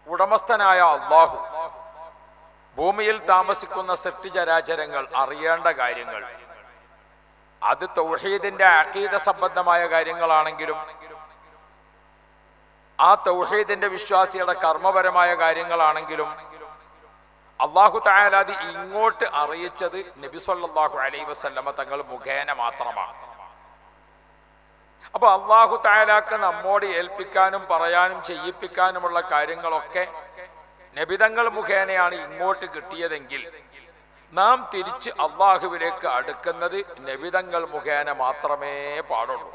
ഉടമസ്ഥനായ അള്ളാഹു ഭൂമിയിൽ താമസിക്കുന്ന സൃഷ്ടിചരാചരങ്ങൾ അറിയേണ്ട കാര്യങ്ങൾ അത് തൗഹീദിന്റെ അഖീദ സംബന്ധമായ കാര്യങ്ങളാണെങ്കിലും ആ തൗഹീദിന്റെ വിശ്വാസിയുടെ കർമ്മപരമായ കാര്യങ്ങളാണെങ്കിലും അള്ളാഹു തായാലാദി ഇങ്ങോട്ട് അറിയിച്ചത് നബി സല്ലല്ലാഹു അലൈഹി വസല്ലമ തങ്ങൾ മുഖേന മാത്രമാണ് അപ്പൊ അള്ളാഹു തായാലാക്ക് നമ്മോട് ഏൽപ്പിക്കാനും പറയാനും ചെയ്യിപ്പിക്കാനുമുള്ള കാര്യങ്ങളൊക്കെ നബിതങ്ങൾ മുഖേനയാണ് ഇങ്ങോട്ട് കിട്ടിയതെങ്കിൽ നാം തിരിച്ച് അള്ളാഹുവിലേക്ക് അടുക്കുന്നത് നബിതങ്ങൾ മുഖേന മാത്രമേ പാടുള്ളൂ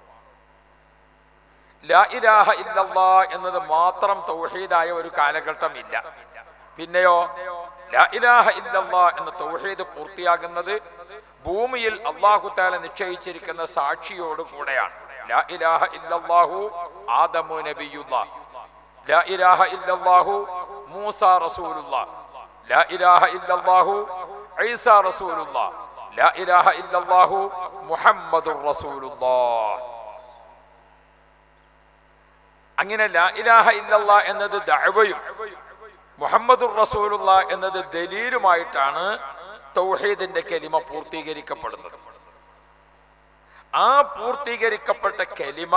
ലാ ഇലാഹ ഇല്ലല്ലാ എന്നത് മാത്രം തൗഹീദായ ഒരു കാലഘട്ടം ഇല്ല പിന്നെയോ ലാ ഇലാഹ ഇല്ലല്ലാ എന്ന തൗഹീദ് പൂർത്തിയാകുന്നത് ഭൂമിയിൽ അള്ളാഹു താല നിശ്ചയിച്ചിരിക്കുന്ന സാക്ഷിയോട് കൂടെയാണ് ലാ ഇലാഹ ഇല്ലല്ലാഹു ആദമു നബിയുല്ലാ ലാ ഇലാഹ ഇല്ലല്ലാഹു മൂസ റസൂലുല്ലാ ലാ ഇലാഹ ഇല്ലല്ലാഹു ഈസ റസൂലുല്ലാ ലാ ഇലാഹ ഇല്ലല്ലാഹു മുഹമ്മദുർ റസൂലുള്ളാഹ് അങ്ങനെ ലാ ഇലാഹ ഇല്ലല്ല എന്നത് ദഅവയും മുഹമ്മദുർ റസൂലുള്ള എന്നത് ദലീലുമായിട്ടാണ് തൗഹീദിന്റെ കലിമ പൂർത്തീകരിക്കപ്പെടുന്നത് ആ പൂർത്തീകരിക്കപ്പെട്ട കലിമ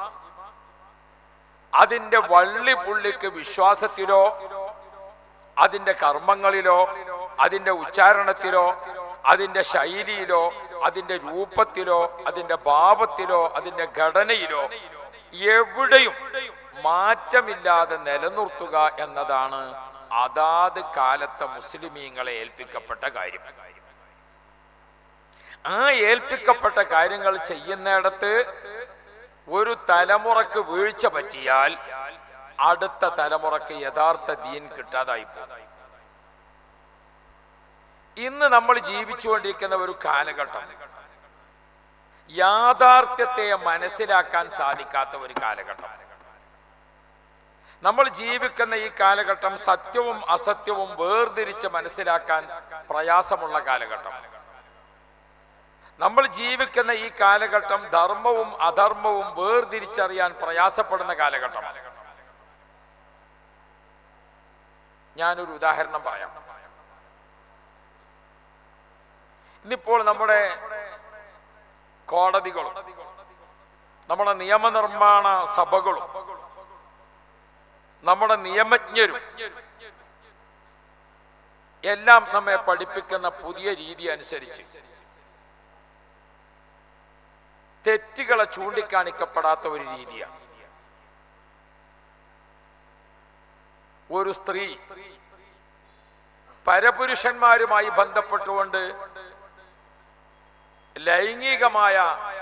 അതിന്റെ വള്ളി പുള്ളിക്ക് വിശ്വാസത്തിലോ അതിന്റെ കർമ്മങ്ങളിലോ അതിന്റെ ഉച്ചാരണത്തിലോ അതിന്റെ ശൈലിയിലോ അതിന്റെ രൂപത്തിലോ അതിന്റെ ഭാവത്തിലോ അതിന്റെ ഘടനയിലോ എവിടെയും മാറ്റമില്ലാതെ നിലനിർത്തുക എന്നതാണ് അതാത് കാലത്തെ മുസ്ലിമീങ്ങളെ ഏൽപ്പിക്കപ്പെട്ട കാര്യം ആ ഏൽപ്പിക്കപ്പെട്ട കാര്യങ്ങൾ ചെയ്യുന്നിടത്ത് ഒരു തലമുറക്ക് വീഴ്ച പറ്റിയാൽ അടുത്ത തലമുറക്ക് യഥാർത്ഥ ദീൻ കിട്ടാതായി പോകും ഇന്ന് നമ്മൾ ജീവിച്ചുകൊണ്ടിരിക്കുന്ന ഒരു കാലഘട്ടം യാഥാർത്ഥ്യത്തെ മനസ്സിലാക്കാൻ സാധിക്കാത്ത ഒരു കാലഘട്ടം നമ്മൾ ജീവിക്കുന്ന ഈ കാലഘട്ടം സത്യവും അസത്യവും വേർതിരിച്ച് മനസ്സിലാക്കാൻ പ്രയാസമുള്ള കാലഘട്ടം നമ്മൾ ജീവിക്കുന്ന ഈ കാലഘട്ടം ധർമ്മവും അധർമ്മവും വേർതിരിച്ചറിയാൻ പ്രയാസപ്പെടുന്ന കാലഘട്ടം ഞാനൊരു ഉദാഹരണം പറയാം ഇന്നിപ്പോൾ നമ്മുടെ കോടതികളും നമ്മുടെ നിയമനിർമ്മാണ സഭകളും നമ്മുടെ നിയമജ്ഞരും എല്ലാം നമ്മെ പഠിപ്പിക്കുന്ന പുതിയ രീതി അനുസരിച്ച് തെറ്റുകളെ ചൂണ്ടിക്കാണിക്കപ്പെടാത്ത ഒരു രീതിയാണ് ഒരു സ്ത്രീ പരപുരുഷന്മാരുമായി ബന്ധപ്പെട്ടുകൊണ്ട് ലൈംഗികമായ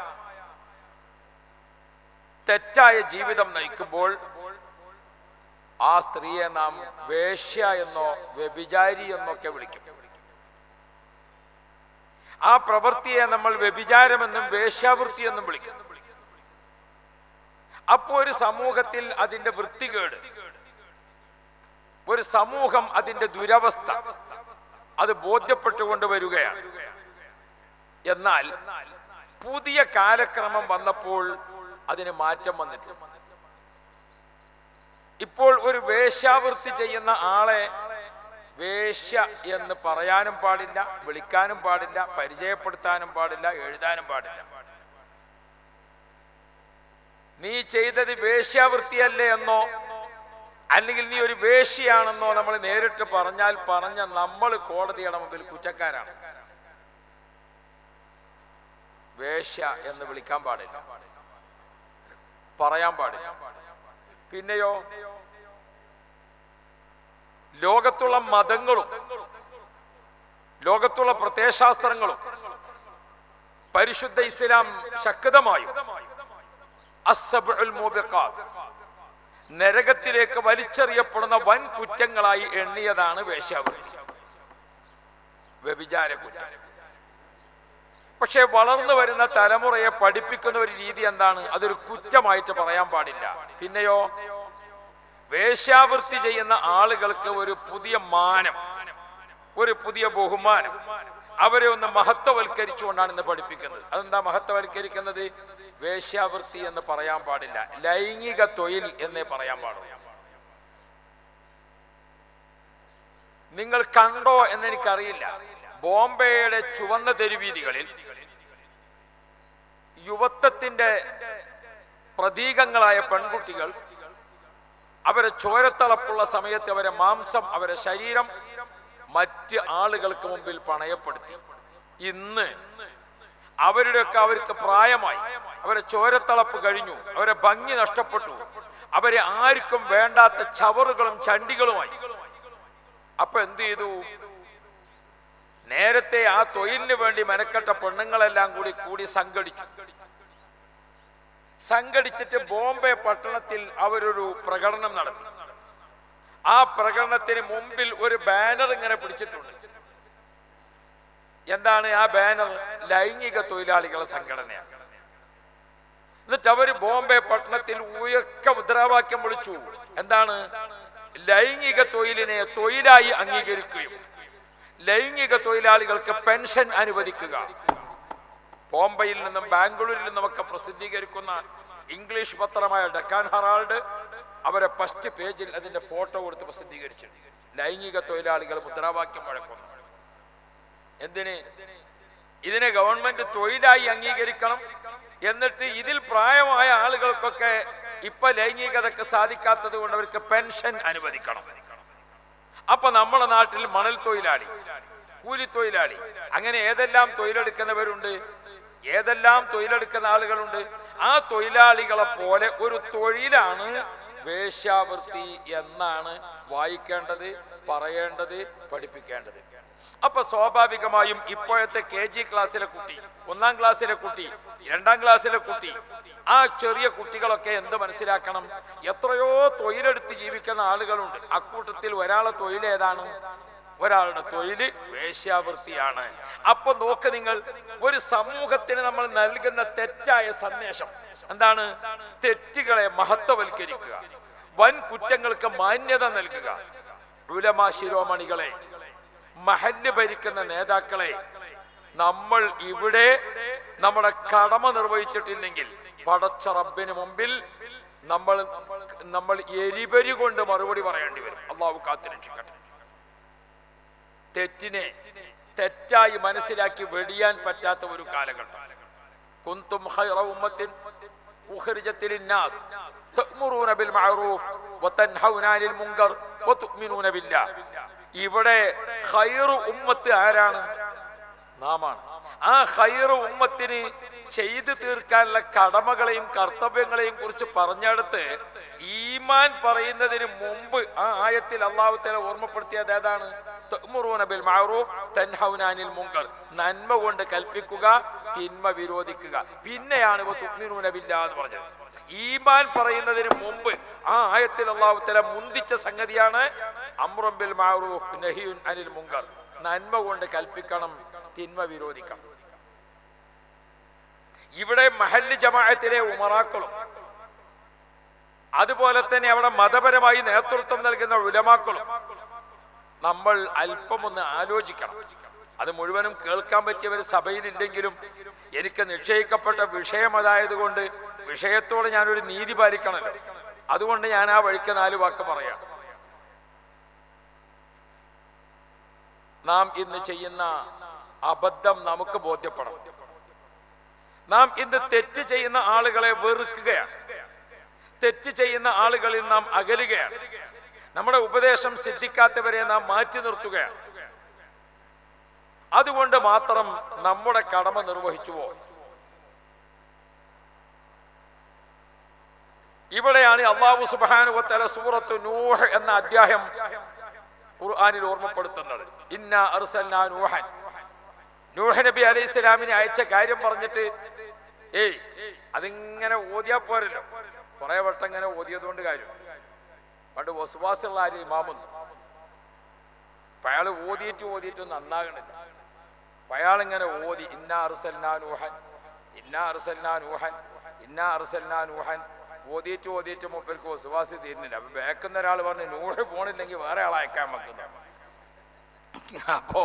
തെറ്റായ ജീവിതം നയിക്കുമ്പോൾ ആ സ്ത്രീയെ നാം വേശ്യ എന്നോ വ്യഭിചാരി എന്നൊക്കെ വിളിക്കും ആ പ്രവൃത്തിയെ നമ്മൾ വ്യഭിചാരമെന്നും വേശ്യാവൃത്തി എന്നും വിളിക്കും അപ്പോ ഒരു സമൂഹത്തിൽ അതിന്റെ വൃത്തികേട് ഒരു സമൂഹം അതിന്റെ ദുരവസ്ഥ അത് ബോധ്യപ്പെട്ടുകൊണ്ട് വരികയാണ് എന്നാൽ പുതിയ കാലക്രമം വന്നപ്പോൾ അതിന് മാറ്റം വന്നിട്ടുണ്ട് ഇപ്പോൾ ഒരു വേശ്യാവൃത്തി ചെയ്യുന്ന ആളെ വേശ്യ എന്ന് പറയാനും പാടില്ല വിളിക്കാനും പാടില്ല പരിചയപ്പെടുത്താനും പാടില്ല എഴുതാനും പാടില്ല നീ ചെയ്തത് വേശ്യാവൃത്തിയല്ലേ എന്നോ അല്ലെങ്കിൽ നീ ഒരു വേശ്യയാണെന്നോ നമ്മൾ നേരിട്ട് പറഞ്ഞാൽ പറഞ്ഞ നമ്മൾ കോടതിയുടെ മുമ്പിൽ കുറ്റക്കാരാണ് വേശ്യ എന്ന് വിളിക്കാൻ പാടില്ല പറയാൻ പാടില്ല പിന്നെയോ ലോകത്തുള്ള മതങ്ങളും ലോകത്തുള്ള പ്രത്യയശാസ്ത്രങ്ങളും പരിശുദ്ധ ഇസ്ലാം ശക്തമായും അസ്സബുൽ മൂബിഖാത്ത് നരകത്തിലേക്ക് വലിച്ചെറിയപ്പെടുന്ന വൻ കുറ്റങ്ങളായി എണ്ണിയതാണ് വേശ്യാവൃത്തി വ്യഭിചാര കുറ്റം പക്ഷെ വളർന്നു വരുന്ന തലമുറയെ പഠിപ്പിക്കുന്ന ഒരു രീതി എന്താണ് അതൊരു കുറ്റമായിട്ട് പറയാൻ പാടില്ല പിന്നെയോ വേശ്യാവൃത്തി ചെയ്യുന്ന ആളുകൾക്ക് ഒരു പുതിയ മാനം ഒരു പുതിയ ബഹുമാനം അവരെ ഒന്ന് മഹത്വവൽക്കരിച്ചുകൊണ്ടാണ് ഇന്ന് പഠിപ്പിക്കുന്നത് അതെന്താ മഹത്വവൽക്കരിക്കുന്നത് വേശ്യാവൃത്തി എന്ന് പറയാൻ പാടില്ല ലൈംഗിക തൊഴിൽ എന്നേ പറയാൻ പാടുള്ളൂ നിങ്ങൾ കണ്ടോ എന്നെനിക്കറിയില്ല ബോംബെയുടെ ചുവന്ന തെരുവീതികളിൽ യുവത്വത്തിന്റെ പ്രതീകങ്ങളായ പെൺകുട്ടികൾ അവരെ ചോരത്തളപ്പുള്ള സമയത്ത് അവരെ മാംസം അവരെ ശരീരം മറ്റ് ആളുകൾക്ക് മുമ്പിൽ പണയപ്പെടുത്തി ഇന്ന് അവരുടെയൊക്കെ അവർക്ക് പ്രായമായി അവരെ ചോരത്തളപ്പ് കഴിഞ്ഞു അവരെ ഭംഗി നഷ്ടപ്പെട്ടു അവരെ ആർക്കും വേണ്ടാത്ത ചവറുകളും ചണ്ടികളുമായി അപ്പൊ എന്ത് ചെയ്തു നേരത്തെ ആ തൊഴിലിന് വേണ്ടി മെനക്കെട്ട പെണ്ണുങ്ങളെല്ലാം കൂടി കൂടി സംഘടിച്ചു സംഘടിച്ചിട്ട് ബോംബെ പട്ടണത്തിൽ അവരൊരു പ്രകടനം നടത്തി ആ പ്രകടനത്തിന് മുമ്പിൽ ഒരു ബാനർ ഇങ്ങനെ പിടിച്ചിട്ടുണ്ട് എന്താണ് ആ ബാനർ ലൈംഗിക തൊഴിലാളികളുടെ സംഘടനയാണ് എന്നിട്ട് അവര് ബോംബെ പട്ടണത്തിൽ ഉയക്ക മുദ്രാവാക്യം വിളിച്ചു എന്താണ് ലൈംഗിക തൊഴിലിനെ തൊഴിലായി അംഗീകരിക്കുകയും ലൈംഗിക തൊഴിലാളികൾക്ക് പെൻഷൻ അനുവദിക്കുക ബോംബെയിൽ നിന്നും ബാംഗ്ലൂരിൽ നിന്നുമൊക്കെ പ്രസിദ്ധീകരിക്കുന്ന ഇംഗ്ലീഷ് പത്രമായ ഡക്കാൻ ഹറാൾഡ് അവരെ ഫസ്റ്റ് പേജിൽ അതിന്റെ ഫോട്ടോ കൊടുത്ത് പ്രസിദ്ധീകരിച്ചിട്ടുണ്ട് ലൈംഗിക തൊഴിലാളികൾ മുദ്രാവാക്യം മുഴക്കുന്നു എന്തിന് ഇതിനെ ഗവൺമെന്റ് തൊഴിലായി അംഗീകരിക്കണം എന്നിട്ട് ഇതിൽ പ്രായമായ ആളുകൾക്കൊക്കെ ഇപ്പൊ ലൈംഗികതക്ക് സാധിക്കാത്തത് കൊണ്ട് അവർക്ക് പെൻഷൻ അനുവദിക്കണം അപ്പൊ നമ്മുടെ നാട്ടിൽ മണൽ തൊഴിലാളി കൂലി തൊഴിലാളി അങ്ങനെ ഏതെല്ലാം തൊഴിലെടുക്കുന്നവരുണ്ട് ഏതെല്ലാം തൊഴിലെടുക്കുന്ന ആളുകളുണ്ട് ആ തൊഴിലാളികളെ പോലെ ഒരു തൊഴിലാണ് വേശ്യാവൃത്തി എന്നാണ് വായിക്കേണ്ടത് പറയേണ്ടത് പഠിപ്പിക്കേണ്ടത് അപ്പൊ സ്വാഭാവികമായും ഇപ്പോഴത്തെ കെ ജി ക്ലാസ്സിലെ കുട്ടി ഒന്നാം ക്ലാസ്സിലെ കുട്ടി രണ്ടാം ക്ലാസ്സിലെ കുട്ടി ആ ചെറിയ കുട്ടികളൊക്കെ എന്ത് മനസ്സിലാക്കണം എത്രയോ തൊഴിലെടുത്ത് ജീവിക്കുന്ന ആളുകളുണ്ട് അക്കൂട്ടത്തിൽ ഒരാളെ തൊഴിൽ ഏതാണ് ഒരാളുടെ തൊഴില് വേശ്യാവൃത്തിയാണ് അപ്പൊ നോക്ക് നിങ്ങൾ ഒരു സമൂഹത്തിന് നമ്മൾ നൽകുന്ന തെറ്റായ സന്ദേശം എന്താണ് തെറ്റുകളെ മഹത്വവൽക്കരിക്കുക വൻ കുറ്റങ്ങൾക്ക് മാന്യത നൽകുക ഉലമാ ശിരോമണികളെ മഹല്ല് ഭരിക്കുന്ന നേതാക്കളെ നമ്മൾ ഇവിടെ നമ്മുടെ കടമ നിർവഹിച്ചിട്ടില്ലെങ്കിൽ പടച്ച റബ്ബിന് മുമ്പിൽ നമ്മൾ നമ്മൾ എരിപരി കൊണ്ട് മറുപടി പറയേണ്ടി വരും അള്ളാഹു കാത്തിരക്ഷിക്കട്ടെ തെറ്റിനെ തെറ്റായി മനസ്സിലാക്കി വെടിയാൻ പറ്റാത്ത ഒരു കാലഘട്ടം കുന്തും ഖൈറ ഉമ്മത്തിൻ ഉഖ്രിജത്തിൽ الناس تأمرون بالمعروف وتنهون عن المنكر وتؤمنون بالله ഇവിടെ ഖൈറു ഉമ്മത്ത് ആരാണ് നാമാണ് ആ ഖൈറു ഉമ്മത്തിന് ചെയ്തു തീർക്കാനുള്ള കടമകളെയും കർത്തവ്യങ്ങളെയും കുറിച്ച് പറഞ്ഞെടുത്ത് ഈമാൻ പറയുന്നതിന് മുമ്പ് ആ ആയത്തിൽ അള്ളാഹു തല ഓർമ്മപ്പെടുത്തിയത് ഏതാണ് തഅ്മുറൂന ബിൽ മഅറൂഫ് തൻഹൗന അനിൽ മുങ്കർ നന്മ കൊണ്ട് കൽപ്പിക്കുക തിന്മ വിരോധിക്കുക പിന്നെയാണ് ഇവ തുഗ്മിനൂന ബില്ലാ എന്ന് പറഞ്ഞത് ഈമാൻ പറയുന്നതിന് മുമ്പ് ആ ആയത്തിൽ അള്ളാഹു തല മുന്തിച്ച സംഗതിയാണ് അമ്രം ബിൽ മഅറൂഫ് നഹിയുൻ അനിൽ മുങ്കർ നന്മ കൊണ്ട് കൽപ്പിക്കണം തിന്മ വിരോധിക്കണം ഇവിടെ മഹല്ല് ജമാഅത്തിലെ ഉമറാക്കളും അതുപോലെ തന്നെ അവിടെ മതപരമായി നേതൃത്വം നൽകുന്ന ഉലമാക്കളും നമ്മൾ അല്പം ഒന്ന് ആലോചിക്കണം അത് മുഴുവനും കേൾക്കാൻ പറ്റിയവർ സഭയിലില്ലെങ്കിലും എനിക്ക് നിശ്ചയിക്കപ്പെട്ട വിഷയം അതായതുകൊണ്ട് വിഷയത്തോട് ഞാനൊരു നീതി പാലിക്കണമല്ലോ അതുകൊണ്ട് ഞാൻ ആ വഴിക്ക് നാല് വാക്ക് പറയാം നാം ഇന്ന് ചെയ്യുന്ന അബദ്ധം നമുക്ക് ബോധ്യപ്പെടണം നാം ഇന്ന് തെറ്റ് ചെയ്യുന്ന ആളുകളെ വെറുക്കുകയാണ് തെറ്റ് ചെയ്യുന്ന ആളുകളിൽ നാം അകലുകയാണ് നമ്മുടെ ഉപദേശം സിദ്ധിക്കാത്തവരെ നാം മാറ്റി നിർത്തുകയാണ് അതുകൊണ്ട് മാത്രം നമ്മുടെ കടമ നിർവഹിച്ചുവോ ഇവിടെയാണ് അള്ളാഹു സുബാനുവത്തല സൂറത്ത് നൂഹ് എന്ന അധ്യായം ഖുർആനിൽ ഓർമ്മപ്പെടുത്തുന്നത് ഇന്ന അർസൽനാ നൂഹൻ നൂഹ് നബി അലൈഹി സ്വലാമിനെ അയച്ച കാര്യം പറഞ്ഞിട്ട് ഏയ് അതിങ്ങനെ ഓതിയാ പോരല്ലോ കുറെ വട്ടം ഇങ്ങനെ ഓതിയത് കൊണ്ട് കാര്യം പണ്ട് വസുവാസുള്ള ആര് ഇമാമുന്നു അപ്പൊ അയാൾ ഓതിയിട്ട് ഓതിയിട്ട് നന്നാകണില്ല അപ്പൊ അയാൾ ഇങ്ങനെ ഓതി ഇന്ന അർസൽനാ നൂഹൻ ഇന്ന അർസൽനാ നൂഹൻ ഇന്ന അർസൽനാ നൂഹൻ ഓതിയിട്ട് ഓതിയിട്ട് മുമ്പിൽക്ക് വസുവാസി തീരുന്നില്ല അപ്പൊ വേക്കുന്ന ഒരാൾ പറഞ്ഞു നൂഹ് പോണില്ലെങ്കിൽ വേറെ ആളെ അയക്കാൻ വെക്കുന്നു അപ്പോ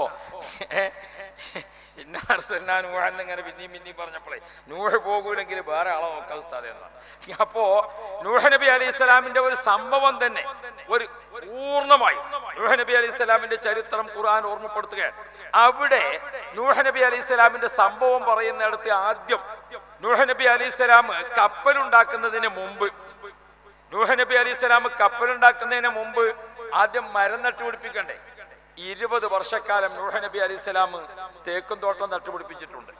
ഇന്നാർസന്നാ നൂഹെന്ന് ഇങ്ങനെ പിന്നെയും പിന്നെയും പറഞ്ഞപ്പോഴേ നൂഹ് പോകൂലെങ്കിൽ വേറെ ആളെ നോക്കാം ഉസ്താദെ എന്നാണ് അപ്പോ നൂഹ നബി അലൈഹി സ്വലാമിന്റെ ഒരു സംഭവം തന്നെ ഒരു പൂർണ്ണമായി നൂഹ നബി അലൈഹി സ്വലാമിന്റെ ചരിത്രം ഖുർആൻ ഓർമ്മപ്പെടുത്തുകയാണ് അവിടെ നൂഹ നബി അലൈഹി സ്വലാമിന്റെ സംഭവം പറയുന്നിടത്ത് ആദ്യം നൂഹ നബി അലൈഹി സ്വലാം കപ്പലുണ്ടാക്കുന്നതിന് മുമ്പ് നൂഹ നബി അലൈഹി സ്വലാം കപ്പലുണ്ടാക്കുന്നതിന് മുമ്പ് ആദ്യം മരം നട്ടുപിടിപ്പിക്കണ്ടേ ഇരുപത് വർഷക്കാലം നൂഹ നബി അലൈഹി സ്വലാം തേക്കും തോട്ടം നട്ടുപിടിപ്പിച്ചിട്ടുണ്ട്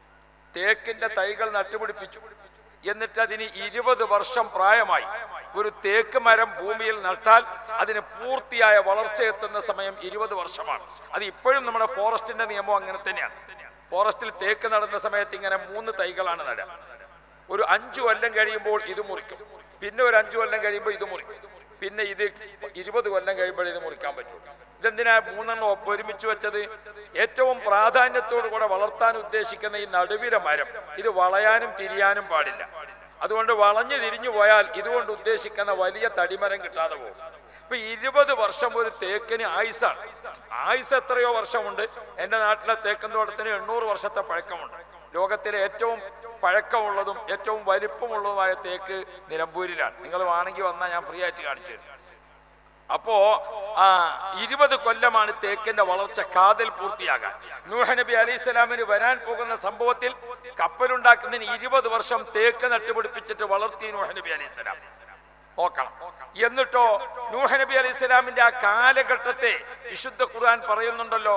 തേക്കിന്റെ തൈകൾ നട്ടുപിടിപ്പിച്ചു എന്നിട്ട് അതിന് ഇരുപത് വർഷം പ്രായമായി ഒരു തേക്ക് മരം ഭൂമിയിൽ നട്ടാൽ അതിന് പൂർത്തിയായ വളർച്ച എത്തുന്ന സമയം ഇരുപത് വർഷമാണ് അത് ഇപ്പോഴും നമ്മുടെ ഫോറസ്റ്റിന്റെ നിയമം അങ്ങനെ തന്നെയാണ് ഫോറസ്റ്റിൽ തേക്ക് നടന്ന സമയത്ത് ഇങ്ങനെ മൂന്ന് തൈകളാണ് നടുക ഒരു അഞ്ചു കൊല്ലം കഴിയുമ്പോൾ ഇത് മുറിക്കും പിന്നെ ഒരു അഞ്ചു കൊല്ലം കഴിയുമ്പോൾ ഇത് മുറിക്കും പിന്നെ ഇത് ഇരുപത് കൊല്ലം കഴിയുമ്പോൾ ഇത് മുറിക്കാൻ പറ്റും ഇതെന്തിനാ മൂന്നെണ്ണം ഒപ്പം ഒരുമിച്ച് വെച്ചത് ഏറ്റവും പ്രാധാന്യത്തോടു കൂടെ വളർത്താൻ ഉദ്ദേശിക്കുന്ന ഈ നടുവിലെ മരം ഇത് വളയാനും തിരിയാനും പാടില്ല അതുകൊണ്ട് വളഞ്ഞു തിരിഞ്ഞു പോയാൽ ഇതുകൊണ്ട് ഉദ്ദേശിക്കുന്ന വലിയ തടിമരം കിട്ടാതെ പോകും ഇപ്പൊ ഇരുപത് വർഷം ഒരു തേക്കിന് ആയുസാണ് ആയുസ് എത്രയോ വർഷമുണ്ട് എന്റെ നാട്ടിലെ തേക്കൻ തോട്ടത്തിന് എണ്ണൂറ് വർഷത്തെ പഴക്കമുണ്ട് ലോകത്തിലെ ഏറ്റവും പഴക്കമുള്ളതും ഏറ്റവും വലിപ്പമുള്ളതുമായ തേക്ക് നിലമ്പൂരിലാണ് നിങ്ങൾ വേണമെങ്കിൽ വന്നാൽ ഞാൻ ഫ്രീ ആയിട്ട് കാണിച്ചു തരും അപ്പോ ആ ഇരുപത് കൊല്ലമാണ് തേക്കിന്റെ വളർച്ച കാതൽ പൂർത്തിയാകാൻ നൂഹ നബി അലൈഹി സ്വലാമിന് വരാൻ പോകുന്ന സംഭവത്തിൽ കപ്പലുണ്ടാക്കുന്നതിന് ഇരുപത് വർഷം തേക്ക് നട്ടുപിടിപ്പിച്ചിട്ട് വളർത്തി നൂഹ നബി അലൈഹി സ്വലാം നോക്കണം എന്നിട്ടോ നൂഹ നബി അലൈഹി സ്വലാമിന്റെ ആ കാലഘട്ടത്തെ വിശുദ്ധ ഖുർആൻ പറയുന്നുണ്ടല്ലോ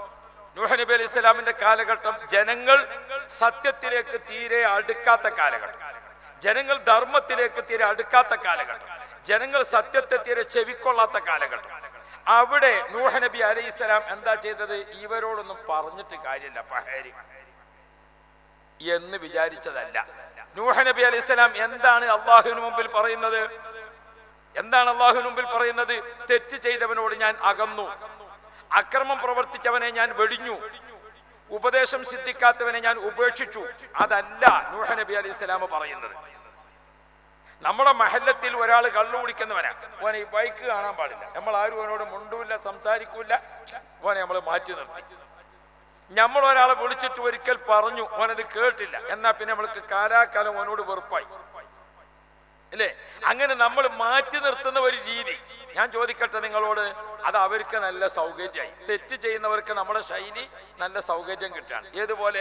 നൂഹ നബി അലൈഹി സ്വലാമിന്റെ കാലഘട്ടം ജനങ്ങൾ സത്യത്തിലേക്ക് തീരെ അടുക്കാത്ത കാലഘട്ടം ജനങ്ങൾ ധർമ്മത്തിലേക്ക് തീരെ അടുക്കാത്ത കാലഘട്ടം ജനങ്ങൾ സത്യത്തെ തീരെ ചെവിക്കൊള്ളാത്ത കാലഘട്ടം അവിടെ നൂഹ നബി അലൈഹി സ്വലാം എന്താ ചെയ്തത് ഇവരോടൊന്നും പറഞ്ഞിട്ട് കാര്യമില്ല പഹരി എന്ന് വിചാരിച്ചതല്ല നൂഹ നബി അലൈഹി സ്വലാം എന്താണ് അള്ളാഹുവിന് മുമ്പിൽ പറയുന്നത് എന്താണ് അള്ളാഹുവിന് മുമ്പിൽ പറയുന്നത് തെറ്റ് ചെയ്തവനോട് ഞാൻ അകന്നു അക്രമം പ്രവർത്തിച്ചവനെ ഞാൻ വെടിഞ്ഞു ഉപദേശം സിദ്ധിക്കാത്തവനെ ഞാൻ ഉപേക്ഷിച്ചു അതല്ല നൂഹ നബി അലൈഹി സ്വലാം പറയുന്നത് നമ്മുടെ മഹല്ലത്തിൽ ഒരാൾ കള്ളു കുടിക്കുന്നവനാ ഓനെ ഈ ബൈക്ക് കാണാൻ പാടില്ല നമ്മൾ ആരും അവനോട് മുണ്ടൂല്ല സംസാരിക്കൂല ഓനെ നമ്മൾ മാറ്റി നിർത്തി നമ്മൾ ഒരാളെ വിളിച്ചിട്ട് ഒരിക്കൽ പറഞ്ഞു ഓനത് കേട്ടില്ല എന്നാ പിന്നെ നമ്മൾക്ക് കാലാകാലം ഓനോട് വെറുപ്പായി അല്ലേ അങ്ങനെ നമ്മൾ മാറ്റി നിർത്തുന്ന ഒരു രീതി ഞാൻ ചോദിക്കട്ടെ നിങ്ങളോട് അത് അവർക്ക് നല്ല സൗകര്യമായി തെറ്റ് ചെയ്യുന്നവർക്ക് നമ്മുടെ ശൈലി നല്ല സൗകര്യം കിട്ടാണ് ഏതുപോലെ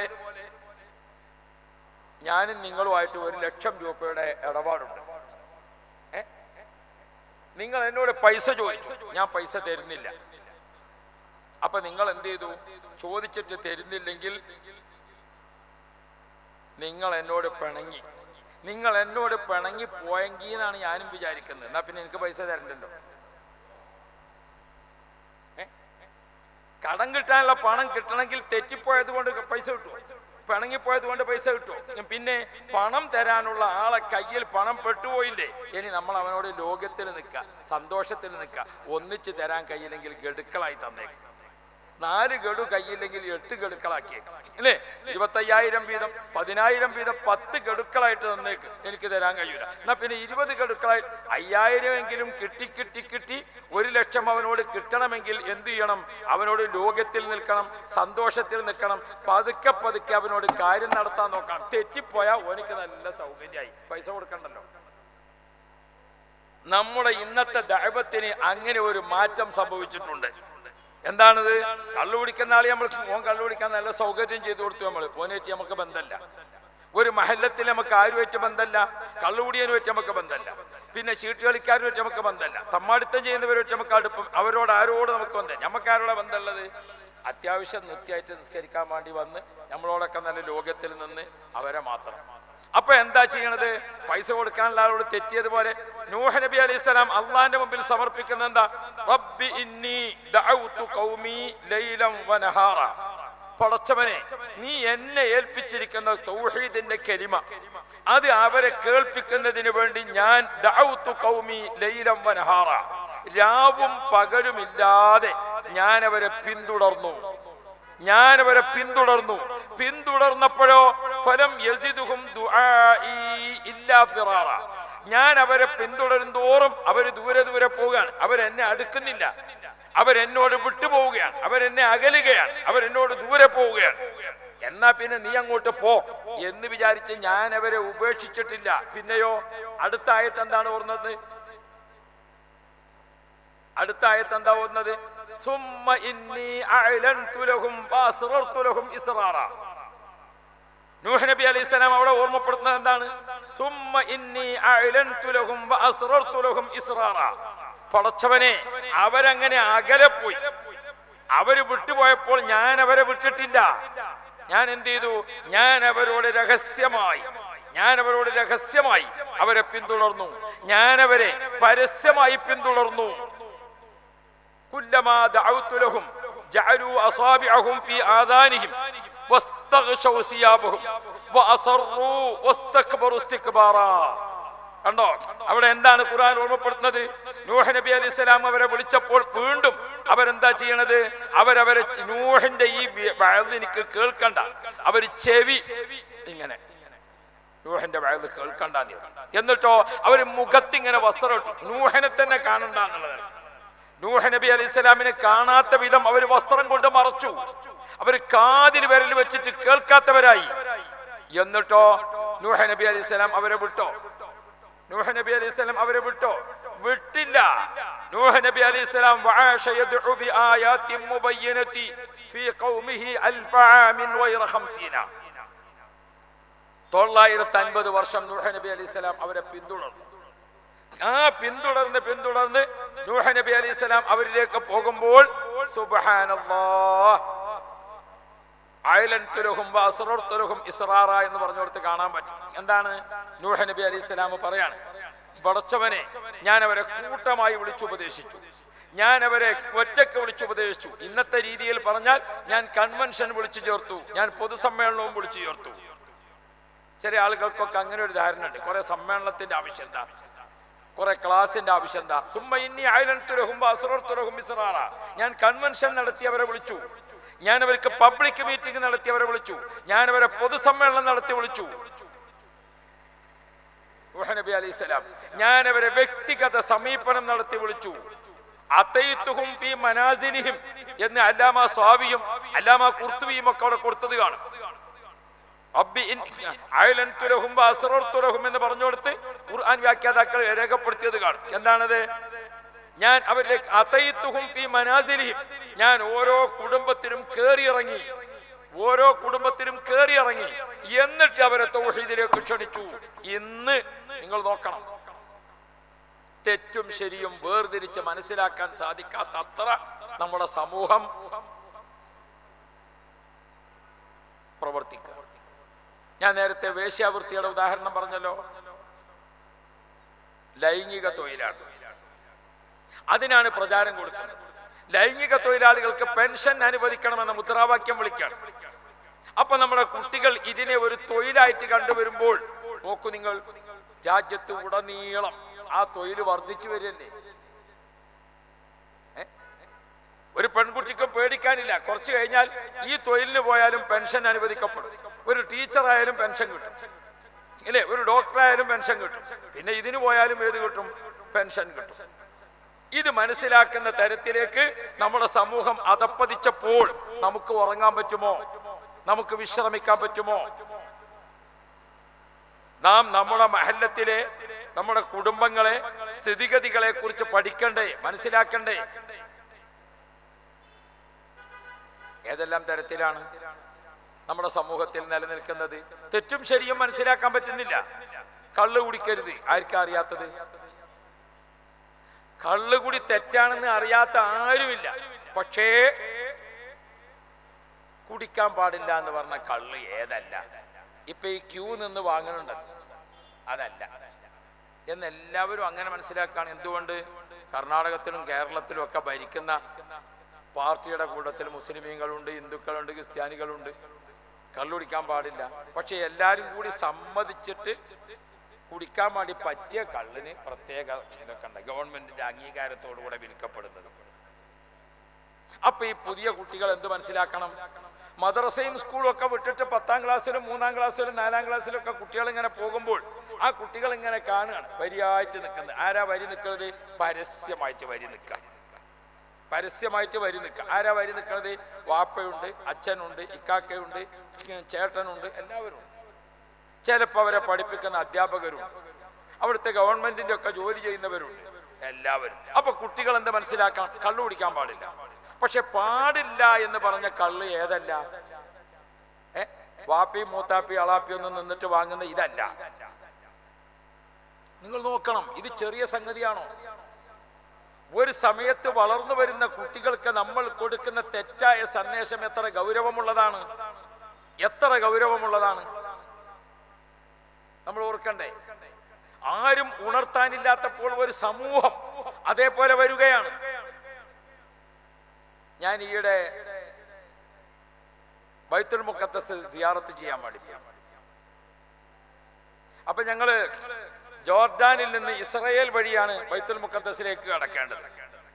ഞാനും നിങ്ങളുമായിട്ട് ഒരു ലക്ഷം രൂപയുടെ ഇടപാടുണ്ട് ഏ? നിങ്ങൾ എന്നോട് പൈസ ചോദിച്ചു ഞാൻ പൈസ തരുന്നില്ല അപ്പൊ നിങ്ങൾ എന്ത് ചെയ്തു ചോദിച്ചിട്ട് തരുന്നില്ലെങ്കിൽ നിങ്ങൾ എന്നോട് പിണങ്ങി നിങ്ങൾ എന്നോട് പിണങ്ങി പോയെങ്കിൽ എന്നാണ് ഞാനും വിചാരിക്കുന്നത് എന്നാ പിന്നെ എനിക്ക് പൈസ തരണ്ടല്ലോ ഏ? കടം കിട്ടാനുള്ള പണം കിട്ടണമെങ്കിൽ തെറ്റിപ്പോയത് കൊണ്ട് പൈസ കിട്ടുമോ പിണങ്ങിപ്പോയത് കൊണ്ട് പൈസ കിട്ടുമോ പിന്നെ പണം തരാനുള്ള ആളെ കയ്യിൽ പണം പെട്ടുപോയില്ലേ ഇനി നമ്മൾ അവനോട് ലോകത്തിൽ നിൽക്കുക സന്തോഷത്തിൽ നിൽക്കുക ഒന്നിച്ച് തരാൻ കഴിയില്ലെങ്കിൽ ഗഡുക്കളായി തന്നേക്കും നാല് ഗഡു കയ്യില്ലെങ്കിൽ എട്ട് ഗഡുക്കളാക്കിയേക്ക് അല്ലേ ഇരുപത്തയ്യായിരം വീതം പതിനായിരം വീതം പത്ത് ഗഡുക്കളായിട്ട് തന്നേക്ക് എനിക്ക് തരാൻ കഴിയൂല എന്നാ പിന്നെ ഇരുപത് ഗഡുക്കളായി അയ്യായിരം എങ്കിലും കിട്ടി കിട്ടി കിട്ടി ഒരു ലക്ഷം അവനോട് കിട്ടണമെങ്കിൽ എന്ത് ചെയ്യണം അവനോട് ലോകത്തിൽ നിൽക്കണം സന്തോഷത്തിൽ നിൽക്കണം പതുക്കെ പതുക്കെ അവനോട് കാര്യം നടത്താൻ നോക്കണം തെറ്റിപ്പോയാൽ ഓനിക്ക് നല്ല സൗകര്യമായി പൈസ കൊടുക്കണ്ടല്ലോ നമ്മുടെ ഇന്നത്തെ ദൈവത്തിന് അങ്ങനെ ഒരു മാറ്റം സംഭവിച്ചിട്ടുണ്ട് എന്താണിത് കള്ളു കുടിക്കുന്ന ആളെ നമ്മൾ ഓൻ കള്ളു കുടിക്കാൻ നല്ല സൗകര്യം ചെയ്തു കൊടുത്തു നമ്മൾ ഓനേറ്റ് നമുക്ക് ബന്ധമല്ല ഒരു മഹല്ലത്തിൽ നമുക്ക് ആരുമായിട്ട് ബന്ധമല്ല കള്ളുകുടിയനുമായിട്ട് നമുക്ക് ബന്ധമല്ല പിന്നെ ചീട്ട് കളിക്കാരുമായിട്ട് നമുക്ക് ബന്ധമല്ല തമ്മാടിത്തം ചെയ്യുന്നവരുമായിട്ട് നമുക്ക് അടുപ്പം അവരോട് ആരോട് നമുക്ക് ബന്ധം നമുക്ക് ആരോടെ ബന്ധമുള്ളത് അത്യാവശ്യം നിത്യമായിട്ട് നിസ്കരിക്കാൻ വേണ്ടി വന്ന് നമ്മളോടൊക്കെ നല്ല ലോകത്തിൽ നിന്ന് അവരെ മാത്രം അപ്പൊ എന്താ ചെയ്യണത് പൈസ കൊടുക്കാനുള്ള ആളോട് തെറ്റിയതുപോലെ നൂഹ നബി അലൈഹി സ്വലാം അള്ളാന്റെ മുമ്പിൽ സമർപ്പിക്കുന്ന എന്താ റബ്ബി ഇന്നി ദഅഉതു ഖൗമി ലൈലം വനഹാറ പടച്ചവനെ നീ എന്നെ ഏൽപ്പിച്ചിരിക്കുന്ന തൗഹീദിന്റെ കലിമ അത് അവരെ കേൾപ്പിക്കുന്നതിന് വേണ്ടി ഞാൻ ദഅഉതു ഖൗമി ലൈലം വനഹാറ രാവും പകലുമില്ലാതെ ഞാൻ അവരെ പിന്തുടർന്നു ഞാൻ അവരെ പിന്തുടർന്നു പിന്തുടർന്നപ്പോഴോ ഫലം യസിദുഹും ദുആഇ ഇല്ലാ ഫിറാറ ഞാൻ അവരെ പിന്തുടരും തോറും അവർ ദൂരെ ദൂരെ പോവുകയാണ് അവരെന്നെ അടുക്കുന്നില്ല അവരെന്നോട് വിട്ടുപോവുകയാണ് അവരെന്നെ അകലുകയാണ് അവരെന്നോട് ദൂരെ പോവുകയാണ് എന്നാ പിന്നെ നീ അങ്ങോട്ട് പോ എന്ന് വിചാരിച്ച് ഞാൻ അവരെ ഉപേക്ഷിച്ചിട്ടില്ല പിന്നെയോ അടുത്ത ആയത്ത് എന്താണ് ഓർന്നത് അടുത്ത ആയത്ത് എന്താ ഓർന്നത് സുമ്മ ഇന്നി അഅലൻതു ലഹും വഅസ്റർതു ലഹും ഇസ്റാറ നൂഹ് നബി അലൈഹി സ്വലാം അവിടെ ഓർമ്മപ്പെടുത്തുന്നത് എന്താണ് സുമ്മ ഇന്നി അഅലൻതു ലഹും വഅസ്റർതു ലഹും ഇസ്റാറ പടച്ചവനെ അവരങ്ങനെ അകലെ പോയി അവര് വിട്ടുപോയപ്പോൾ ഞാൻ അവരെ വിട്ടിട്ടില്ല ഞാൻ എന്ത് ചെയ്തു ഞാൻ അവരോട് രഹസ്യമായി ഞാൻ അവരോട് രഹസ്യമായി അവരെ പിന്തുടർന്നു ഞാൻ അവരെ പരസ്യമായി പിന്തുടർന്നു كلما دعوت لهم جعلوا أصابعهم في آذانهم واستغشوا ثيابهم وأصروا واستكبروا استكبارا കണ്ടോ അവിടെ എന്താണ് ഖുർആൻ ഓർമ്മപ്പെടുത്തുന്നത് നൂഹ് നബി അലൈഹി സ്വലാം അവരെ വിളിച്ചപ്പോൾ വീണ്ടും അവരെന്താ ചെയ്യണത് അവരവരെ ചെ- നൂഹിന്റെ ഈ വി- വയല് എനിക്ക് കേൾക്കണ്ട അവർ ചെവി ഇങ്ങനെ നൂഹന്റെ വയല് കേൾക്കണ്ട എന്നിട്ടോ അവര് മുഖത്തിങ്ങനെ വസ്ത്രം ഇട്ടു നൂഹനെ തന്നെ കാണണ്ട എന്നുള്ളത് നൂഹ നബി അലൈഹി സ്വലാമിനെ കാണാത്ത വിധം അവർ വസ്ത്രം കൊണ്ട് മറച്ചു അവർ കാതിൽ വിരൽ വെച്ചിട്ട് കേൾക്കാത്തവരായി എന്നിട്ടോ നൂഹ നബി അലൈഹി സ്വലാം അവരെ വിട്ടോ നൂഹ നബി അലൈഹി സ്വലാം അവരെ വിട്ടോ വിട്ടില്ല നൂഹ നബി അലൈഹി സ്വലാം വആശ യദ്ഉ ബിആയാത്തിൻ മുബയ്യനതി ഫീ ഖൗമിഹി അൽഫ ആമിൻ വൈറ ഖംസീന തൊള്ളായിരത്തി അൻപത് വർഷം നൂഹ നബി അലൈഹി സ്വലാം അവരെ പിന്തുടർന്നു ആ പിന്തുടർന്ന് പിന്തുടർന്ന് നൂഹ നബി അലൈഹി സ്വലാം അവരിലേക്ക് പോകുമ്പോൾ സുബ്ഹാനല്ലാഹ് അയലൻതുലഹും അസ്റർതുലഹും ഇസ്റാറ എന്ന് പറഞ്ഞുകൊടുത്ത് കാണാൻ പറ്റും എന്താണ് നൂഹ നബി അലൈഹി സ്വലാം പറയാണ് പടച്ചവനെ ഞാൻ അവരെ കൂട്ടമായി വിളിച്ചുപദേശിച്ചു ഞാൻ അവരെ ഒറ്റയ്ക്ക് വിളിച്ചുപദേശിച്ചു ഇന്നത്തെ രീതിയിൽ പറഞ്ഞാൽ ഞാൻ കൺവെൻഷൻ വിളിച്ചു ചേർത്തു ഞാൻ പൊതുസമ്മേളനവും വിളിച്ചു ചേർത്തു ചില ആളുകൾക്കൊക്കെ അങ്ങനെ ഒരു ധാരണ ഉണ്ട് കുറെ സമ്മേളനത്തിന്റെ ആവശ്യം എന്താ കുറെ ക്ലാസിന്റെ ആവശ്യം എന്താ സുമ്മ ഇന്നി അയലൻതുലഹും അസ്റർതുലഹും ഇസ്റാറ ഞാൻ കൺവെൻഷൻ നടത്തി അവരെ വിളിച്ചു ഞാൻ അവർക്ക് പബ്ലിക് മീറ്റിംഗ് നടത്തി അവരെ വിളിച്ചു ഞാൻ അവരെ പൊതുസമ്മേളനം നടത്തി വിളിച്ചു നൂഹ് നബി അലൈഹി സ്വലാം ഞാൻ അവരെ വ്യക്തിഗത സമീപനം നടത്തി വിളിച്ചു അതയ്തുഹും ഫീ മനാസിലിഹിം എന്ന് അല്ലാമ സ്വാവിയും അല്ലാമ കുർത്തുവിയും ഒക്കെ അവിടെ കൊടുത്തത് കാണും റബ്ബി ഇൻ അയലൻതു ലഹും വഅസ്റർതു ലഹും എന്ന് പറഞ്ഞു കൊടുത്ത് ഖുർആൻ വ്യാഖ്യാതാക്കൾ രേഖപ്പെടുത്തിയത് കാണും എന്താണത് ഞാൻ അവരിലേക്ക് അതയ്തുഹും ഫീ മനാസിലിഹിം ഞാൻ ഓരോ കുടുംബത്തിലും കേറിയിറങ്ങി ഓരോ കുടുംബത്തിലും കേറിയിറങ്ങി എന്നിട്ട് അവരെ തൗഹീദിലേക്ക് ക്ഷണിച്ചു ഇന്ന് നിങ്ങൾ നോക്കണം തെറ്റും ശരിയും വേർതിരിച്ച് മനസ്സിലാക്കാൻ സാധിക്കാത്ത അത്ര നമ്മുടെ സമൂഹം പ്രവർത്തിക്കുക ഞാൻ നേരത്തെ വേശ്യാവൃത്തിയുടെ ഉദാഹരണം പറഞ്ഞല്ലോ ലൈംഗിക തൊഴിലാണ് അതിനാണ് പ്രചാരം കൊടുക്കുന്നത് ലൈംഗിക തൊഴിലാളികൾക്ക് പെൻഷൻ അനുവദിക്കണമെന്ന മുദ്രാവാക്യം വിളിക്കണം അപ്പൊ നമ്മുടെ കുട്ടികൾ ഇതിനെ ഒരു തൊഴിലായിട്ട് കണ്ടുവരുമ്പോൾ നോക്കൂ നിങ്ങൾ രാജ്യത്ത് ഉടനീളം ആ തൊഴിൽ വർദ്ധിച്ചു വരില്ലേ ഏ? ഒരു പെൺകുട്ടിക്കും പേടിക്കാനില്ല കുറച്ച് കഴിഞ്ഞാൽ ഈ തൊഴിലിന് പോയാലും പെൻഷൻ അനുവദിക്കപ്പെടും ഒരു ടീച്ചറായാലും പെൻഷൻ കിട്ടും ഇല്ലേ ഒരു ഡോക്ടറായാലും പെൻഷൻ കിട്ടും പിന്നെ ഇതിന് പോയാലും ഏത് കിട്ടും പെൻഷൻ കിട്ടും ഇത് മനസ്സിലാക്കുന്ന തരത്തിലേക്ക് നമ്മുടെ സമൂഹം അതപ്പതിച്ചപ്പോൾ നമുക്ക് ഉറങ്ങാൻ പറ്റുമോ നമുക്ക് വിശ്രമിക്കാൻ പറ്റുമോ നാം നമ്മുടെ മഹല്ലത്തിലെ നമ്മുടെ കുടുംബങ്ങളെ സ്ഥിതിഗതികളെ കുറിച്ച് പഠിക്കണ്ടേ മനസ്സിലാക്കണ്ടേ ഏതെല്ലാം തരത്തിലാണ് നമ്മുടെ സമൂഹത്തിൽ നിലനിൽക്കുന്നത് തെറ്റും ശരിയും മനസ്സിലാക്കാൻ പറ്റുന്നില്ല കള്ള് കുടിക്കരുത് ആർക്കാ അറിയാത്തത് കള്ള് കൂടി തെറ്റാണെന്ന് അറിയാത്ത ആരുമില്ല പക്ഷേ കുടിക്കാൻ പാടില്ല എന്ന് പറഞ്ഞ കള്ള് ഏതല്ല ഇപ്പൊ ഈ ക്യൂ നിന്ന് വാങ്ങുന്നുണ്ട് അതല്ല എന്ന് എല്ലാവരും അങ്ങനെ മനസ്സിലാക്കുകയാണ് എന്തുകൊണ്ട് കർണാടകത്തിലും കേരളത്തിലും ഒക്കെ ഭരിക്കുന്ന പാർട്ടിയുടെ കൂട്ടത്തിൽ മുസ്ലിമീങ്ങളുണ്ട് ഹിന്ദുക്കളുണ്ട് ക്രിസ്ത്യാനികളുണ്ട് കള്ളുടിക്കാൻ പാടില്ല പക്ഷെ എല്ലാരും കൂടി സമ്മതിച്ചിട്ട് കുടിക്കാൻ വേണ്ടി പറ്റിയ കള്ളിന് പ്രത്യേക ഇതൊക്കെ ഉണ്ട് ഗവൺമെന്റിന്റെ അംഗീകാരത്തോടുകൂടെ വിൽക്കപ്പെടുന്നത് അപ്പൊ ഈ പുതിയ കുട്ടികൾ എന്ത് മനസ്സിലാക്കണം മദ്രസയും സ്കൂളും ഒക്കെ വിട്ടിട്ട് പത്താം ക്ലാസ്സിലും മൂന്നാം ക്ലാസ്സിലും നാലാം ക്ലാസ്സിലും ഒക്കെ കുട്ടികൾ ഇങ്ങനെ പോകുമ്പോൾ ആ കുട്ടികൾ ഇങ്ങനെ കാണുകയാണ് വരിയായിട്ട് നിൽക്കുന്നത് ആരാ വരി നിൽക്കുന്നത് പരസ്യമായിട്ട് വരി നിൽക്കുക പരസ്യമായിട്ട് വരി നിൽക്കുക ആരാ വരി നിൽക്കുന്നത് വാപ്പയുണ്ട് അച്ഛനുണ്ട് ഇക്കാക്കയുണ്ട് ചേട്ടനുണ്ട് എല്ലാവരും ഉണ്ട് ചിലപ്പോൾ അവരെ പഠിപ്പിക്കുന്ന അധ്യാപകരുണ്ട് അവിടുത്തെ ഗവൺമെന്റിന്റെ ഒക്കെ ജോലി ചെയ്യുന്നവരുണ്ട് എല്ലാവരും അപ്പൊ കുട്ടികൾ എന്ത് മനസ്സിലാക്കണം കള്ളു കുടിക്കാൻ പാടില്ല പക്ഷെ പാടില്ല എന്ന് പറഞ്ഞ കള്ള് ഏതല്ല ഏ വാപ്പി മൂത്താപ്പി അളാപ്പി ഒന്നും നിന്നിട്ട് വാങ്ങുന്ന ഇതല്ല നിങ്ങൾ നോക്കണം ഇത് ചെറിയ സംഗതിയാണോ ഒരു സമയത്ത് വളർന്നു വരുന്ന കുട്ടികൾക്ക് നമ്മൾ കൊടുക്കുന്ന തെറ്റായ സന്ദേശം എത്ര ഗൗരവമുള്ളതാണ് എത്ര ഗൗരവമുള്ളതാണ് നമ്മൾ ഓർക്കണ്ടേ ആരും ഉണർത്താനില്ലാത്തപ്പോൾ ഒരു സമൂഹം അതേപോലെ വരികയാണ് ഞാൻ ഈയിടെ ബൈത്തുൽ മുക്കത്തസിൽ സിയാറത്ത് ചെയ്യാൻ വേണ്ടി പോയി. അപ്പൊ ഞങ്ങള് ജോർഡാനിൽ നിന്ന് ഇസ്രയേൽ വഴിയാണ് ബൈത്തുൽ മുക്കത്തസിലേക്ക് കടക്കേണ്ടത്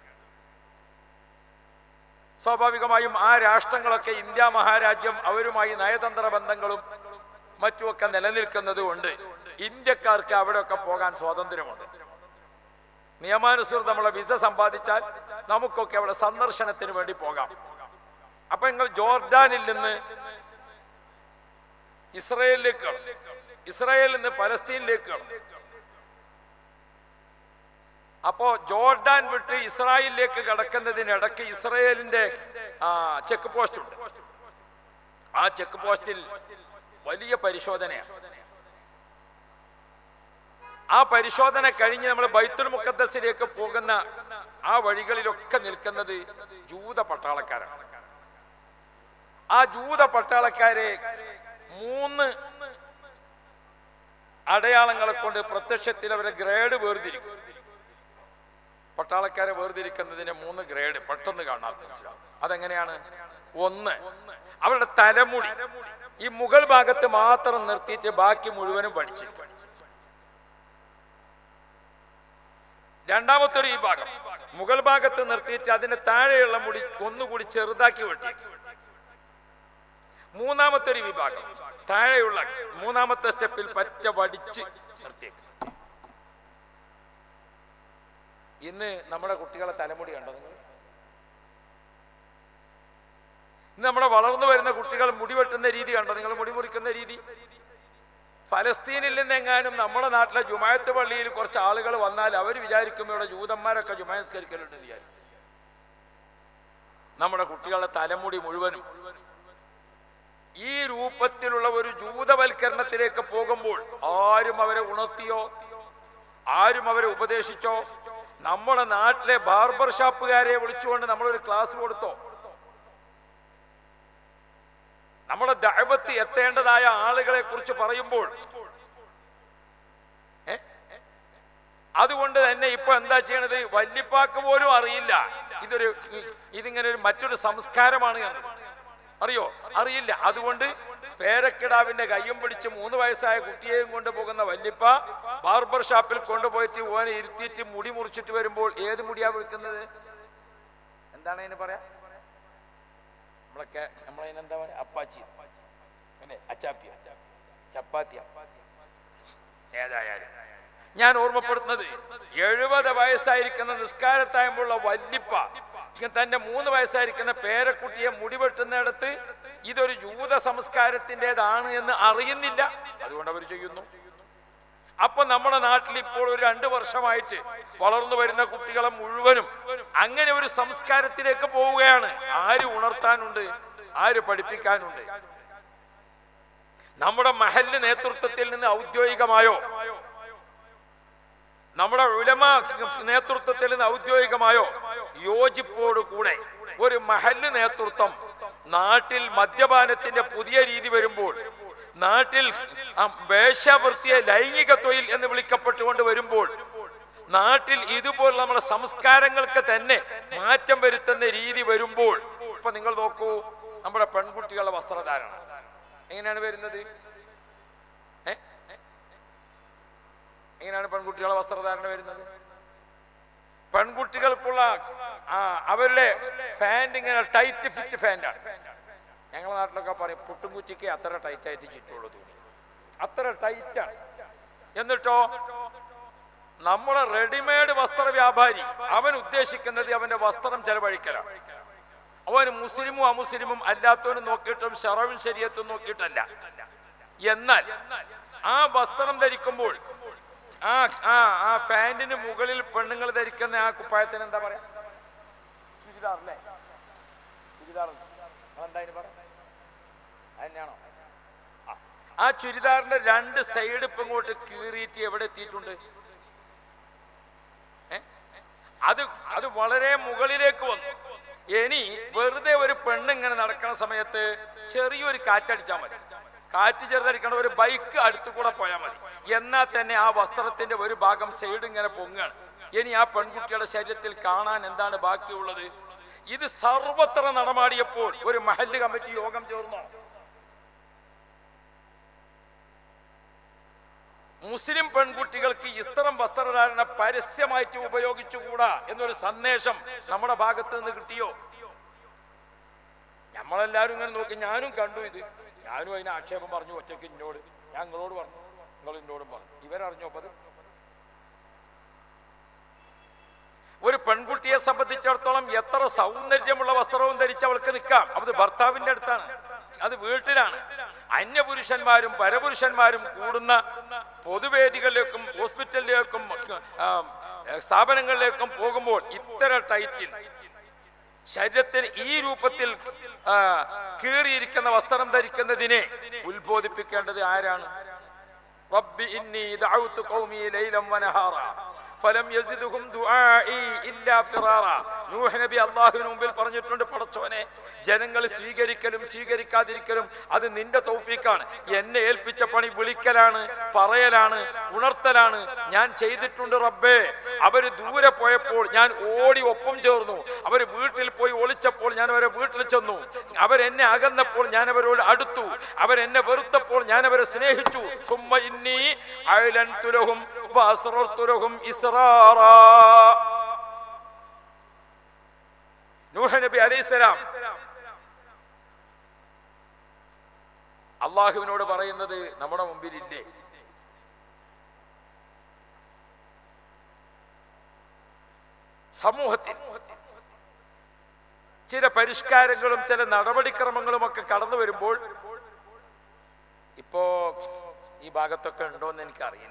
സ്വാഭാവികമായും ആ രാഷ്ട്രങ്ങളൊക്കെ ഇന്ത്യ മഹാരാജ്യം അവരുമായി നയതന്ത്ര ബന്ധങ്ങളും മറ്റുമൊക്കെ നിലനിൽക്കുന്നത് കൊണ്ട് ഇന്ത്യക്കാർക്ക് അവിടെയൊക്കെ പോകാൻ സ്വാതന്ത്ര്യമുണ്ട് നിയമാനുസൃതമുള്ള വിസ സമ്പാദിച്ചാൽ നമുക്കൊക്കെ അവിടെ സന്ദർശനത്തിന് വേണ്ടി പോകാം അപ്പൊ നിങ്ങൾ ജോർഡാനിൽ നിന്ന് ഇസ്രയേലിലേക്ക് കടന്നു. ഇസ്രയേലിൽ നിന്ന് പലസ്തീനിലേക്ക് കടന്നു. അപ്പോ ജോർഡാൻ വിട്ട് ഇസ്രായേലിലേക്ക് കടക്കുന്നതിനിടയ്ക്ക് ഇസ്രയേലിന്റെ ആ ചെക്ക് പോസ്റ്റ് ഉണ്ട് ആ ചെക്ക് പോസ്റ്റിൽ വലിയ പരിശോധനയാണ് ആ പരിശോധന കഴിഞ്ഞ് നമ്മൾ ബൈത്തുൽ മുക്കദ്ദസിലേക്ക് പോകുന്ന ആ വഴികളിലൊക്കെ നിൽക്കുന്നത് ജൂത പട്ടാളക്കാരാണ് ആ ജൂത പട്ടാളക്കാരെ മൂന്ന് അടയാളങ്ങളെ കൊണ്ട് പ്രത്യക്ഷത്തിൽ അവരെ ഗ്രേഡ് വേർതിരിക്കും പട്ടാളക്കാരെ വേർതിരിക്കുന്നതിന് മൂന്ന് ഗ്രേഡ് പെട്ടെന്ന് കാണാൻ മനസ്സിലാവും അതെങ്ങനെയാണ് ഒന്ന് അവരുടെ തലമുടി ഈ മുകൾ ഭാഗത്ത് മാത്രം നിർത്തിയിട്ട് ബാക്കി മുഴുവനും പഠിച്ചിരിക്കും രണ്ടാമത്തെ ഒരു ഈ ഭാഗം മുകൾ ഭാഗത്ത് നിർത്തിയിട്ട് അതിന്റെ താഴെയുള്ള മുടി ഒന്നുകൂടി ചെറുതാക്കി വെട്ടി മൂന്നാമത്തെ ഒരു വിഭാഗം താഴെയുള്ള മൂന്നാമത്തെ സ്റ്റെപ്പിൽ പറ്റ വടിച്ച് നിർത്തിയേക്കും ഇന്ന് നമ്മുടെ കുട്ടികളെ തലമുടി കണ്ടോ നിങ്ങൾ ഇന്ന് നമ്മുടെ വളർന്നു വരുന്ന കുട്ടികൾ മുടി വെട്ടുന്ന രീതി കണ്ടോ നിങ്ങൾ മുടി മുറിക്കുന്ന രീതി ഫലസ്തീനിൽ നിന്നെങ്ങാനും നമ്മുടെ നാട്ടിലെ ജുമായത്ത് പള്ളിയിൽ കുറച്ച് ആളുകൾ വന്നാൽ അവർ വിചാരിക്കും ഇവിടെ ജൂതന്മാരൊക്കെ ജുമായസ്കരിക്കലുണ്ട് എന്ന് വിചാരിക്കും നമ്മുടെ കുട്ടികളുടെ തലമുടി മുഴുവനും ഈ രൂപത്തിലുള്ള ഒരു ജൂതവൽക്കരണത്തിലേക്ക് പോകുമ്പോൾ ആരും അവരെ ഉണർത്തിയോ ആരും അവരെ ഉപദേശിച്ചോ നമ്മുടെ നാട്ടിലെ ബാർബർ ഷാപ്പുകാരെ വിളിച്ചുകൊണ്ട് നമ്മളൊരു ക്ലാസ് കൊടുത്തോ നമ്മുടെ ദഅവത്ത് എത്തേണ്ടതായ ആളുകളെ കുറിച്ച് പറയുമ്പോൾ ഏ? അതുകൊണ്ട് തന്നെ ഇപ്പൊ എന്താ ചെയ്യണത് വല്യപ്പാക്ക് പോലും അറിയില്ല ഇതൊരു ഇതിങ്ങനെ ഒരു മറ്റൊരു സംസ്കാരമാണ് എന്ന് അറിയോ അറിയില്ല അതുകൊണ്ട് പേരക്കിടാവിന്റെ കയ്യും പിടിച്ച് മൂന്ന് വയസ്സായ കുട്ടിയെയും കൊണ്ടുപോകുന്ന വല്യപ്പ ബാർബർ ഷാപ്പിൽ കൊണ്ടുപോയിട്ട് ഓനെ ഇരുത്തിയിട്ട് മുടി മുറിച്ചിട്ട് വരുമ്പോൾ ഏത് മുടിയാ വിളിക്കുന്നത് എന്താണ് അതിന് പറയാ നമ്മളൊക്കെ നമ്മളതിനെന്താ പറയാ അപ്പാച്ചി അല്ലേ അച്ചാപ്പി ചപ്പാത്തി ഏതായാലും ഞാൻ ഓർമ്മപ്പെടുത്തുന്നത് എഴുപത് വയസ്സായിരിക്കുന്ന നിസ്കാരത്തായുമ്പോഴുള്ള വല്ലിപ്പ ഇങ്ങനെ തന്റെ മൂന്ന് വയസ്സായിരിക്കുന്ന പേരക്കുട്ടിയെ മുടിവെട്ടുന്നിടത്ത് ഇതൊരു ജൂത സംസ്കാരത്തിൻ്റെതാണ് എന്ന് അറിയുന്നില്ല അതുകൊണ്ട് അവർ ചെയ്യുന്നു അപ്പൊ നമ്മുടെ നാട്ടിൽ ഇപ്പോൾ ഒരു രണ്ട് വർഷമായിട്ട് വളർന്നു വരുന്ന കുട്ടികളെ മുഴുവനും അങ്ങനെ ഒരു സംസ്കാരത്തിലേക്ക് പോവുകയാണ് ആര് ഉണർത്താനുണ്ട് ആര് പഠിപ്പിക്കാനുണ്ട് നമ്മുടെ മഹല്ല് നേതൃത്വത്തിൽ നിന്ന് ഔദ്യോഗികമായോ നമ്മുടെ ഉലമ നേതൃത്വത്തിൽ നിന്ന് ഔദ്യോഗികമായോ യോജിപ്പോട് കൂടെ ഒരു മഹല്ല് നേതൃത്വം നാട്ടിൽ മദ്യപാനത്തിന്റെ പുതിയ രീതി വരുമ്പോൾ നാട്ടിൽ ആ വേശ്യാവൃത്തിയെ ലൈംഗിക തൊഴിൽ എന്ന് വിളിക്കപ്പെട്ടുകൊണ്ട് വരുമ്പോൾ നാട്ടിൽ ഇതുപോലുള്ള നമ്മുടെ സംസ്കാരങ്ങൾക്ക് തന്നെ മാറ്റം വരുത്തുന്ന രീതി വരുമ്പോൾ ഇപ്പൊ നിങ്ങൾ നോക്കൂ നമ്മുടെ പെൺകുട്ടികളുടെ വസ്ത്രധാരണം എങ്ങനെയാണ് വരുന്നത് ഏ എങ്ങനെയാണ് പെൺകുട്ടികളുടെ വസ്ത്രധാരണ വരുന്നത് പെൺകുട്ടികൾക്കുള്ള ആ അവരുടെ ഫാൻറ് ഇങ്ങനെ ടൈറ്റ് ഫിറ്റ് ഫാൻറ്റാണ് ഞങ്ങളുടെ നാട്ടിലൊക്കെ പറയും പുട്ടുംകുറ്റിക്ക് അത്ര ടൈറ്റ് ആയിട്ട് ചുറ്റുള്ളൂ തുണി അത്ര ടൈറ്റാണ് എന്നിട്ടോ നമ്മുടെ റെഡിമെയ്ഡ് വസ്ത്ര വ്യാപാരി അവൻ ഉദ്ദേശിക്കുന്നത് അവന്റെ വസ്ത്രം ചെലവഴിക്കലാണ് അവൻ മുസ്ലിമും അമുസ്ലിമും അല്ലാത്തവനും നോക്കിയിട്ടും ഷറവും ശരീരത്തും നോക്കിയിട്ടല്ല എന്നാൽ ആ വസ്ത്രം ധരിക്കുമ്പോൾ ആ ആ ആ ഫാന്റിന് മുകളിൽ പെണ്ണുങ്ങൾ ധരിക്കുന്ന ആ കുപ്പായത്തിന് എന്താ പറയാ ചുരിദാറല്ലേ ചുരിദാർ അതെന്താ അതിന് പറയാ അതന്നെയാണോ ആ. ആ ചുരിദാറിന്റെ രണ്ട് സൈഡ് ഇപ്പൊ ഇങ്ങോട്ട് കീറിയിട്ട് എവിടെ എത്തിയിട്ടുണ്ട് ഏ? അത് അത് വളരെ മുകളിലേക്ക് വന്നു ഇനി വെറുതെ ഒരു പെണ്ണ് ഇങ്ങനെ നടക്കുന്ന സമയത്ത് ചെറിയൊരു കാറ്റടിച്ചാൽ മതി കാറ്റ് ചെറുതടിക്കണ ഒരു ബൈക്ക് അടുത്തു കൂടെ പോയാൽ മതി എന്നാൽ തന്നെ ആ വസ്ത്രത്തിന്റെ ഒരു ഭാഗം സൈഡ് ഇങ്ങനെ പൊങ്ങാണ് ഇനി ആ പെൺകുട്ടിയുടെ ശരീരത്തിൽ കാണാൻ എന്താണ് ബാക്കിയുള്ളത് ഇത് സർവത്ര നടമാടിയപ്പോൾ ഒരു മഹല്ല് കമ്മിറ്റി യോഗം ചേർന്നോ മുസ്ലിം പെൺകുട്ടികൾക്ക് ഇത്തരം വസ്ത്രധാരണ പരസ്യമായിട്ട് ഉപയോഗിച്ചുകൂടാ എന്നൊരു സന്ദേശം നമ്മുടെ ഭാഗത്ത് നിന്ന് കിട്ടിയോ നമ്മളെല്ലാരും ഇങ്ങനെ നോക്കി ഞാനും കണ്ടു ഇത് ഞാനും അതിന് ആക്ഷേപം പറഞ്ഞു ഒറ്റയ്ക്ക് എന്നോട് ഞാൻ നിങ്ങളോട് പറഞ്ഞു നിങ്ങൾ എന്നോടും പറഞ്ഞു ഇവരറിഞ്ഞോ അപ്പൊ അത് ഒരു പെൺകുട്ടിയെ സംബന്ധിച്ചിടത്തോളം എത്ര സൗന്ദര്യമുള്ള വസ്ത്രവും ധരിച്ച് അവൾക്ക് നിൽക്കാം അത് ഭർത്താവിന്റെ അടുത്താണ് അത് വീട്ടിലാണ് അന്യപുരുഷന്മാരും പരപുരുഷന്മാരും കൂടുന്ന പൊതുവേദികളിലേക്കും ഹോസ്പിറ്റലിലേക്കും ആ, സ്ഥാപനങ്ങളിലേക്കും പോകുമ്പോൾ ഇത്തരം ടൈറ്റിൽ ശരീരത്തിന് ഈ രൂപത്തിൽ ആ, കീറിയിരിക്കുന്ന വസ്ത്രം ധരിക്കുന്നതിനെ ഉത്ബോധിപ്പിക്കേണ്ടത് ആരാണ് റബ്ബി ഇന്നി ദഅവ്തു ഖൗമി ലൈലൻ വനഹാറ ഫലം യസിദുഹും ദുആഇ ഇല്ലാ ഫിറാറ നൂഹ് നബി അല്ലാഹുവിന് മുമ്പിൽ പറഞ്ഞിട്ടുണ്ട് പടച്ചോനെ ജനങ്ങൾ സ്വീകരിക്കലും സ്വീകരിക്കാതിരിക്കലും അത് നിന്റെ തൗഫീക്കാണ് എന്നെ ഏൽപ്പിച്ച പണി വിളിക്കലാണ് പറയലാണ് ഉണർത്തലാണ് ഞാൻ ചെയ്തിട്ടുണ്ട് റബ്ബേ അവര് ദൂരെ പോയപ്പോൾ ഞാൻ ഓടി ഒപ്പം ചേർന്നു അവര് വീട്ടിൽ പോയി ഒളിച്ചപ്പോൾ ഞാൻ അവരെ വീട്ടിൽ ചെന്നു അവരെന്നെ അകന്നപ്പോൾ ഞാൻ അവരോട് അടുത്തു അവരെന്നെ വെറുത്തപ്പോൾ ഞാൻ അവരെ സ്നേഹിച്ചു സുമ്മ ഇന്നി അയലൻതുലഹും വഅസ്റർതുലഹും ഇസ്റാറാ നൂഹ് നബി അലൈഹിസ്സലാം അള്ളാഹുവിനോട് പറയുന്നത് നമ്മുടെ മുമ്പിലില്ലേ സമൂഹത്തിൽ ചില പരിഷ്കാരങ്ങളും ചില നടപടിക്രമങ്ങളും ഒക്കെ കടന്നു വരുമ്പോൾ ഇപ്പോ ഈ ഭാഗത്തൊക്കെ ഉണ്ടോന്ന് എനിക്കറിയില്ല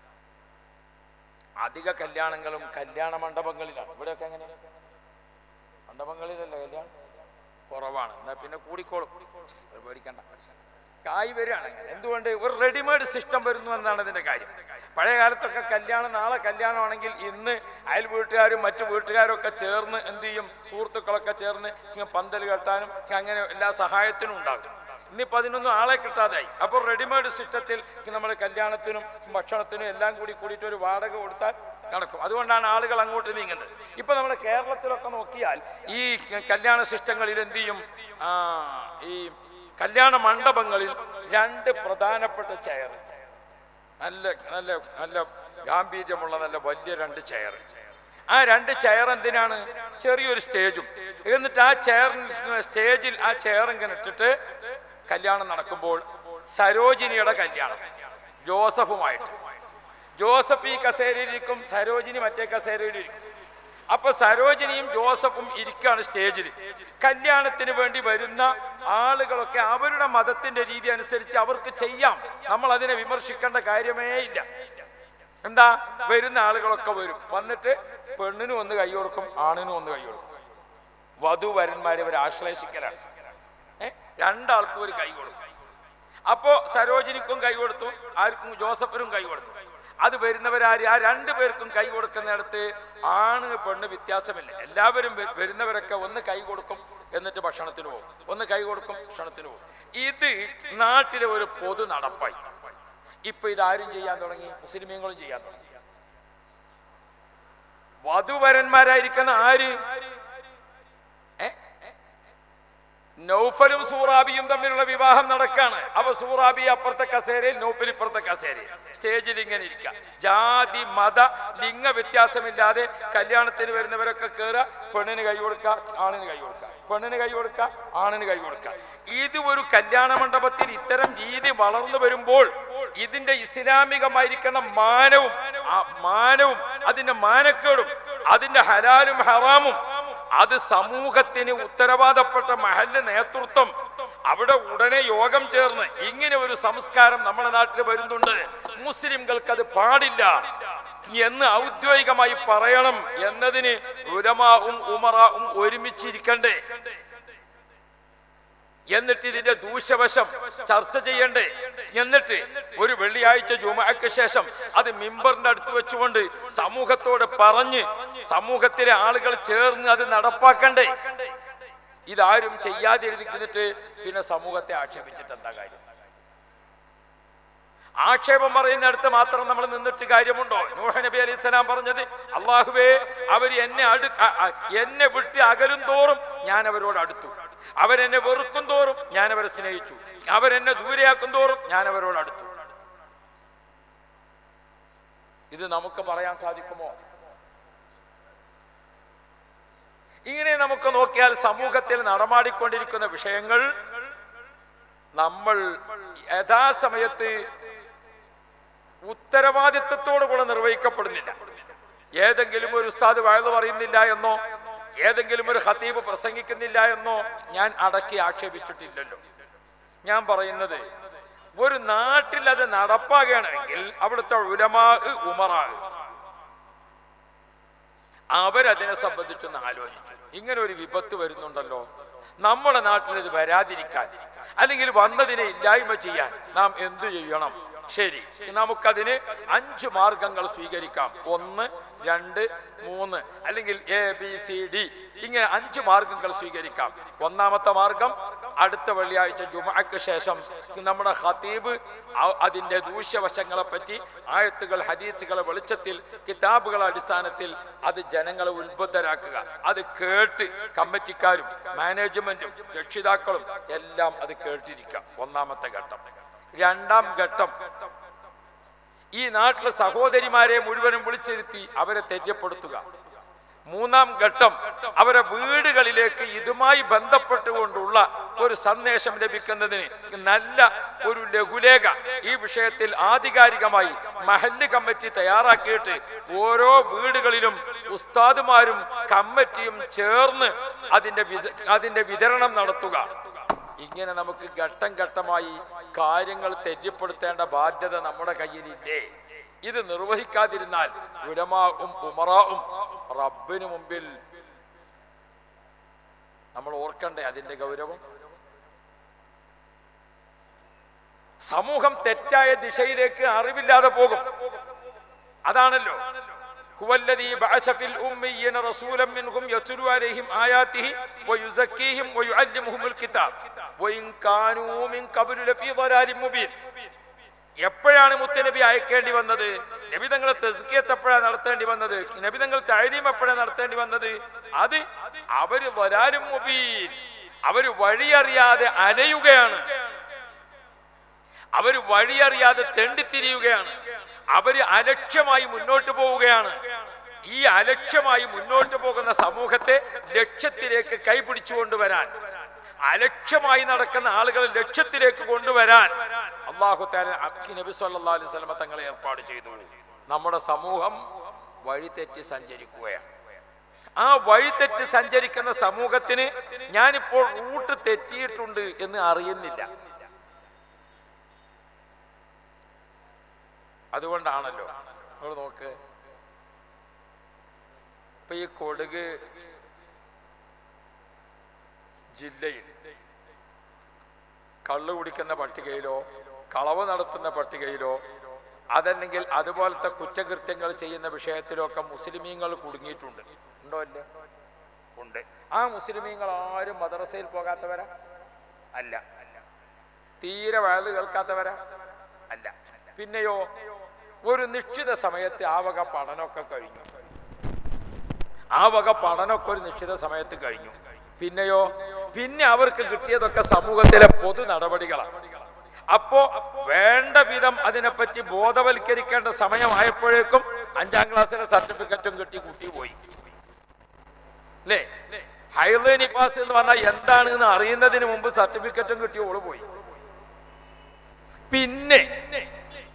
അധിക കല്യാണങ്ങളും കല്യാണ മണ്ഡപങ്ങളിലാണ് ഇവിടെയൊക്കെ എങ്ങനെ മണ്ഡപങ്ങളിലല്ല കല്യാണം കുറവാണ് എന്നാ പിന്നെ കൂടിക്കോളും അത് പേടിക്കണ്ട കായ് വരികയാണ് അങ്ങനെ. എന്തുകൊണ്ട് ഒരു റെഡിമെയ്ഡ് സിസ്റ്റം വരുന്നു എന്നാണ് ഇതിന്റെ കാര്യം പഴയ കാലത്തൊക്കെ കല്യാണം നാളെ കല്യാണമാണെങ്കിൽ ഇന്ന് അയൽ വീട്ടുകാരും മറ്റു വീട്ടുകാരും ഒക്കെ ചേർന്ന് എന്ത് ചെയ്യും സുഹൃത്തുക്കളൊക്കെ ചേർന്ന് ഇങ്ങനെ പന്തൽ കെട്ടാനും അങ്ങനെ എല്ലാ സഹായത്തിനും ഉണ്ടാകും ഇന്നിപ്പോ അതിനൊന്നും ആളെ കിട്ടാതായി അപ്പോൾ റെഡിമെയ്ഡ് സിസ്റ്റത്തിൽ നമ്മൾ കല്യാണത്തിനും ഭക്ഷണത്തിനും എല്ലാം കൂടി കൂടിയിട്ട് ഒരു വാടക കൊടുത്താൽ നടക്കും അതുകൊണ്ടാണ് ആളുകൾ അങ്ങോട്ട് നീങ്ങുന്നത് ഇപ്പൊ നമ്മുടെ കേരളത്തിലൊക്കെ നോക്കിയാൽ ഈ കല്യാണ സിസ്റ്റങ്ങളിൽ എന്ത് ചെയ്യും ആ ഈ കല്യാണ മണ്ഡപങ്ങളിൽ രണ്ട് പ്രധാനപ്പെട്ട ചെയർ നല്ല നല്ല നല്ല ഗാംഭീര്യമുള്ള നല്ല വലിയ രണ്ട് ചെയർ ആ രണ്ട് ചെയർ എന്തിനാണ് ചെറിയൊരു സ്റ്റേജും എന്നിട്ട് ആ ചെയർ സ്റ്റേജിൽ ആ ചെയർ ഇങ്ങനെ ഇട്ടിട്ട് കല്യാണം നടക്കുമ്പോൾ സരോജിനിയുടെ കല്യാണം ജോസഫുമായിട്ട് ജോസഫ് ഈ കസേരയിലിരിക്കും സരോജിനി മറ്റേ കസേരയിലിരിക്കും അപ്പൊ സരോജിനിയും ജോസഫും ഇരിക്കുകയാണ് സ്റ്റേജിൽ കല്യാണത്തിന് വേണ്ടി വരുന്ന ആളുകളൊക്കെ അവരുടെ മതത്തിന്റെ രീതി അനുസരിച്ച് അവർക്ക് ചെയ്യാം നമ്മൾ അതിനെ വിമർശിക്കേണ്ട കാര്യമേ ഇല്ല എന്താ വരുന്ന ആളുകളൊക്കെ വരും വന്നിട്ട് പെണ്ണിനും ഒന്ന് കൈ കൊടുക്കും ആണിനും ഒന്ന് കൈ കൊടുക്കും വധുവരന്മാരെ അവർ ആശ്ലേഷിക്കലാണ് ഏ? രണ്ടാൾക്കും ഒരു കൈ കൊടുക്കും അപ്പോ സരോജിനിക്കും കൈ കൊടുത്തു ആർക്കും ജോസഫിനും കൈ കൊടുത്തു അത് വരുന്നവരാര് ആ രണ്ടു പേർക്കും കൈ കൊടുക്കുന്നിടത്ത് ആണ് പെണ്ണ് വ്യത്യാസമില്ല എല്ലാവരും വ- വരുന്നവരൊക്കെ ഒന്ന് കൈ കൊടുക്കും എന്നിട്ട് ഭക്ഷണത്തിന് പോകും ഒന്ന് കൈ കൊടുക്കും ഭക്ഷണത്തിന് പോകും ഇത് നാട്ടിലെ ഒരു പൊതു നടപ്പായി ഇപ്പൊ ഇതാരും ചെയ്യാൻ തുടങ്ങി മുസ്ലിമീങ്ങളും ചെയ്യാൻ തുടങ്ങി വധുവരന്മാരായിരിക്കുന്ന ആര് ഏ നൗഫലും സൂറാബിയും തമ്മിലുള്ള വിവാഹം നടക്കാണ് അപ്പൊ സൂറാബി അപ്പുറത്തെ കസേരയിൽ നൗഫൽ ഇപ്പുറത്തെ കസേരയിൽ സ്റ്റേജിൽ ഇങ്ങനെ ഇരിക്കുക ജാതി മത ലിംഗ വ്യത്യാസമില്ലാതെ കല്യാണത്തിന് വരുന്നവരൊക്കെ കയറുക പെണ്ണിന് കൈ കൊടുക്കുക ആണിന് കൈ കൊടുക്കുക പെണ്ണിന് കൈ കൊടുക്കുക ആണിന് കൈ കൊടുക്കുക ഇത് ഒരു കല്യാണ മണ്ഡപത്തിൽ ഇത്തരം രീതി വളർന്നു വരുമ്പോൾ ഇതിന്റെ ഇസ്ലാമികമായിരിക്കുന്ന മാനവും ആ മാനവും അതിന്റെ മാനക്കേടും അതിന്റെ ഹലാലും ഹറാമും അത് സമൂഹത്തിന് ഉത്തരവാദപ്പെട്ട മഹല്ല് നേതൃത്വം അവിടെ ഉടനെ യോഗം ചേർന്ന് ഇങ്ങനെ ഒരു സംസ്കാരം നമ്മുടെ നാട്ടിൽ വരുന്നുണ്ട് മുസ്ലിംകൾക്ക് അത് പാടില്ല എന്ന് ഔദ്യോഗികമായി പറയണം എന്നതിന് ഉലമാവും ഉമറാവും ഒരുമിച്ചിരിക്കണ്ടേ എന്നിട്ട് ഇതിന്റെ ദൂഷ്യവശം ചർച്ച ചെയ്യണ്ടേ എന്നിട്ട് ഒരു വെള്ളിയാഴ്ച ജുമയ്ക്ക് ശേഷം അത് മിമ്പറിന്റെ അടുത്ത് വെച്ചുകൊണ്ട് സമൂഹത്തോട് പറഞ്ഞ് സമൂഹത്തിലെ ആളുകൾ ചേർന്ന് അത് നടപ്പാക്കണ്ടേ ഇതാരും ചെയ്യാതിരുന്നിട്ട് പിന്നെ സമൂഹത്തെ ആക്ഷേപിച്ചിട്ട് എന്താ കാര്യം ആക്ഷേപം പറയുന്നിടത്ത് മാത്രം നമ്മൾ നിന്നിട്ട് കാര്യമുണ്ടോ നൂഹ നബി അലൈഹി സ്വലാം പറഞ്ഞത് അള്ളാഹുവേ അവർ എന്നെ അടു അ- അ- എന്നെ വിട്ട് അകലും തോറും ഞാൻ അവരോട് അടുത്തു അവരെന്നെ വെറുക്കും തോറും ഞാൻ അവരെ സ്നേഹിച്ചു അവരെന്നെ ദൂരെയാക്കും തോറും ഞാൻ അവരോട് അടുത്തു ഇത് നമുക്ക് പറയാൻ സാധിക്കുമോ ഇങ്ങനെ നമുക്ക് നോക്കിയാൽ സമൂഹത്തിൽ നടമാടിക്കൊണ്ടിരിക്കുന്ന വിഷയങ്ങൾ നമ്മൾ യഥാസമയത്ത് ഉത്തരവാദിത്വത്തോടുകൂടെ നിർവഹിക്കപ്പെടുന്നില്ല ഏതെങ്കിലും ഒരു ഉസ്താദ് വഴുതു പറയുന്നില്ല എന്നോ ഏതെങ്കിലും ഒരു ഹത്തീബ് പ്രസംഗിക്കുന്നില്ല എന്നോ ഞാൻ അടക്കി ആക്ഷേപിച്ചിട്ടില്ലല്ലോ ഞാൻ പറയുന്നത് ഒരു നാട്ടിൽ അത് നടപ്പാകണമെങ്കിൽ അവിടുത്തെ ഉലമാ ഉമറാ അവരതിനെ സംബന്ധിച്ചൊന്ന് ആലോചിച്ചു ഇങ്ങനെ ഒരു വിപത്ത് വരുന്നുണ്ടല്ലോ നമ്മുടെ നാട്ടിൽ ഇത് വരാതിരിക്കാൻ അല്ലെങ്കിൽ വന്നതിനെ ഇല്ലായ്മ ചെയ്യാൻ നാം എന്തു ചെയ്യണം ശരി നമുക്കതിന് അഞ്ച് മാർഗങ്ങൾ സ്വീകരിക്കാം ഒന്ന് രണ്ട് മൂന്ന് അല്ലെങ്കിൽ എ ബി സി ഡി ഇങ്ങനെ അഞ്ച് മാർഗങ്ങൾ സ്വീകരിക്കാം ഒന്നാമത്തെ മാർഗം അടുത്ത വെള്ളിയാഴ്ച ജുമഅക്ക് ശേഷം നമ്മുടെ ഖതീബ് അ- അതിന്റെ ദൂഷ്യവശങ്ങളെ പറ്റി ആയത്തുകൾ ഹദീസുകളെ വെളിച്ചത്തിൽ കിതാബുകളുടെ അടിസ്ഥാനത്തിൽ അത് ജനങ്ങളെ ഉത്ബുദ്ധരാക്കുക അത് കേട്ട് കമ്മിറ്റിക്കാരും മാനേജ്മെന്റും രക്ഷിതാക്കളും എല്ലാം അത് കേട്ടിരിക്കാം ഒന്നാമത്തെ ഘട്ടം രണ്ടാം ഘട്ടം ഈ നാട്ടിലെ സഹോദരിമാരെ മുഴുവനും വിളിച്ചിരുത്തി അവരെ തെര്യപ്പെടുത്തുക മൂന്നാം ഘട്ടം അവരെ വീടുകളിലേക്ക് ഇതുമായി ബന്ധപ്പെട്ടുകൊണ്ടുള്ള ഒരു സന്ദേശം ലഭിക്കുന്നതിന് നല്ല ഒരു ലഘുലേഖ ഈ വിഷയത്തിൽ ആധികാരികമായി മഹല്ല് കമ്മിറ്റി തയ്യാറാക്കിയിട്ട് ഓരോ വീടുകളിലും ഉസ്താദുമാരും കമ്മിറ്റിയും ചേർന്ന് അതിന്റെ വിത- അതിന്റെ വിതരണം നടത്തുക ഇങ്ങനെ നമുക്ക് ഘട്ടം ഘട്ടമായി കാര്യങ്ങൾ തെര്യപ്പെടുത്തേണ്ട ബാധ്യത നമ്മുടെ കയ്യിലില്ലേ ഇത് നിർവഹിക്കാതിരുന്നാൽ ഉലമാവും ഉമറാവും റബ്ബിന് മുമ്പിൽ നമ്മൾ ഓർക്കണ്ടേ അതിന്റെ ഗൗരവം സമൂഹം തെറ്റായ ദിശയിലേക്ക് അറിവില്ലാതെ പോകും അതാണല്ലോ هو الذي بعث في الأميين رسولا منهم يتلو عليهم آياته ويزكيهم ويعلمهم الكتاب وإن كانوا من قبل لفي ضلال مبين എപ്പോഴാണ് മുത്തനബി അയക്കേണ്ടി വന്നത് നബി തങ്ങളെ തെസ്കിയത്ത് എപ്പോഴാണ് നടത്തേണ്ടി വന്നത് നബി തങ്ങൾ തൈലീം എപ്പോഴാണ് നടത്തേണ്ടി വന്നത് അത് അവര് വരാലും മുബീൻ അവര് വഴിയറിയാതെ അലയുകയാണ് അവര് വഴിയറിയാതെ തെണ്ടിത്തിരിയുകയാണ് അവര് അലക്ഷ്യമായി മുന്നോട്ട് പോവുകയാണ് ഈ അലക്ഷ്യമായി മുന്നോട്ട് പോകുന്ന സമൂഹത്തെ ലക്ഷ്യത്തിലേക്ക് കൈപിടിച്ചു കൊണ്ടുവരാൻ അലക്ഷ്യമായി നടക്കുന്ന ആളുകളെ ലക്ഷ്യത്തിലേക്ക് കൊണ്ടുവരാൻ അള്ളാഹു താല അബ്ദി നബി സല്ലല്ലാഹു അലൈഹി വസല്ലമ തങ്ങളെ ഏർപ്പാട് ചെയ്തു നമ്മുടെ സമൂഹം വഴിതെറ്റി സഞ്ചരിക്കുകയാണ് ആ വഴിതെറ്റി സഞ്ചരിക്കുന്ന സമൂഹത്തിന് ഞാനിപ്പോൾ റൂട്ട് തെറ്റിയിട്ടുണ്ട് എന്ന് അറിയുന്നില്ല അതുകൊണ്ടാണല്ലോ നിങ്ങൾ നോക്ക് ഇപ്പൊ ഈ കൊടുക് ജില്ലയിൽ കള്ളു കുടിക്കുന്ന പട്ടികയിലോ കളവ് നടത്തുന്ന പട്ടികയിലോ അതല്ലെങ്കിൽ അതുപോലത്തെ കുറ്റകൃത്യങ്ങൾ ചെയ്യുന്ന വിഷയത്തിലോ ഒക്കെ മുസ്ലിമീങ്ങൾ കുടുങ്ങിയിട്ടുണ്ട് ഉണ്ടോ അല്ലേ ഉണ്ട് ആ മുസ്ലിമീങ്ങൾ ആരും മദ്രസയിൽ പോകാത്തവരാ അല്ല തീരെ വയത് കേൾക്കാത്തവരാ അല്ല പിന്നെയോ ഒരു നിശ്ചിത സമയത്ത് ആ വക പഠനമൊക്കെ കഴിഞ്ഞു ആ വക പഠനമൊക്കെ ഒരു നിശ്ചിത സമയത്ത് കഴിഞ്ഞു പിന്നെയോ പിന്നെ അവർക്ക് കിട്ടിയതൊക്കെ സമൂഹത്തിലെ പൊതു നടപടികളാണ് അപ്പോ വേണ്ട വിധം അതിനെപ്പറ്റി ബോധവൽക്കരിക്കേണ്ട സമയമായപ്പോഴേക്കും അഞ്ചാം ക്ലാസ്സിലെ സർട്ടിഫിക്കറ്റും കിട്ടി കുട്ടി പോയി അല്ലേ ഹൈദേ നിപ്പാസ് എന്ന് പറഞ്ഞാൽ എന്താണ് എന്ന് അറിയുന്നതിന് മുമ്പ് സർട്ടിഫിക്കറ്റും കിട്ടി ഓള് പോയി പിന്നെ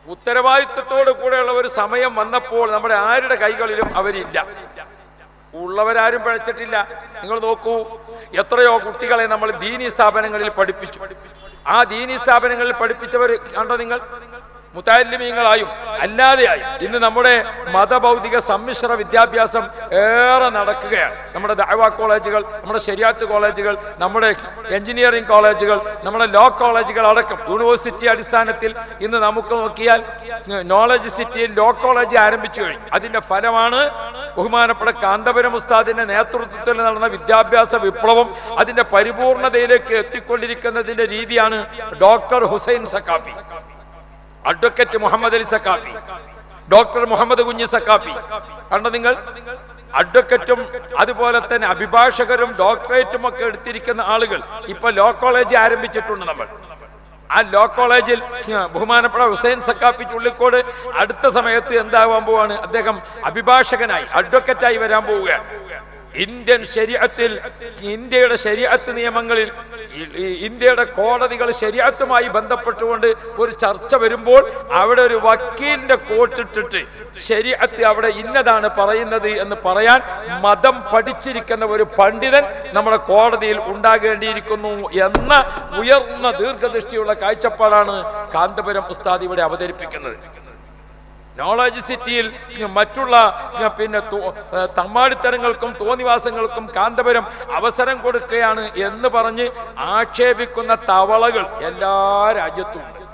ഉത്തരവാദിത്വത്തോടു കൂടെയുള്ള ഒരു സമയം വന്നപ്പോൾ നമ്മുടെ ആരുടെ കൈകളിലും അവരില്ല ഉള്ളവരാരും പഴച്ചിട്ടില്ല നിങ്ങൾ നോക്കൂ എത്രയോ കുട്ടികളെ നമ്മൾ ദീനി സ്ഥാപനങ്ങളിൽ പഠിപ്പിച്ചു ആ ദീനി സ്ഥാപനങ്ങളിൽ പഠിപ്പിച്ചവർ കണ്ടോ നിങ്ങൾ മുത്താലിമീങ്ങളായും അല്ലാതെയായും ഇന്ന് നമ്മുടെ മതഭൗതിക സമ്മിശ്ര വിദ്യാഭ്യാസം ഏറെ നടക്കുകയാണ് നമ്മുടെ ദഅവ കോളേജുകൾ നമ്മുടെ ശരിയാത്ത് കോളേജുകൾ നമ്മുടെ എഞ്ചിനീയറിംഗ് കോളേജുകൾ നമ്മുടെ ലോ കോളേജുകൾ അടക്കം യൂണിവേഴ്സിറ്റി അടിസ്ഥാനത്തിൽ ഇന്ന് നമുക്ക് നോക്കിയാൽ നോളജ് സിറ്റിയിൽ ലോ കോളേജ് ആരംഭിച്ചു കഴിഞ്ഞു അതിന്റെ ഫലമാണ് ബഹുമാനപ്പെട്ട കാന്തപുരം ഉസ്താദിന്റെ നേതൃത്വത്തിൽ നടന്ന വിദ്യാഭ്യാസ വിപ്ലവം അതിന്റെ പരിപൂർണതയിലേക്ക് എത്തിക്കൊണ്ടിരിക്കുന്നതിന്റെ രീതിയാണ് doctor Hussain Saqafi advocate Muhammad Ali Saqafi doctor Muhammad Kunhi Saqafi കണ്ടോ നിങ്ങൾ അഡ്വക്കറ്റും അതുപോലെ തന്നെ അഭിഭാഷകരും ഡോക്ടറേറ്റും ഒക്കെ എടുത്തിരിക്കുന്ന ആളുകൾ ഇപ്പൊ ലോ കോളേജ് ആരംഭിച്ചിട്ടുണ്ട് നമ്മൾ ആ ലോ കോളേജിൽ ബഹുമാനപ്പെട്ട ഹുസൈൻ സക്കാഫി ചുള്ളിക്കോട് അടുത്ത സമയത്ത് എന്താവാൻ പോവാണ് അദ്ദേഹം അഭിഭാഷകനായി അഡ്വക്കറ്റായി വരാൻ പോവുകയാണ് ഇന്ത്യൻ ശരീരത്തിൽ ഇന്ത്യയുടെ ശരീരത്ത് നിയമങ്ങളിൽ ഈ- ഈ ഇന്ത്യയുടെ കോടതികൾ ശരീരത്തുമായി ബന്ധപ്പെട്ടുകൊണ്ട് ഒരു ചർച്ച വരുമ്പോൾ അവിടെ ഒരു വക്കീലിന്റെ കോട്ടിട്ടിട്ട് ശരീരത്ത് അവിടെ ഇന്നതാണ് പറയുന്നത് എന്ന് പറയാൻ മതം പഠിച്ചിരിക്കുന്ന ഒരു പണ്ഡിതൻ നമ്മുടെ കോടതിയിൽ ഉണ്ടാകേണ്ടിയിരിക്കുന്നു എന്ന ഉയർന്ന ദീർഘദൃഷ്ടിയുള്ള കാഴ്ചപ്പാടാണ് കാന്തപുരം ഉസ്താദ് ഇവിടെ അവതരിപ്പിക്കുന്നത് നോളജ് സിറ്റിയിൽ മറ്റുള്ള പിന്നെ തോ- ഏഹ് തമ്മാടിത്തരങ്ങൾക്കും തോന്നിവാസങ്ങൾക്കും കാന്തപുരം അവസരം കൊടുക്കുകയാണ് എന്ന് പറഞ്ഞ് ആക്ഷേപിക്കുന്ന തവളകൾ എല്ലാ രാജ്യത്തും ഉണ്ട്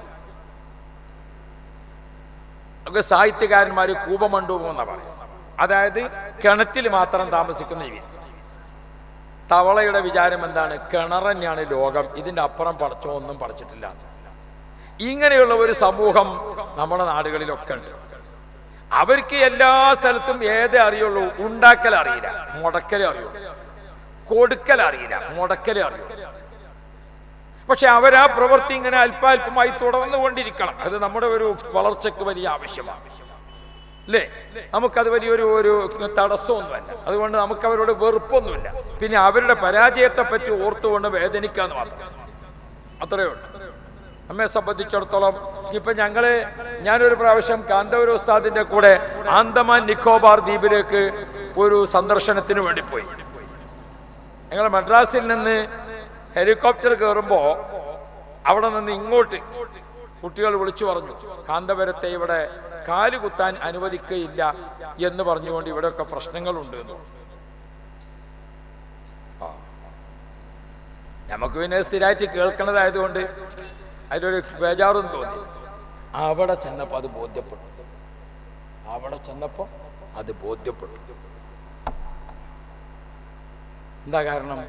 ഒക്കെ സാഹിത്യകാരന്മാര് കൂപമണ്ഡൂപം എന്നാ പറയും അതായത് കിണറ്റിൽ മാത്രം താമസിക്കുന്ന ഇവർ തവളയുടെ വിചാരം എന്താണ് കിണർ തന്നെയാണ് ലോകം ഇതിന്റെ അപ്പുറം പടച്ചോ ഒന്നും പടച്ചിട്ടില്ല ഇങ്ങനെയുള്ള ഒരു സമൂഹം നമ്മുടെ നാടുകളിലൊക്കെ ഉണ്ട് അവർക്ക് എല്ലാ സ്ഥലത്തും ഏതേ അറിയുള്ളൂ ഉണ്ടാക്കൽ അറിയില്ല മുടക്കലേ അറിയുള്ളൂ കൊടുക്കൽ അറിയില്ല മുടക്കലേ അറിയുള്ളൂ പക്ഷെ അവരാ പ്രവൃത്തി ഇങ്ങനെ അല്പാൽപമായി തുടർന്നുകൊണ്ടിരിക്കണം അത് നമ്മുടെ ഒരു വളർച്ചയ്ക്ക് വലിയ ആവശ്യമാണ് അല്ലേ നമുക്കത് വലിയൊരു ഒരു തടസ്സമൊന്നുമല്ല അതുകൊണ്ട് നമുക്ക് അവരോട് വെറുപ്പൊന്നുമില്ല പിന്നെ അവരുടെ പരാജയത്തെ പറ്റി ഓർത്തുകൊണ്ട് വേദനിക്കാന്ന് മാത്രം അത്രയേ ഉള്ളൂ നമ്മെ സംബന്ധിച്ചിടത്തോളം ഇപ്പൊ ഞങ്ങള് ഞാനൊരു പ്രാവശ്യം കാന്തപുര ഉസ്താദിന്റെ കൂടെ ആന്തമാൻ നിക്കോബാർ ദ്വീപിലേക്ക് ഒരു സന്ദർശനത്തിന് വേണ്ടി പോയി ഞങ്ങൾ മദ്രാസിൽ നിന്ന് ഹെലികോപ്റ്റർ കയറുമ്പോൾ അവിടെ നിന്ന് ഇങ്ങോട്ട് കുട്ടികൾ വിളിച്ചു പറഞ്ഞു കാന്തപുരത്തെ ഇവിടെ കാല് കുത്താൻ അനുവദിക്കയില്ല എന്ന് പറഞ്ഞുകൊണ്ട് ഇവിടെയൊക്കെ പ്രശ്നങ്ങളുണ്ട് എന്ന് പറഞ്ഞു. ആ. നമുക്ക് പിന്നെ സ്ഥിരമായിട്ട് കേൾക്കണതായതുകൊണ്ട് അതിലൊരു ബേജാറും തോന്നി അവിടെ ചെന്നപ്പോൾ അത് ബോധ്യപ്പെട്ടു അവിടെ ചെന്നപ്പോൾ അത് ബോധ്യപ്പെട്ടു എന്താ കാരണം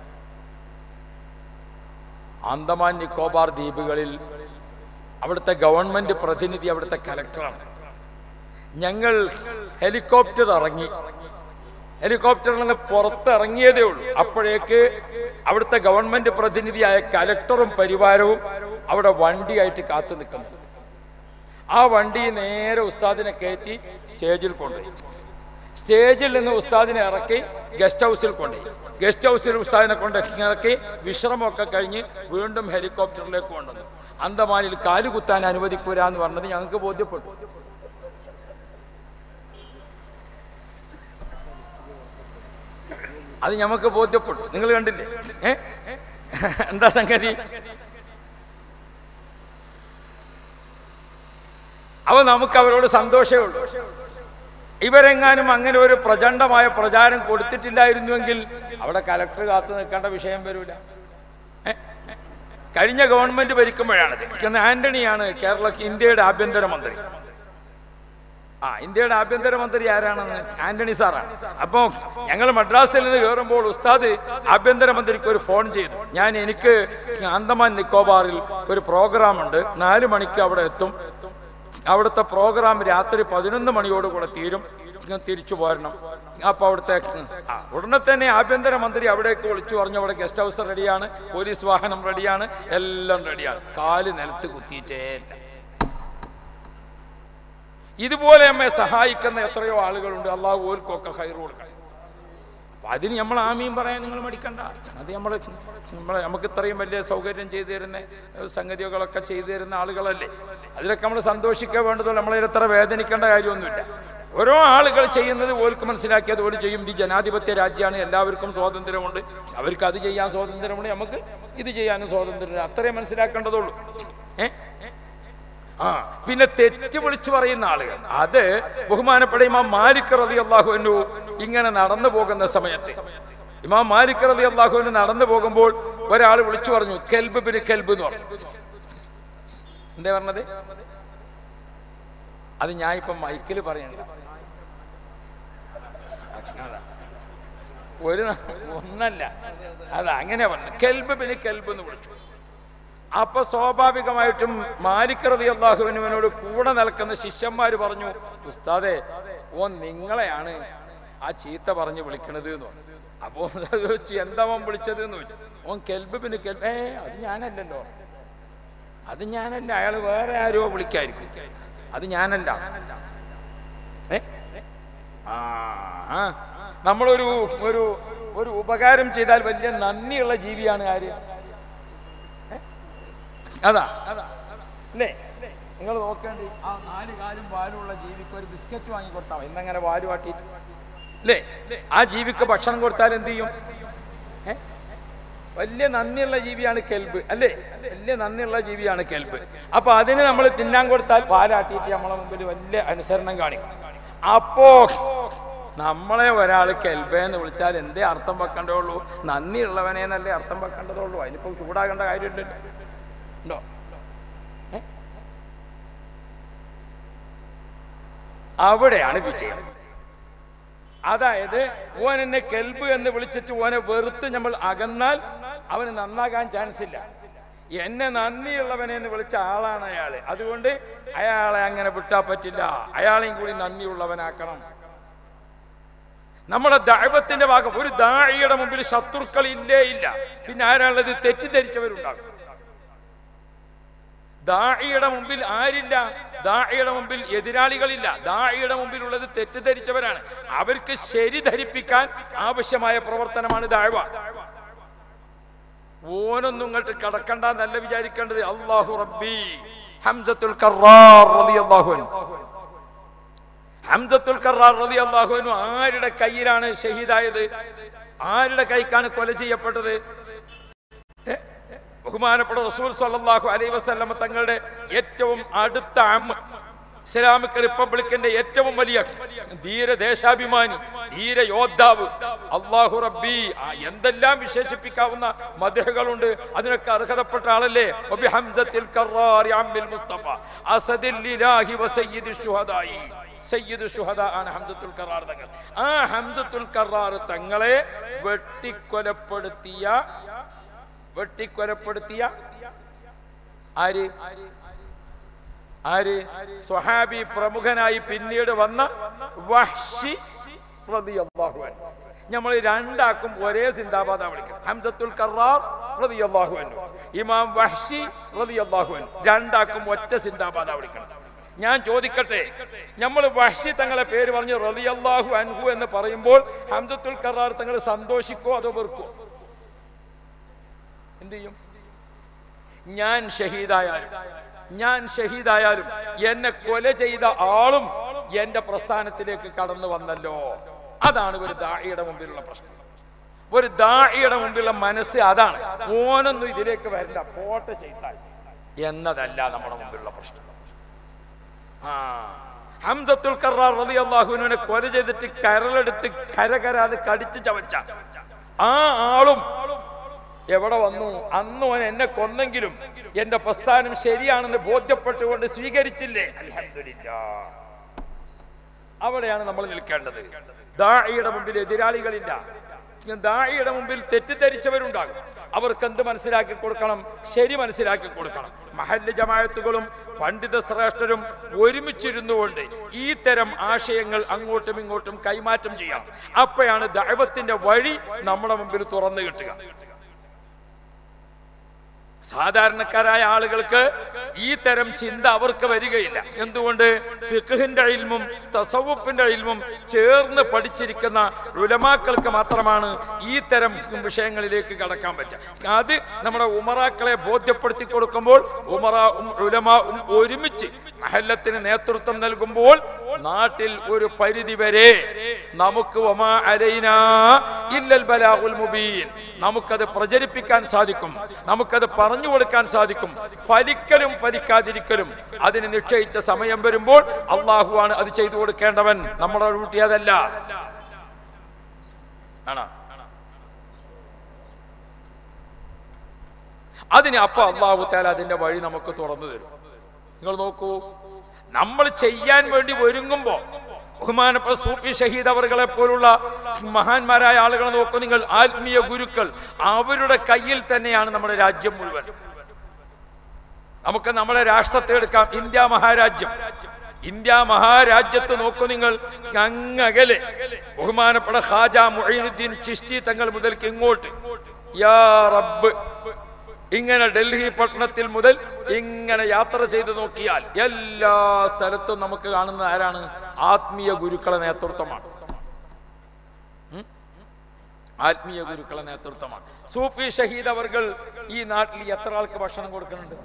ആന്തമാൻ നിക്കോബാർ ദ്വീപുകളിൽ അവിടുത്തെ ഗവൺമെന്റ് പ്രതിനിധി അവിടുത്തെ കലക്ടറാണ് ഞങ്ങൾ ഹെലികോപ്റ്റർ ഇറങ്ങി ഹെലികോപ്റ്ററിൽ നിന്ന് പുറത്തിറങ്ങിയതേ ഉള്ളൂ അപ്പോഴേക്ക് അവിടുത്തെ ഗവൺമെന്റ് പ്രതിനിധിയായ കലക്ടറും പരിവാരവും അവിടെ വണ്ടിയായിട്ട് കാത്തു നിൽക്കുന്നു ആ വണ്ടി നേരെ ഉസ്താദിനെ കയറ്റി സ്റ്റേജിൽ കൊണ്ടുപോയി സ്റ്റേജിൽ നിന്ന് ഉസ്താദിനെ ഇറക്കി ഗസ്റ്റ് ഹൗസിൽ കൊണ്ടുപോയി ഗസ്റ്റ് ഹൗസിൽ ഉസ്താദിനെ കൊണ്ട് ഇറക്കി വിശ്രമമൊക്കെ കഴിഞ്ഞ് വീണ്ടും ഹെലികോപ്റ്ററിലേക്ക് കൊണ്ടുവന്നു അന്തമാനിൽ കാലുകുത്താൻ അനുവദിക്കൂല എന്ന് പറഞ്ഞത് ഞങ്ങൾക്ക് ബോധ്യപ്പെട്ടു അത് ഞമ്മക്ക് ബോധ്യപ്പെട്ടു നിങ്ങൾ കണ്ടില്ലേ ഏ എന്താ സംഗതി അവ നമുക്ക് അവരോട് സന്തോഷമേ ഉള്ളൂ ഇവരെങ്ങാനും അങ്ങനെ ഒരു പ്രചണ്ഡമായ പ്രചാരം കൊടുത്തിട്ടില്ലായിരുന്നുവെങ്കിൽ അവിടെ കലക്ടർ കാത്തു നിൽക്കേണ്ട വിഷയം വരൂല ഏ? കഴിഞ്ഞ ഗവൺമെന്റ് ഭരിക്കുമ്പോഴാണത് ഇന്ന് ആന്റണിയാണ് കേരള ഇന്ത്യയുടെ ആഭ്യന്തരമന്ത്രി ആ ഇന്ത്യയുടെ ആഭ്യന്തരമന്ത്രി ആരാണെന്ന് ആന്റണി സാറാണ് അപ്പോ ഞങ്ങൾ മദ്രാസിൽ നിന്ന് കയറുമ്പോൾ ഉസ്താദ് ആഭ്യന്തരമന്ത്രിക്ക് ഒരു ഫോൺ ചെയ്തു ഞാൻ എനിക്ക് അന്തമാൻ നിക്കോബാറിൽ ഒരു പ്രോഗ്രാം ഉണ്ട് നാല് മണിക്ക് അവിടെ എത്തും അവിടുത്തെ പ്രോഗ്രാം രാത്രി പതിനൊന്ന് മണിയോട് കൂടെ തീരും ഞാൻ തിരിച്ചു പോരണം അപ്പൊ അവിടുത്തെ ആ, ഉടനെ തന്നെ ആഭ്യന്തരമന്ത്രി അവിടേക്ക് വിളിച്ചു പറഞ്ഞു അവിടെ ഗസ്റ്റ് ഹൗസ് റെഡിയാണ് പോലീസ് വാഹനം റെഡിയാണ് എല്ലാം റെഡിയാണ് കാല് നിലത്ത് കുത്തിയിട്ടേ ഇല്ല. ഇതുപോലെ നമ്മെ സഹായിക്കുന്ന എത്രയോ ആളുകളുണ്ട് അള്ളാഹു ഓർക്കൊക്കെ ഹൈർ കൊടുക്കണം അപ്പൊ അതിന് നമ്മൾ ആമീൻ പറയാൻ നിങ്ങൾ മടിക്കണ്ട അത് നമ്മൾ നമ്മളെ നമുക്ക് ഇത്രയും വലിയ സൗകര്യം ചെയ്തു തരുന്ന ഏഹ്, സംഗതികളൊക്കെ ചെയ്തു തരുന്ന ആളുകളല്ലേ അതിലൊക്കെ നമ്മൾ സന്തോഷിക്കുക വേണ്ടതുള്ളൂ നമ്മളതിൽ എത്ര വേദനിക്കേണ്ട കാര്യമൊന്നുമില്ല ഓരോ ആളുകൾ ചെയ്യുന്നത് ഓർക്ക് മനസ്സിലാക്കിയത് ഓര് ചെയ്യും ഈ ജനാധിപത്യ രാജ്യമാണ് എല്ലാവർക്കും സ്വാതന്ത്ര്യമുണ്ട് അവർക്ക് അത് ചെയ്യാൻ സ്വാതന്ത്ര്യമുണ്ട് നമുക്ക് ഇത് ചെയ്യാനും സ്വാതന്ത്ര്യമുണ്ട് അത്രേ മനസ്സിലാക്കേണ്ടതുള്ളൂ ഏ ആ പിന്നെ തെറ്റ് വിളിച്ചു പറയുന്ന ആളുകൾ അത് ബഹുമാനപ്പെട്ട ഇമാം മാലിക് റതി അള്ളാഹുവിനു ഇങ്ങനെ നടന്നു പോകുന്ന സമയത്ത് ഇമാം മാലിക് റതി അള്ളാഹുവിന് നടന്നു പോകുമ്പോൾ ഒരാൾ വിളിച്ചു പറഞ്ഞു കെൽബ് പിന്നെ കെൽബ് എന്ന് പറഞ്ഞു എന്താ പറഞ്ഞത് അത് ഞാൻ ഇപ്പൊ മൈക്കിൽ പറയണ്ട അതാ. ഒരു ന- ഒന്നല്ല അതാ അങ്ങനെ പറഞ്ഞു കെൽബ് പിന്നെ കെൽബ് എന്ന് വിളിച്ചു അപ്പൊ സ്വാഭാവികമായിട്ടും മാലിക് റതി അള്ളാഹുവിനുവിനോട് കൂടെ നിൽക്കുന്ന ശിഷ്യന്മാര് പറഞ്ഞു ഉസ്താദെ ഓ നിങ്ങളെയാണ് ആ ചീത്ത പറഞ്ഞ് വിളിക്കണത് എന്ന് പറഞ്ഞു അപ്പോ അത് ചോദിച്ചു എന്താ ഓൻ വിളിച്ചത് എന്ന് ചോദിച്ചു ഓൻ കെൽബ് പിന്നെ കെൽബ് ഏ അത് ഞാനല്ലല്ലോ അത് ഞാനല്ല അയാൾ വേറെ ആരോ വിളിക്കായിരിക്കും അത് ഞാനല്ല ഏ ആ ആ. നമ്മളൊരു ഒരു ഒരു ഉപകാരം ചെയ്താൽ വലിയ നന്ദിയുള്ള ജീവിയാണ് ആര് അതാ അല്ലേ നിങ്ങൾ നോക്കേണ്ടി ആ നാല് കാലും വാലുമുള്ള ജീവിക്ക് ഒരു ബിസ്ക്കറ്റ് വാങ്ങി കൊടുത്താൽ മതി. ഇന്നങ്ങനെ വാല് വാട്ടിയിട്ട് അല്ലേ ആ ജീവിക്ക് ഭക്ഷണം കൊടുത്താൽ എന്ത് ചെയ്യും ഏ? വലിയ നന്ദിയുള്ള ജീവിയാണ് കെൽബ് അല്ലേ വലിയ നന്ദിയുള്ള ജീവിയാണ് കെൽബ് അപ്പൊ അതിന് നമ്മൾ തിന്നാൻ കൊടുത്താൽ പാലാട്ടിയിട്ട് നമ്മളെ മുമ്പിൽ വലിയ അനുസരണം കാണിക്കും അപ്പോ നമ്മളെ ഒരാൾ കെൽബേ എന്ന് വിളിച്ചാൽ എന്തേ അർത്ഥം വെക്കേണ്ടതുള്ളൂ നന്ദിയുള്ളവനെ എന്നല്ലേ അർത്ഥം വെക്കേണ്ടതുള്ളൂ അതിനിപ്പോ ചൂടാകേണ്ട കാര്യമില്ലല്ലോ ഉണ്ടോ ഏ? അവിടെയാണ് വിജയം അതായത് ഓൻ എന്നെ കെൽബ് എന്ന് വിളിച്ചിട്ട് ഓനെ വെറുത്ത് നമ്മൾ അകന്നാൽ അവന് നന്നാകാൻ ചാൻസ് ഇല്ല എന്നെ നന്ദിയുള്ളവനെ എന്ന് വിളിച്ച ആളാണ് അയാള് അതുകൊണ്ട് അയാളെ അങ്ങനെ വിട്ടാ പറ്റില്ല അയാളെയും കൂടി നന്ദിയുള്ളവനാക്കണം നമ്മുടെ ദൈവത്തിന്റെ ഭാഗം ഒരു ദാഴിയുടെ മുമ്പിൽ ശത്രുക്കൾ ഇല്ലേ ഇല്ല പിന്നെ ആരാളുള്ളത് തെറ്റിദ്ധരിച്ചവരുണ്ടാകും ദാഴിയുടെ മുമ്പിൽ ആരില്ല ദാഴിയുടെ മുമ്പിൽ എതിരാളികളില്ല ദാഴിയുടെ മുമ്പിൽ ഉള്ളത് തെറ്റിദ്ധരിച്ചവരാണ് അവർക്ക് ശരി ധരിപ്പിക്കാൻ ആവശ്യമായ പ്രവർത്തനമാണ് ദാഴ്വ ഓനൊന്നും ഇങ്ങോട്ട് കടക്കണ്ട എന്നല്ല വിചാരിക്കേണ്ടത് അള്ളാഹു റബ്ബി ഹംസത്തുൽ കറാർ റളിയല്ലാഹു അൻഹു ഹംസത്തുൽ കറാർ റളിയല്ലാഹു അൻഹു ആരുടെ കയ്യിലാണ് ഷഹീദായത് ആരുടെ കൈക്കാണ് കൊല ചെയ്യപ്പെട്ടത് ഏ? ബഹുമാനപ്പെട്ട റസൂൽ സല്ലല്ലാഹു അലൈഹി വസല്ലമ തങ്ങളുടെ ഏറ്റവും അടുത്ത അമ്മ ഇസ്ലാമിക് റിപ്പബ്ലിക്കിന്റെ ഏറ്റവും വലിയ ധീര ദേശാഭിമാനി ധീര യോദ്ധാവ് അള്ളാഹു റബ്ബി ആ എന്തെല്ലാം വിശേഷിപ്പിക്കാവുന്ന മദഹകളുണ്ട് അതിനൊക്കെ അർഹതപ്പെട്ട ആളല്ലേ വബി ഹംസത്തിൽ കറാറി അമ്മിൽ മുസ്തഫ അസദിൽ ലിലാഹി വസയ്യിദി ശുഹദായി സയ്യിദ് ഷുഹദ ആണ് ഹംസത്തുൽ കറാർ തങ്ങൾ ആ ഹംസത്തുൽ കറാർ തങ്ങളെ വെട്ടിക്കൊലപ്പെടുത്തിയ വെട്ടിക്കൊലപ്പെടുത്തിയ ആര് ആര് സ്വഹാബി പ്രമുഖനായി പിന്നീട് വന്ന വഹ്ഷി റളിയല്ലാഹു അൻഹു നമ്മൾ രണ്ടാക്കും ഒരേ സിന്ദാബാദ വിളിക്കണം ഹംസത്തുൽ കറാർ റളിയല്ലാഹു അൻഹു ഇമാം വഹ്ഷി റളിയല്ലാഹു അൻഹു രണ്ടാക്കും ഒറ്റ സിന്ദാബാദ വിളിക്കണം ഞാൻ ചോദിക്കട്ടെ നമ്മൾ വഹ്ഷി തങ്ങളെ പേര് പറഞ്ഞ് റളിയല്ലാഹു അൻഹു എന്ന് പറയുമ്പോൾ ഹംസത്തുൽ കറാർ തങ്ങൾ സന്തോഷിക്കോ അതോ വെറുക്കോ എന്ത് ചെയ്യും ഞാൻ ഷഹീദായാലും ഞാൻ ഷഹീദായാലും എന്നെ കൊല ചെയ്ത ആളും എന്റെ പ്രസ്ഥാനത്തിലേക്ക് കടന്നു വന്നല്ലോ അതാണ് ഒരു ദാഹിയുടെ മുമ്പിലുള്ള പ്രശ്നം ഒരു ദാഹിയുടെ മുമ്പിലുള്ള മനസ്സ് അതാണ് ഓനൊന്നും ഇതിലേക്ക് വരില്ല പോട്ടെ ചെയ്താൽ എന്നതല്ല നമ്മുടെ മുമ്പിലുള്ള പ്രശ്നം ആ ഹംസത്തുൽ കറാർ റളിയല്ലാഹുവിനെ കൊല ചെയ്തിട്ട് കരളെടുത്ത് കരകരാതെ കടിച്ചു ചവച്ച ആ ആളും എവിടെ വന്നു അന്ന് ഓൻ എന്നെ കൊന്നെങ്കിലും എന്റെ പ്രസ്ഥാനം ശരിയാണെന്ന് ബോധ്യപ്പെട്ടുകൊണ്ട് സ്വീകരിച്ചില്ലേ അൽഹംദുലില്ലാ അവിടെയാണ് നമ്മൾ നിൽക്കേണ്ടത് ദാഇയുടെ മുമ്പിൽ എതിരാളികളില്ല ദാഇയുടെ മുമ്പിൽ തെറ്റിദ്ധരിച്ചവരുണ്ടാകും അവർക്ക് എന്ത് മനസ്സിലാക്കി കൊടുക്കണം ശരി മനസ്സിലാക്കി കൊടുക്കണം മഹല്ല് ജമായത്തുകളും പണ്ഡിത ശ്രേഷ്ഠരും ഒരുമിച്ചിരുന്നുകൊണ്ട് ഈ തരം ആശയങ്ങൾ അങ്ങോട്ടും ഇങ്ങോട്ടും കൈമാറ്റം ചെയ്യാം അപ്പോഴാണ് ദൈവത്തിന്റെ വഴി നമ്മുടെ മുമ്പിൽ തുറന്നു കിട്ടുക സാധാരണക്കാരായ ആളുകൾക്ക് ഈ തരം ചിന്ത അവർക്ക് വരികയില്ല എന്തുകൊണ്ട് ഫിഖഹിന്റെ ഇൽമും തസവുഫിന്റെ ഇൽമും ചേർന്ന് പഠിച്ചിരിക്കുന്ന ഉലമാക്കൾക്ക് മാത്രമാണ് ഈ തരം വിഷയങ്ങളിലേക്ക് കടക്കാൻ പറ്റുക അത് നമ്മുടെ ഉമറാക്കളെ ബോധ്യപ്പെടുത്തി കൊടുക്കുമ്പോൾ ഉമറാവും ഉലമാവും ഒരുമിച്ച് മഹല്ലത്തിന് നേതൃത്വം നൽകുമ്പോൾ നാട്ടിൽ ഒരു പരിധി വരെ നമുക്ക് വമാ അലൈനാ ഇല്ലൽ ബലാഗുൽ മുബീൻ നമുക്കത് പ്രചരിപ്പിക്കാൻ സാധിക്കും നമുക്കത് പറഞ്ഞു കൊടുക്കാൻ സാധിക്കും ഫലിക്കലും ഫലിക്കാതിരിക്കലും അതിന് നിശ്ചയിച്ച സമയം വരുമ്പോൾ അള്ളാഹുവാണ് അത് ചെയ്തു കൊടുക്കേണ്ടവൻ നമ്മുടെ ഡ്യൂട്ടി അതല്ല ആണോ അതിന് അപ്പൊ അള്ളാഹു താല അതിന്റെ വഴി നമുക്ക് തുറന്നു തരും നിങ്ങൾ നോക്കൂ നമ്മൾ ചെയ്യാൻ വേണ്ടി ഒരുങ്ങുമ്പോ ബഹുമാനപ്പെട്ട സൂഫി ഷഹീദ് അവറുകളെ പോലുള്ള മഹാന്മാരായ ആളുകളെ നോക്കൂ നിങ്ങൾ ആത്മീയ ഗുരുക്കൾ അവരുടെ കയ്യിൽ തന്നെയാണ് നമ്മുടെ രാജ്യം മുഴുവൻ നമുക്ക് നമ്മുടെ രാഷ്ട്രത്തെ എടുക്കാം ഇന്ത്യ മഹാരാജ്യം ഇന്ത്യ മഹാരാജ്യത്ത് നോക്കൂ നിങ്ങൾ അങ്ങകലെ ബഹുമാനപ്പെട്ട ഖാജ മുഈനുദ്ദീൻ ചിഷ്തി തങ്ങൾ മുതൽക്ക് ഇങ്ങോട്ട് യാ റബ്ബ് ഇങ്ങനെ ഡൽഹി പട്ടണത്തിൽ മുതൽ ഇങ്ങനെ യാത്ര ചെയ്ത് നോക്കിയാൽ എല്ലാ സ്ഥലത്തും നമുക്ക് കാണുന്ന ആരാണ് ആത്മീയ ഗുരുക്കളെ നേതൃത്വമാണ് ഉം? ആത്മീയ ഗുരുക്കളെ നേതൃത്വമാണ് സൂഫി ഷഹീദ് അവർകൾ ഈ നാട്ടിൽ എത്ര ആൾക്ക് ഭക്ഷണം കൊടുക്കുന്നുണ്ട്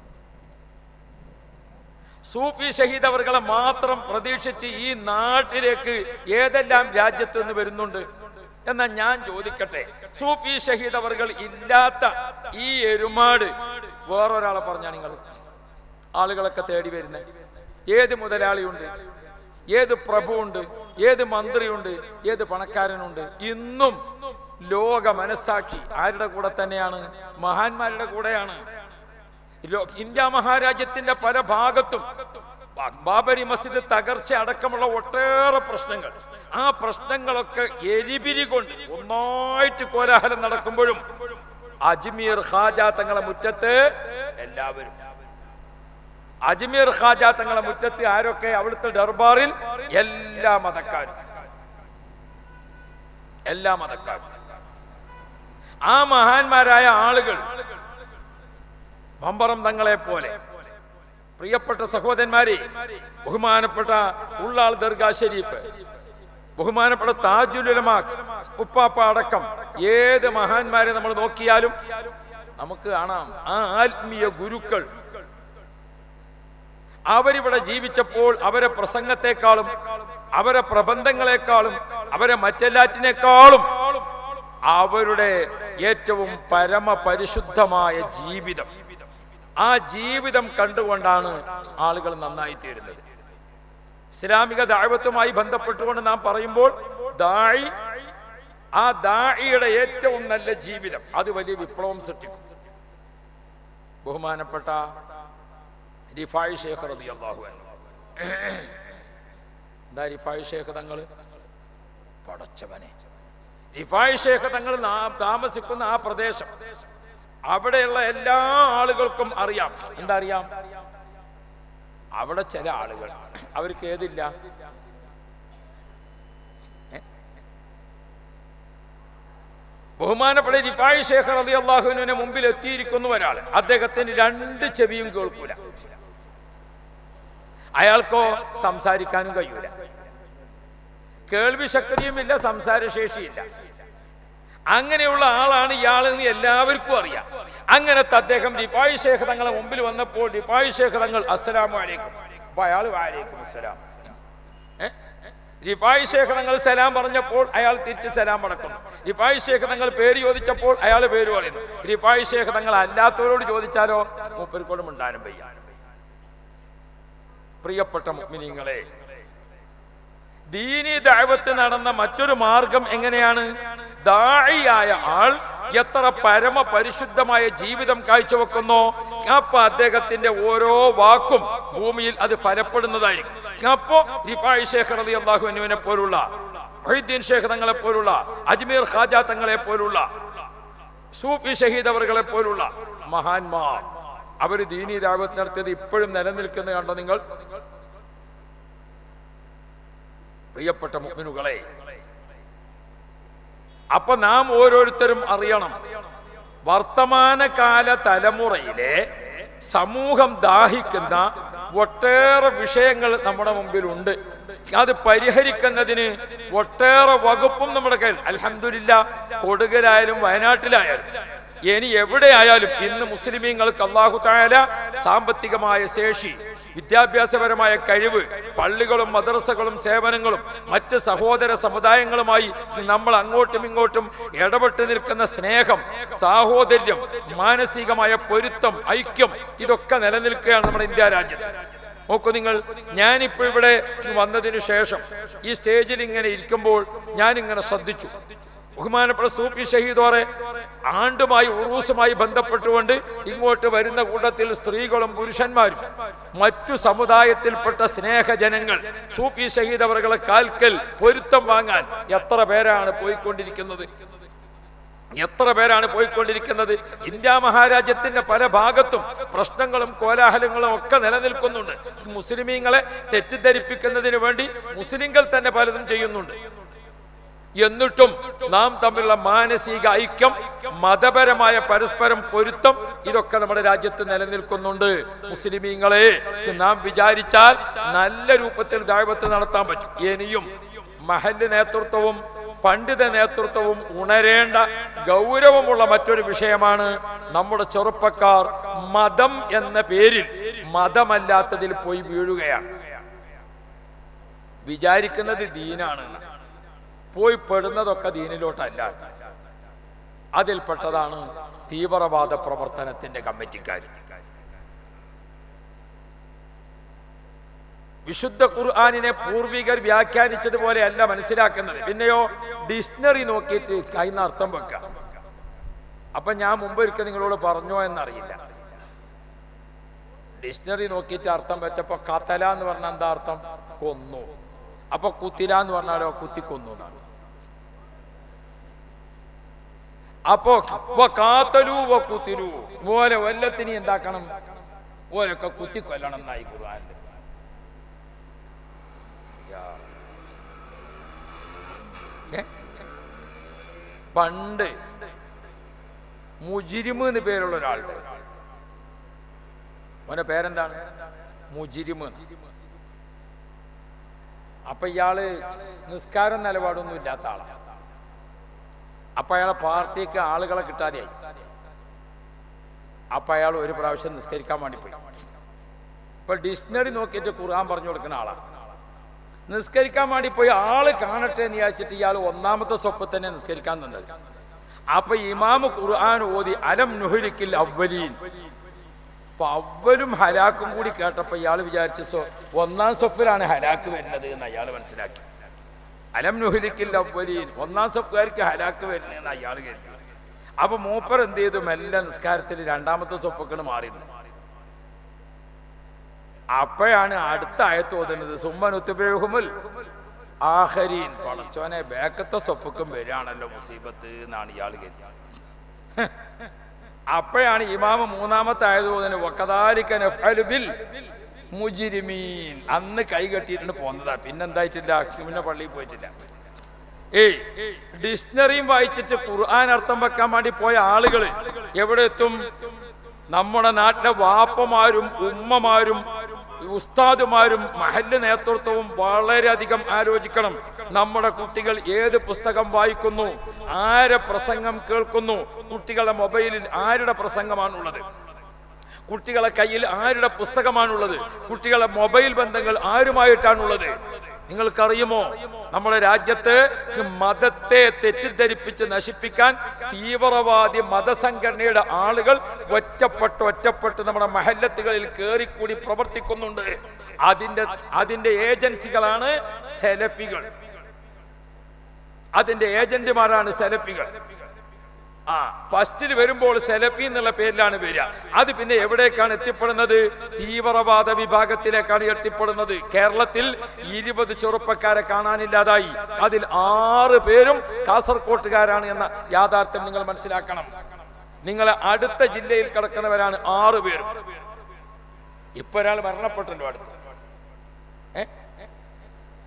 സൂഫി ഷഹീദ് അവർകളെ മാത്രം പ്രതീക്ഷിച്ച് ഈ നാട്ടിലേക്ക് ഏതെല്ലാം രാജ്യത്ത് നിന്ന് വരുന്നുണ്ട് എന്നാ ഞാൻ ചോദിക്കട്ടെ സൂഫി ഷഹീദ് അവർകൾ ഇല്ലാത്ത ഈ എരുമാട് വേറൊരാളെ പറഞ്ഞാ നിങ്ങൾ ആളുകളൊക്കെ തേടി വരുന്നത് ഏത് മുതലാളിയുണ്ട് ഏത് പ്രഭുവുണ്ട് ഏത് മന്ത്രിയുണ്ട് ഏത് പണക്കാരനുണ്ട് ഇന്നും ലോക മനസ്സാക്ഷി ആരുടെ കൂടെ തന്നെയാണ് മഹാന്മാരുടെ കൂടെയാണ് ലോ- ഇന്ത്യ മഹാരാജ്യത്തിന്റെ പല ഭാഗത്തും ബാ- ബാബരി മസ്ജിദ് തകർച്ച അടക്കമുള്ള ഒട്ടേറെ പ്രശ്നങ്ങൾ ആ പ്രശ്നങ്ങളൊക്കെ എരിപിരി കൊണ്ട് ഒന്നായിട്ട് കോലാഹലം നടക്കുമ്പോഴും അജ്മീർ ഖാജ തങ്ങളെ മുറ്റത്ത് എല്ലാവരും അജ്മീർ ഖാജ തങ്ങളെ മുറ്റത്ത് ആരൊക്കെ അവിടുത്തെ ദർബാറിൽ എല്ലാ മതക്കാരും എല്ലാ മതക്കാരും ആ മഹാന്മാരായ ആളുകൾ മമ്പറം തങ്ങളെ പോലെ പ്രിയപ്പെട്ട സഹോദരന്മാരെ ബഹുമാനപ്പെട്ട ഉള്ളാൾ ദർഗാ ഷരീഫ് ബഹുമാനപ്പെട്ട താജുലുലമാ ഉപ്പാപ്പ അടക്കം ഏത് മഹാന്മാരെ നമ്മൾ നോക്കിയാലും നമുക്ക് കാണാം ആ ആത്മീയ ഗുരുക്കൾ അവരിവിടെ ജീവിച്ചപ്പോൾ അവരെ പ്രസംഗത്തെക്കാളും അവരെ പ്രബന്ധങ്ങളെക്കാളും അവരെ മറ്റെല്ലാറ്റിനേക്കാളും അവരുടെ ഏറ്റവും പരമപരിശുദ്ധമായ ജീവിതം ആ ജീവിതം കണ്ടുകൊണ്ടാണ് ആളുകൾ നന്നായി തീരുന്നത് ഇസ്ലാമിക ദാഴ്വത്തുമായി ബന്ധപ്പെട്ടുകൊണ്ട് നാം പറയുമ്പോൾ ദാഴി ആ ദാഴിയുടെ ഏറ്റവും നല്ല ജീവിതം അത് വലിയ വിപ്ലവം സൃഷ്ടിക്കും ബഹുമാനപ്പെട്ട റിഫായ് ഷേഖ് റളിയല്ലാഹു അൻഹു എന്താ റിഫായ് ഷേഖ് തങ്ങൾ പടച്ചവനെ റിഫായ് ഷേഖ് തങ്ങൾ നാ- താമസിക്കുന്ന ആ പ്രദേശം അവിടെയുള്ള എല്ലാ ആളുകൾക്കും അറിയാം എന്താ അറിയാം അവിടെ ചില ആളുകൾ അവർക്ക് ഏതില്ല ഏ? ബഹുമാനപ്പെട്ട റിഫായ് ഷേഖ് റതി അള്ളാഹുവിനെ മുമ്പിൽ എത്തിയിരിക്കുന്ന ഒരാൾ അദ്ദേഹത്തിന് രണ്ട് ചെവിയും കേൾക്കൂല അയാൾക്കോ സംസാരിക്കാനും കഴിയൂല കേൾവി ശക്തിയുമില്ല സംസാരശേഷിയില്ല അങ്ങനെയുള്ള ആളാണ് ഇയാളെന്ന് എല്ലാവർക്കും അറിയാം അങ്ങനത്തെ അദ്ദേഹം ഡിപ്പായ് ഷേഖ് തങ്ങളെ മുമ്പിൽ വന്നപ്പോൾ ഡിപ്പായ് ഷേഖ് തങ്ങൾ അസ്സലാമു അലൈക്കും അപ്പൊ അയാൾ വാലേക്കും അസ്സലാം ഏ? റിഫായ് ഷേഖ് തങ്ങൾ സലാം പറഞ്ഞപ്പോൾ അയാൾ തിരിച്ച് സലാം മടക്കുന്നു റിഫായ് ഷേഖ് തങ്ങൾ പേര് ചോദിച്ചപ്പോൾ അയാൾ പേര് പറയുന്നു റിഫായ് ഷേഖ് തങ്ങൾ അല്ലാത്തവരോട് ചോദിച്ചാലോ മൂപ്പരിക്കോട് മിണ്ടാനും വയ്യ പ്രിയപ്പെട്ട മുഅ്മിനീങ്ങളെ ദീനി ദഅവത്ത് നടന്ന മറ്റൊരു മാർഗം എങ്ങനെയാണ് ദാഴിയായ ആൾ എത്ര പരമ പരിശുദ്ധമായ ജീവിതം കാഴ്ചവെക്കുന്നോ അപ്പൊ അദ്ദേഹത്തിന്റെ ഓരോ വാക്കും ഭൂമിയിൽ അത് ഫലപ്പെടുന്നതായിരിക്കും അപ്പോ റിഫായ് ഷേഖ് റളി അള്ളാഹുവിനെ പോലുള്ള മൊഹീദ്ദീൻ ഷേഖ് തങ്ങളെ പോലുള്ള അജ്മീർ ഖാജ തങ്ങളെ പോലുള്ള സൂഫി ഷഹീദ് അവറുകളെ പോലുള്ള മഹാന്മാർ അവര് ദീനി ദാവത്ത് നടത്തിയത് ഇപ്പോഴും നിലനിൽക്കുന്ന കണ്ടോ നിങ്ങൾ പ്രിയപ്പെട്ട മുഗ്മിനുകളെ അപ്പൊ നാം ഓരോരുത്തരും അറിയണം വർത്തമാനകാല തലമുറയിലെ സമൂഹം ദാഹിക്കുന്ന ഒട്ടേറെ വിഷയങ്ങൾ നമ്മുടെ മുമ്പിലുണ്ട് അത് പരിഹരിക്കുന്നതിന് ഒട്ടേറെ വകുപ്പും നമ്മുടെ കയ്യിൽ അൽഹംദുലില്ല കൊടുകലായാലും വയനാട്ടിലായാലും ഇനി എവിടെയായാലും ഇന്ന് മുസ്ലിമീങ്ങൾക്ക് അള്ളാഹു തായാല സാമ്പത്തികമായ ശേഷി വിദ്യാഭ്യാസപരമായ കഴിവ് പള്ളികളും മദ്രസകളും സേവനങ്ങളും മറ്റ് സഹോദര സമുദായങ്ങളുമായി നമ്മൾ അങ്ങോട്ടും ഇങ്ങോട്ടും ഇടപെട്ട് നിൽക്കുന്ന സ്നേഹം സാഹോദര്യം മാനസികമായ പൊരുത്തം ഐക്യം ഇതൊക്കെ നിലനിൽക്കുകയാണ് നമ്മുടെ ഇന്ത്യ രാജ്യത്ത് നോക്കൂ നിങ്ങൾ ഞാനിപ്പോൾ ഇവിടെ വന്നതിന് ശേഷം ഈ സ്റ്റേജിൽ ഇങ്ങനെ ഇരിക്കുമ്പോൾ ഞാൻ ഇങ്ങനെ ശ്രദ്ധിച്ചു ബഹുമാനപ്പെട്ട സൂഫി ഷഹീദോറെ ആണ്ടുമായി ഉറൂസുമായി ബന്ധപ്പെട്ടുകൊണ്ട് ഇങ്ങോട്ട് വരുന്ന കൂട്ടത്തിൽ സ്ത്രീകളും പുരുഷന്മാരും മറ്റു സമുദായത്തിൽപ്പെട്ട സ്നേഹജനങ്ങൾ സൂഫി ഷഹീദ് അവരുടെ കാൽക്കൽ പൊരുത്തം വാങ്ങാൻ എത്ര പേരാണ് പോയിക്കൊണ്ടിരിക്കുന്നത് എത്ര പേരാണ് പോയിക്കൊണ്ടിരിക്കുന്നത് ഇന്ത്യ മഹാരാജ്യത്തിന്റെ പല ഭാഗത്തും പ്രശ്നങ്ങളും കോലാഹലങ്ങളും ഒക്കെ നിലനിൽക്കുന്നുണ്ട് മുസ്ലിമീങ്ങളെ തെറ്റിദ്ധരിപ്പിക്കുന്നതിന് വേണ്ടി മുസ്ലിങ്ങൾ തന്നെ പലതും ചെയ്യുന്നുണ്ട് എന്നിട്ടും നാം തമ്മിലുള്ള മാനസിക ഐക്യം മതപരമായ പരസ്പരം പൊരുത്തം ഇതൊക്കെ നമ്മുടെ രാജ്യത്ത് നിലനിൽക്കുന്നുണ്ട് മുസ്ലിമീങ്ങളെ നാം വിചാരിച്ചാൽ നല്ല രൂപത്തിൽ ദൈവത്ത് നടത്താൻ പറ്റും ഇനിയും മഹല് നേതൃത്വവും പണ്ഡിത നേതൃത്വവും ഉണരേണ്ട ഗൗരവമുള്ള മറ്റൊരു വിഷയമാണ് നമ്മുടെ ചെറുപ്പക്കാർ മതം എന്ന പേരിൽ മതമല്ലാത്തതിൽ പോയി വീഴുകയാണ് വിചാരിക്കുന്നത് ദീനാണ് പോയി പെടുന്നതൊക്കെ ദീനിലോട്ടല്ല അതിൽപ്പെട്ടതാണ് തീവ്രവാദ പ്രവർത്തനത്തിന്റെ കമ്മിറ്റിക്കാർ വിശുദ്ധ ഖുർആാനിനെ പൂർവികർ വ്യാഖ്യാനിച്ചതുപോലെ അല്ല മനസ്സിലാക്കുന്നത് പിന്നെയോ ഡിക്ഷണറി നോക്കിയിട്ട് കൈന്ന് അർത്ഥം വെക്കാം അപ്പൊ ഞാൻ മുമ്പ് ഒരിക്കൽ നിങ്ങളോട് പറഞ്ഞോ എന്നറിയില്ല ഡിക്ഷണറി നോക്കിയിട്ട് അർത്ഥം വെച്ചപ്പോ കത്തല എന്ന് പറഞ്ഞാൽ എന്താ അർത്ഥം കൊന്നു അപ്പൊ കുത്തില എന്ന് പറഞ്ഞാലോ കുത്തിക്കൊന്നു എന്നാണ് അപ്പോ വ കാത്തലു വ കുത്തിലു ഓലെ കൊല്ലത്തിന് എന്താക്കണം ഓലൊക്കെ കുത്തിക്കൊല്ലണം എന്നായി ഖുർആനിൽ ഏ? പണ്ട് മുജിരിമ് എന്ന് പേരുള്ള ഒരാളുണ്ട് അവന്റെ പേരെന്താണ് മുജിരിമ് അപ്പൊ ഇയാള് നിസ്കാരം നിലപാടൊന്നും ഇല്ലാത്ത ആളാണ് അപ്പൊ അയാളെ പാർട്ടിക്ക് ആളുകളെ കിട്ടാതെയായി അപ്പൊ അയാൾ ഒരു പ്രാവശ്യം നിസ്കരിക്കാൻ വേണ്ടി പോയി ഇപ്പൊ ഡിക്ഷണറി നോക്കിയിട്ട് ഖുർആൻ പറഞ്ഞു കൊടുക്കുന്ന ആളാണ് നിസ്കരിക്കാൻ വേണ്ടി പോയി ആള് കാണട്ടെ എന്ന് വിചാരിച്ചിട്ട് ഇയാൾ ഒന്നാമത്തെ സ്വപ്പ് തന്നെ നിസ്കരിക്കാൻ നിന്നത് അപ്പൊ ഇമാമ് ഖുർആൻ ഓതി അലം നുഹരിക്കിൽ അവലീൻ അപ്പൊ അവലും ഹലാക്കും കൂടി കേട്ടപ്പോ ഇയാൾ വിചാരിച്ചു സോ ഒന്നാം സ്വപ്പിലാണ് ഹലാക്ക് വരുന്നത് എന്ന് അയാൾ മനസ്സിലാക്കി അലം നുഹലിക്കിൽ അവലീൻ ഒന്നാം സ്വപ്പുകാർക്ക് ഹലാക്ക് വരുന്നതെന്ന് അയാൾ കരുതി അപ്പൊ മൂപ്പർ എന്ത് ചെയ്തു മെല്ലെ നിസ്കാരത്തിൽ രണ്ടാമത്തെ സ്വപ്പൊക്കെയാണ് മാറിയിരുന്നു അപ്പോഴാണ് അടുത്ത ആയത്ത് ഓതുന്നത് സുമ്മനുത്തുബേഹുമുൽ ആഹരീൻ പടച്ചോനെ ബേക്കത്തെ സ്വപ്പക്കും വരികയാണല്ലോ മുസീബത്ത് എന്നാണ് ഇയാൾ കരുതി അപ്പോഴാണ് ഇമാമ മൂന്നാമത്തെ ആയത് ഓതുന്നത് വക്കദാലിക നഫ്അലു ബിൽ മുജിരിമീൻ അന്ന് കൈ കെട്ടിയിട്ടുണ്ട് പോന്നതാ പിന്നെന്തായിട്ടില്ല പിന്നെ പള്ളിയിൽ പോയിട്ടില്ല ഏയ് ഡിക്ഷണറിയും വായിച്ചിട്ട് ഖുർആൻ അർത്ഥം വെക്കാൻ വേണ്ടി പോയ ആളുകൾ എവിടെ എത്തും നമ്മുടെ നാട്ടിലെ വാപ്പമാരും ഉമ്മമാരും ഉസ്താദുമാരും മഹല്ല് നേതൃത്വവും വളരെയധികം ആലോചിക്കണം നമ്മുടെ കുട്ടികൾ ഏത് പുസ്തകം വായിക്കുന്നു ആരെ പ്രസംഗം കേൾക്കുന്നു കുട്ടികളുടെ മൊബൈലിൽ ആരുടെ പ്രസംഗമാണുള്ളത് കുട്ടികളെ കയ്യിൽ ആരുടെ പുസ്തകമാണുള്ളത് കുട്ടികളുടെ മൊബൈൽ ബന്ധങ്ങൾ ആരുമായിട്ടാണുള്ളത് നിങ്ങൾക്കറിയുമോ നമ്മുടെ രാജ്യത്ത് മതത്തെ തെറ്റിദ്ധരിപ്പിച്ച് നശിപ്പിക്കാൻ തീവ്രവാദി മതസംഘടനയുടെ ആളുകൾ ഒറ്റപ്പെട്ട് ഒറ്റപ്പെട്ട് നമ്മുടെ മഹല്ലത്തുകളിൽ കയറിക്കൂടി പ്രവർത്തിക്കുന്നുണ്ട് അതിന്റെ അതിന്റെ ഏജൻസികളാണ് സെലഫികൾ അതിന്റെ ഏജന്റുമാരാണ് സെലഫികൾ ആ ഫസ്റ്റിൽ വരുമ്പോൾ സെലഫി എന്നുള്ള പേരിലാണ് വരിക അത് പിന്നെ എവിടേക്കാണ് എത്തിപ്പെടുന്നത് തീവ്രവാദ വിഭാഗത്തിലേക്കാണ് എത്തിപ്പെടുന്നത് കേരളത്തിൽ ഇരുപത് ചെറുപ്പക്കാരെ കാണാനില്ലാതായി അതിൽ ആറ് പേരും കാസർകോട്ടുകാരാണ് എന്ന യാഥാർത്ഥ്യം നിങ്ങൾ മനസ്സിലാക്കണം നിങ്ങളെ അടുത്ത ജില്ലയിൽ കിടക്കുന്നവരാണ് ആറ് പേരും ഇപ്പൊ ഒരാൾ മരണപ്പെട്ടല്ലോ അടുത്ത് ഏ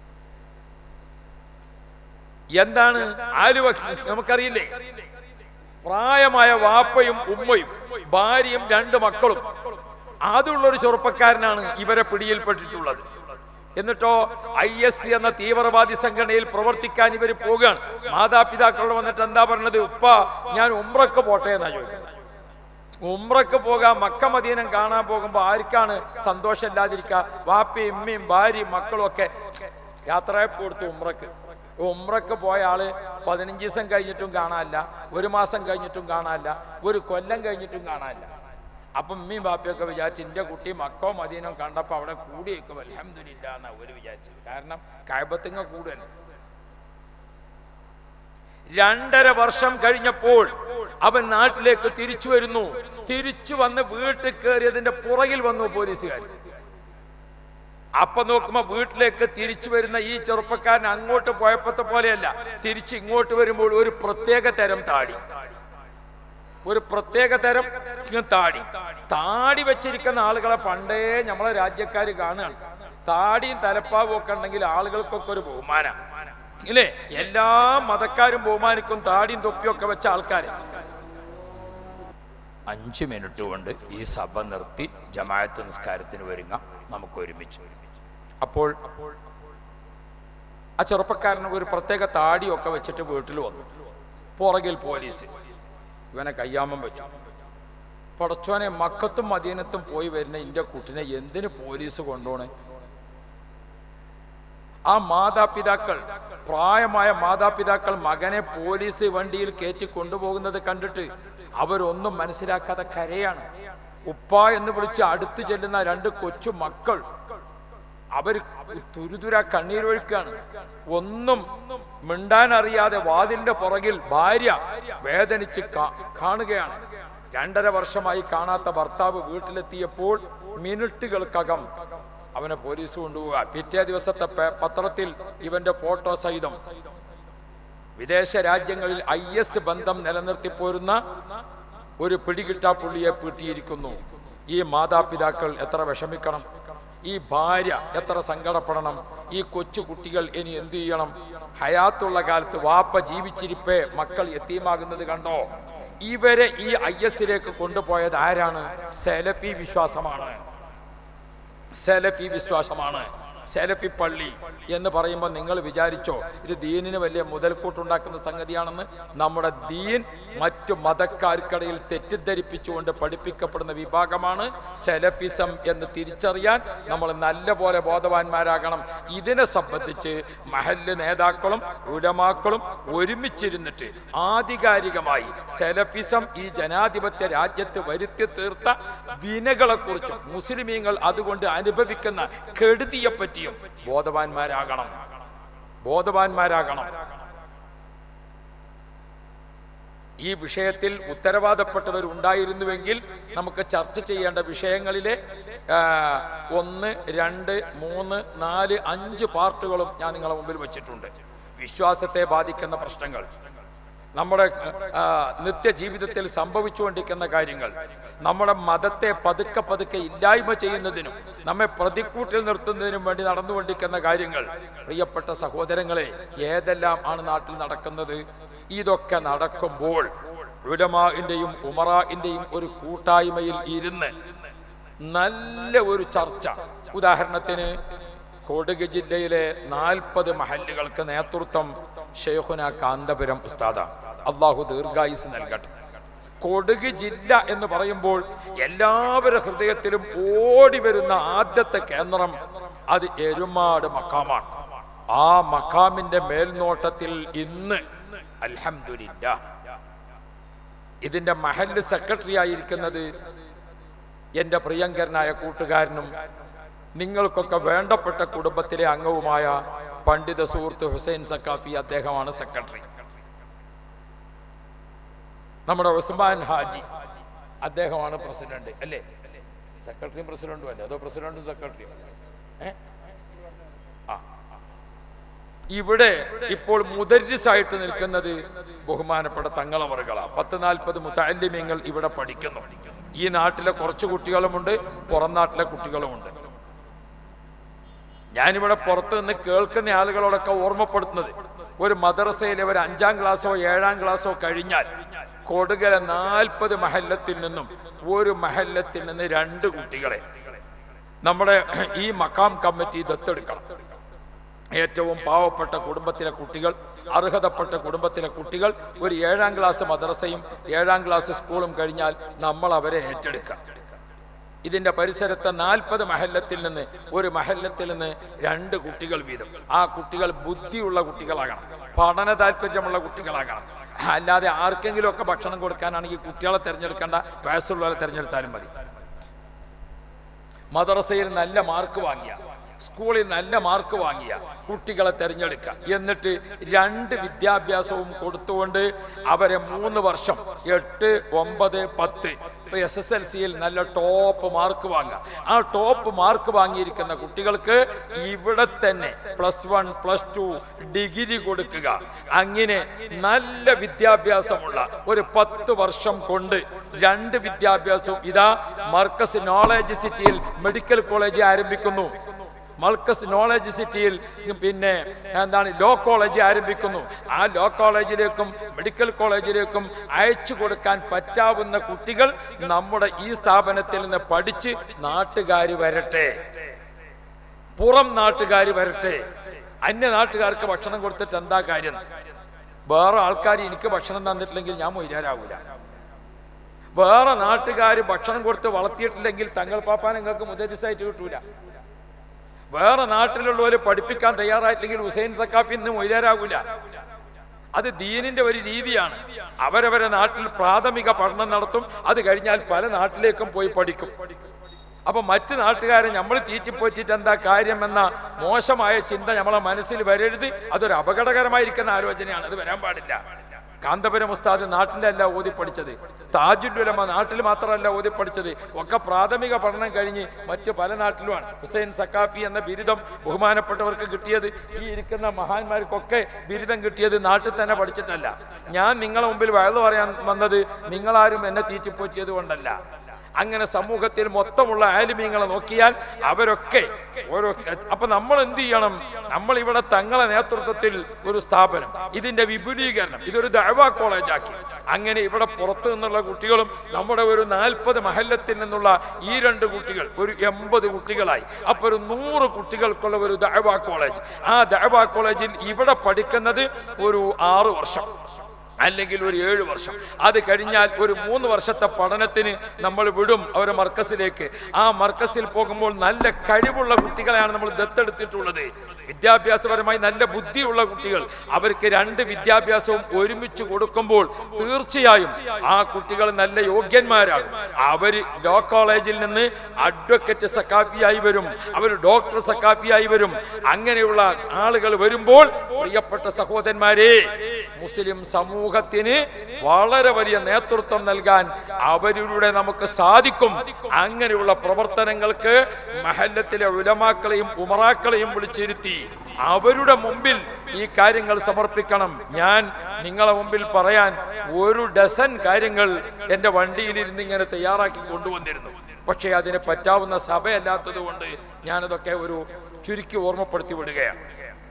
എന്താണ് ആലുവ നമുക്കറിയില്ലേ പ്രായമായ വാപ്പയും ഉമ്മയും ഭാര്യയും രണ്ട് മക്കളും അതുള്ള ഒരു ചെറുപ്പക്കാരനാണ് ഇവരെ പിടിയിൽപ്പെട്ടിട്ടുള്ളത് എന്നിട്ടോ ഐ എസ് എന്ന തീവ്രവാദി സംഘടനയിൽ പ്രവർത്തിക്കാൻ ഇവർ പോവുകയാണ് മാതാപിതാക്കളോട് വന്നിട്ട് എന്താ പറഞ്ഞത് ഉപ്പ ഞാൻ ഉമ്രക്ക് പോട്ടെ എന്നാ ചോദിക്കുന്നത് ഉമ്രക്ക് പോകാൻ മക്ക മദീനം കാണാൻ പോകുമ്പോൾ ആർക്കാണ് സന്തോഷമില്ലാതിരിക്കുക വാപ്പയും ഉമ്മയും ഭാര്യയും മക്കളും ഒക്കെ യാത്രയപ്പ് കൊടുത്തു ഉമ്രക്ക് ഉമ്രക്ക് പോയ ആള് പതിനഞ്ച് ദിവസം കഴിഞ്ഞിട്ടും കാണാനില്ല ഒരു മാസം കഴിഞ്ഞിട്ടും കാണാനില്ല ഒരു കൊല്ലം കഴിഞ്ഞിട്ടും കാണാനില്ല അപ്പം ഉമ്മയും ബാപ്പയൊക്കെ വിചാരിച്ചു എൻ്റെ കുട്ടി മക്കോ മദീനോ കണ്ടപ്പോൾ അവിടെ കൂടിയേക്കും അലഹമില്ല എന്നാ ഒരു വിചാരിച്ചു കാരണം കഴബത്തിങ്ങ കൂടുതൽ രണ്ടര വർഷം കഴിഞ്ഞപ്പോൾ അവൻ നാട്ടിലേക്ക് തിരിച്ചു വരുന്നു തിരിച്ചു വന്ന് വീട്ടിൽ കയറിയതിന്റെ പുറകിൽ വന്നു പോലീസുകാർ അപ്പൊ നോക്കുമ്പോ വീട്ടിലേക്ക് തിരിച്ചു വരുന്ന ഈ ചെറുപ്പക്കാരൻ അങ്ങോട്ട് പോയപ്പോഴത്തെ പോലെയല്ല തിരിച്ച് ഇങ്ങോട്ട് വരുമ്പോൾ ഒരു പ്രത്യേക തരം താടി ഒരു പ്രത്യേക തരം താടി താടി വെച്ചിരിക്കുന്ന ആളുകളെ പണ്ടേ നമ്മളെ രാജ്യക്കാർ കാണുകയാണ് താടിയും തലപ്പാവും ഒക്കെ ഉണ്ടെങ്കിൽ ആളുകൾക്കൊക്കെ ഒരു ബഹുമാനം ഇല്ലേ എല്ലാ മതക്കാരും ബഹുമാനിക്കും താടിയും തൊപ്പിയൊക്കെ വെച്ച ആൾക്കാർ അഞ്ച് മിനിറ്റ് കൊണ്ട് ഈ സഭ നിർത്തി ജമാഅത്ത് നിസ്കാരത്തിന് ഒരുങ്ങ നമുക്ക് ഒരുമിച്ച് അപ്പോൾ ആ ചെറുപ്പക്കാരന് ഒരു പ്രത്യേക താടിയൊക്കെ വെച്ചിട്ട് വീട്ടിൽ വന്നു പുറകിൽ പോലീസ് ഇവനെ കയ്യാമം വെച്ചു പടച്ചോനെ മക്കത്തും മദീനത്തും പോയി വരുന്ന ഇന്റെ കുട്ടിനെ എന്തിന് പോലീസ് കൊണ്ടുപോണേ ആ മാതാപിതാക്കൾ പ്രായമായ മാതാപിതാക്കൾ മകനെ പോലീസ് വണ്ടിയിൽ കയറ്റി കൊണ്ടുപോകുന്നത് കണ്ടിട്ട് അവരൊന്നും മനസ്സിലാക്കാതെ കരയാണ് ഉപ്പ എന്ന് വിളിച്ച് അടുത്ത് ചെല്ലുന്ന രണ്ട് കൊച്ചു മക്കൾ അവര് തുരുതുര കണ്ണീരൊഴുക്കാണ് ഒന്നും മിണ്ടാൻ അറിയാതെ വാതിലിന്റെ പുറകിൽ ഭാര്യ വേദനിച്ച് കാ- കാണുകയാണ് രണ്ടര വർഷമായി കാണാത്ത ഭർത്താവ് വീട്ടിലെത്തിയപ്പോൾ മിനിറ്റുകൾക്കകം അവനെ പോലീസ് കൊണ്ടുപോവുക പിറ്റേ ദിവസത്തെ പേ- പത്രത്തിൽ ഇവന്റെ ഫോട്ടോ സഹിതം വിദേശ രാജ്യങ്ങളിൽ ഐ എസ് ബന്ധം നിലനിർത്തിപ്പോരുന്ന ഒരു പിടികിട്ടാ പുള്ളിയെ പീട്ടിയിരിക്കുന്നു ഈ മാതാപിതാക്കൾ എത്ര വിഷമിക്കണം ഈ ഭാര്യ എത്ര സങ്കടപ്പെടണം ഈ കൊച്ചു കുട്ടികൾ ഇനി എന്തു ചെയ്യണം ഹയാത്തുള്ള കാലത്ത് വാപ്പ ജീവിച്ചിരിപ്പേ മക്കൾ എത്തിയമാകുന്നത് കണ്ടോ ഇവരെ ഈ ഐ എസിലേക്ക് കൊണ്ടുപോയത് ആരാണ് സെലഫി വിശ്വാസമാണ് സെലഫി വിശ്വാസമാണ് സെലഫി പള്ളി എന്ന് പറയുമ്പോൾ നിങ്ങൾ വിചാരിച്ചോ ഇത് ദീനിന് വലിയ മുതൽക്കൂട്ടുണ്ടാക്കുന്ന സംഗതിയാണെന്ന് നമ്മുടെ ദീൻ മറ്റു മതക്കാർക്കിടയിൽ തെറ്റിദ്ധരിപ്പിച്ചുകൊണ്ട് പഠിപ്പിക്കപ്പെടുന്ന വിഭാഗമാണ് സെലഫിസം എന്ന് തിരിച്ചറിയാൻ നമ്മൾ നല്ലപോലെ ബോധവാന്മാരാകണം ഇതിനെ സംബന്ധിച്ച് മഹല്ല് നേതാക്കളും ഉലമാക്കളും ഒരുമിച്ചിരുന്നിട്ട് ആധികാരികമായി സെലഫിസം ഈ ജനാധിപത്യ രാജ്യത്ത് വരുത്തി തീർത്ത വിനകളെക്കുറിച്ചും മുസ്ലിമീങ്ങൾ അതുകൊണ്ട് അനുഭവിക്കുന്ന കെടുതിയെപ്പറ്റിയും ബോധവാന്മാരാകണം ബോധവാന്മാരാകണം ഈ വിഷയത്തിൽ ഉത്തരവാദപ്പെട്ടവർ ഉണ്ടായിരുന്നുവെങ്കിൽ നമുക്ക് ചർച്ച ചെയ്യേണ്ട വിഷയങ്ങളിലെ ആ, ഒന്ന് രണ്ട് മൂന്ന് നാല് അഞ്ച് പാർട്ടുകളും ഞാൻ നിങ്ങളെ മുമ്പിൽ വെച്ചിട്ടുണ്ട് വിശ്വാസത്തെ ബാധിക്കുന്ന പ്രശ്നങ്ങൾ നമ്മുടെ ആ, നിത്യജീവിതത്തിൽ സംഭവിച്ചുകൊണ്ടിരിക്കുന്ന കാര്യങ്ങൾ നമ്മുടെ മതത്തെ പതുക്കെ പതുക്കെ ഇല്ലായ്മ ചെയ്യുന്നതിനും നമ്മെ പ്രതിക്കൂട്ടിൽ നിർത്തുന്നതിനും വേണ്ടി നടന്നുകൊണ്ടിരിക്കുന്ന കാര്യങ്ങൾ പ്രിയപ്പെട്ട സഹോദരങ്ങളെ ഏതെല്ലാം ആണ് നാട്ടിൽ നടക്കുന്നത് ഇതൊക്കെ നടക്കുമ്പോൾ ഉലമാന്റെയും ഉമറാന്റെയും ഒരു കൂട്ടായ്മയിൽ ഇരുന്ന് നല്ല ഒരു ചർച്ച ഉദാഹരണത്തിന് കൊടക് ജില്ലയിലെ നാൽപ്പത് മഹല്ലുകൾക്ക് നേതൃത്വം ഷെയ്ഖുന കാന്തപുരം ഉസ്താദ അള്ളാഹു ദീർഘായുസ് നൽകട്ടെ കൊടക് ജില്ല എന്ന് പറയുമ്പോൾ എല്ലാവരുടെ ഹൃദയത്തിലും ഓടി വരുന്ന ആദ്യത്തെ കേന്ദ്രം അത് എരുമാട് മക്കാമാണ് ആ മക്കാമിന്റെ മേൽനോട്ടത്തിൽ ഇന്ന് അൽഹംദുലില്ല ഇതിന്റെ മഹല്ല് സെക്രട്ടറി ആയിരിക്കുന്നത് എൻ്റെ പ്രിയങ്കരനായ കൂട്ടുകാരനും നിങ്ങൾക്കൊക്കെ വേണ്ടപ്പെട്ട കുടുംബത്തിലെ അംഗവുമായ പണ്ഡിത സുഹൃത്ത് ഹുസൈൻ സക്കാഫി അദ്ദേഹമാണ് സെക്രട്ടറി നമ്മുടെ ഉസ്മാൻ ഹാജി അദ്ദേഹമാണ് പ്രസിഡന്റ് അല്ലേ സെക്രട്ടറിയും പ്രസിഡന്റും അല്ലേ അതോ പ്രസിഡന്റും സെക്രട്ടറിയും ഏ ആ ഇവിടെ ഇപ്പോൾ മുദരിസായിട്ട് നിൽക്കുന്നത് ബഹുമാനപ്പെട്ട തങ്ങളവറുകളാണ് പത്ത് നാൽപ്പത് മുത്താലിമ്യങ്ങൾ ഇവിടെ പഠിക്കുന്നു ഈ നാട്ടിലെ കുറച്ച് കുട്ടികളുമുണ്ട് പുറം നാട്ടിലെ കുട്ടികളുമുണ്ട് ഞാനിവിടെ പുറത്ത് നിന്ന് കേൾക്കുന്ന ആളുകളോടൊക്കെ ഓർമ്മപ്പെടുത്തുന്നത് ഒരു മദ്രസയിലെ ഒരു അഞ്ചാം ക്ലാസ്സോ ഏഴാം ക്ലാസ്സോ കഴിഞ്ഞാൽ കൊടുകര നാൽപ്പത് മഹല്ലത്തിൽ നിന്നും ഒരു മഹല്ലത്തിൽ നിന്ന് രണ്ട് കുട്ടികളെ നമ്മുടെ ഈ മക്കാം കമ്മിറ്റി ദത്തെടുക്കണം ഏറ്റവും പാവപ്പെട്ട കുടുംബത്തിലെ കുട്ടികൾ അർഹതപ്പെട്ട കുടുംബത്തിലെ കുട്ടികൾ ഒരു ഏഴാം ക്ലാസ് മദ്രസയും ഏഴാം ക്ലാസ് സ്കൂളും കഴിഞ്ഞാൽ നമ്മൾ അവരെ ഏറ്റെടുക്കാം ഇതിന്റെ പരിസരത്തെ നാൽപ്പത് മഹല്ലത്തിൽ നിന്ന് ഒരു മഹല്ലത്തിൽ നിന്ന് രണ്ട് കുട്ടികൾ വീതം ആ കുട്ടികൾ ബുദ്ധിയുള്ള കുട്ടികളാകണം പഠന താല്പര്യമുള്ള കുട്ടികളാകണം അല്ലാതെ ആർക്കെങ്കിലും ഒക്കെ ഭക്ഷണം കൊടുക്കാനാണെങ്കിൽ കുട്ടികളെ തിരഞ്ഞെടുക്കേണ്ട വയസ്സുള്ളവരെ തിരഞ്ഞെടുത്താലും മതി മദ്രസയിൽ നല്ല മാർക്ക് വാങ്ങിയ സ്കൂളിൽ നല്ല മാർക്ക് വാങ്ങിയ കുട്ടികളെ തിരഞ്ഞെടുക്കുക എന്നിട്ട് രണ്ട് വിദ്യാഭ്യാസവും കൊടുത്തുകൊണ്ട് അവരെ മൂന്ന് വർഷം എട്ട് ഒമ്പത് പത്ത് എസ് എസ് എൽ സിയിൽ നല്ല ടോപ്പ് മാർക്ക് വാങ്ങുക ആ ടോപ്പ് മാർക്ക് വാങ്ങിയിരിക്കുന്ന കുട്ടികൾക്ക് ഇവിടെ തന്നെ plus one plus two degree കൊടുക്കുക അങ്ങനെ നല്ല വിദ്യാഭ്യാസമുള്ള ഒരു പത്ത് വർഷം കൊണ്ട് രണ്ട് വിദ്യാഭ്യാസവും ഇതാ മർക്കസ് നോളേജ് സിറ്റിയിൽ മെഡിക്കൽ കോളേജ് ആരംഭിക്കുന്നു മൾക്കസ് നോളജ് സിറ്റിയിൽ പിന്നെ എന്താണ് ലോ കോളേജ് ആരംഭിക്കുന്നു ആ ലോ കോളേജിലേക്കും മെഡിക്കൽ കോളേജിലേക്കും അയച്ചു കൊടുക്കാൻ പറ്റാവുന്ന കുട്ടികൾ നമ്മുടെ ഈ സ്ഥാപനത്തിൽ നിന്ന് പഠിച്ച് നാട്ടുകാർ വരട്ടെ പുറം നാട്ടുകാർ വരട്ടെ അന്യ നാട്ടുകാർക്ക് ഭക്ഷണം കൊടുത്തിട്ട് എന്താ കാര്യം വേറെ ആൾക്കാർ എനിക്ക് ഭക്ഷണം തന്നിട്ടില്ലെങ്കിൽ ഞാൻ മൊയ്യാരാവൂല വേറെ നാട്ടുകാർ ഭക്ഷണം കൊടുത്ത് വളർത്തിയിട്ടില്ലെങ്കിൽ തങ്ങൾ പാപ്പാൻ നിങ്ങൾക്ക് മുതലിസായിട്ട് കിട്ടൂല വേറെ നാട്ടിലുള്ളവര് പഠിപ്പിക്കാൻ തയ്യാറായിട്ടില്ലെങ്കിൽ ഹുസൈൻ സക്കാഫി ഇന്ന് മൊയ്ലാരാകൂല അത് ദീനിന്റെ ഒരു രീതിയാണ് അവരവരെ നാട്ടിൽ പ്രാഥമിക പഠനം നടത്തും അത് കഴിഞ്ഞാൽ പല നാട്ടിലേക്കും പോയി പഠിക്കും അപ്പൊ മറ്റു നാട്ടുകാരെ നമ്മൾ തീറ്റിപ്പോറ്റിട്ട് എന്താ കാര്യം എന്ന മോശമായ ചിന്ത നമ്മളെ മനസ്സിൽ വരരുത് അതൊരു അപകടകരമായിരിക്കുന്ന ആലോചനയാണ് അത് വരാൻ പാടില്ല കാന്തപുരം ഉസ്താദ് നാട്ടിലല്ല ഓതി പഠിച്ചത് താജുലുലമ നാട്ടിൽ മാത്രമല്ല ഓതി പഠിച്ചത് ഒക്കെ പ്രാഥമിക പഠനം കഴിഞ്ഞ് മറ്റു പല നാട്ടിലുമാണ് ഹുസൈൻ സക്കാഫി എന്ന ബിരുദം ബഹുമാനപ്പെട്ടവർക്ക് കിട്ടിയത് ഈ ഇരിക്കുന്ന മഹാന്മാർക്കൊക്കെ ബിരുദം കിട്ടിയത് നാട്ടിൽ തന്നെ പഠിച്ചിട്ടല്ല ഞാൻ നിങ്ങളെ മുമ്പിൽ വയത് പറയാൻ വന്നത് നിങ്ങളാരും എന്നെ തീറ്റിപ്പോറ്റിയത് കൊണ്ടല്ല അങ്ങനെ സമൂഹത്തിൽ മൊത്തമുള്ള ആലിമീങ്ങളെ നോക്കിയാൽ അവരൊക്കെ ഓരോ അപ്പൊ നമ്മൾ എന്ത് ചെയ്യണം നമ്മൾ ഇവിടെ തങ്ങളെ നേതൃത്വത്തിൽ ഒരു സ്ഥാപനം ഇതിന്റെ വിപുലീകരണം ഇതൊരു ദഴവ കോളേജാക്കി അങ്ങനെ ഇവിടെ പുറത്തു നിന്നുള്ള കുട്ടികളും നമ്മുടെ ഒരു നാൽപ്പത് മഹല്ലത്തിൽ നിന്നുള്ള ഈ രണ്ട് കുട്ടികൾ ഒരു എൺപത് കുട്ടികളായി അപ്പൊ ഒരു നൂറ് കുട്ടികൾക്കുള്ള ഒരു ദഴവ കോളേജ് ആ ദഴവ കോളേജിൽ ഇവിടെ പഠിക്കുന്നത് ഒരു ആറു വർഷം അല്ലെങ്കിൽ ഒരു ഏഴ് വർഷം അത് കഴിഞ്ഞാൽ ഒരു മൂന്ന് വർഷത്തെ പഠനത്തിന് നമ്മൾ വിടും അവരെ മർക്കസിലേക്ക് ആ മർക്കസിൽ പോകുമ്പോൾ നല്ല കഴിവുള്ള കുട്ടികളെയാണ് നമ്മൾ ദത്തെടുത്തിട്ടുള്ളത് വിദ്യാഭ്യാസപരമായി നല്ല ബുദ്ധിയുള്ള കുട്ടികൾ അവർക്ക് രണ്ട് വിദ്യാഭ്യാസവും ഒരുമിച്ച് കൊടുക്കുമ്പോൾ തീർച്ചയായും ആ കുട്ടികൾ നല്ല യോഗ്യന്മാരാകും അവര് ലോ കോളേജിൽ നിന്ന് അഡ്വക്കറ്റ് സക്കാഫിയായി വരും അവർ ഡോക്ടർ സക്കാഫിയായി വരും അങ്ങനെയുള്ള ആളുകൾ വരുമ്പോൾ പ്രിയപ്പെട്ട സഹോദരന്മാരെ മുസ്ലിം സമൂഹത്തിന് വളരെ വലിയ നേതൃത്വം നൽകാൻ അവരിലൂടെ നമുക്ക് സാധിക്കും അങ്ങനെയുള്ള പ്രവർത്തനങ്ങൾക്ക് മഹല്ലത്തിലെ ഉലമാക്കളെയും ഉമറാക്കളെയും വിളിച്ചിരുത്തി അവരുടെ മുമ്പിൽ ഈ കാര്യങ്ങൾ സമർപ്പിക്കണം ഞാൻ നിങ്ങളെ മുമ്പിൽ പറയാൻ ഒരു ഡസൻ കാര്യങ്ങൾ എൻ്റെ വണ്ടിയിലിരുന്ന് ഇങ്ങനെ തയ്യാറാക്കി കൊണ്ടുവന്നിരുന്നു പക്ഷേ അതിന് പറ്റാവുന്ന സഭയല്ലാത്തത് കൊണ്ട് ഞാനതൊക്കെ ഒരു ചുരുക്കി ഓർമ്മപ്പെടുത്തി വിടുകയാണ്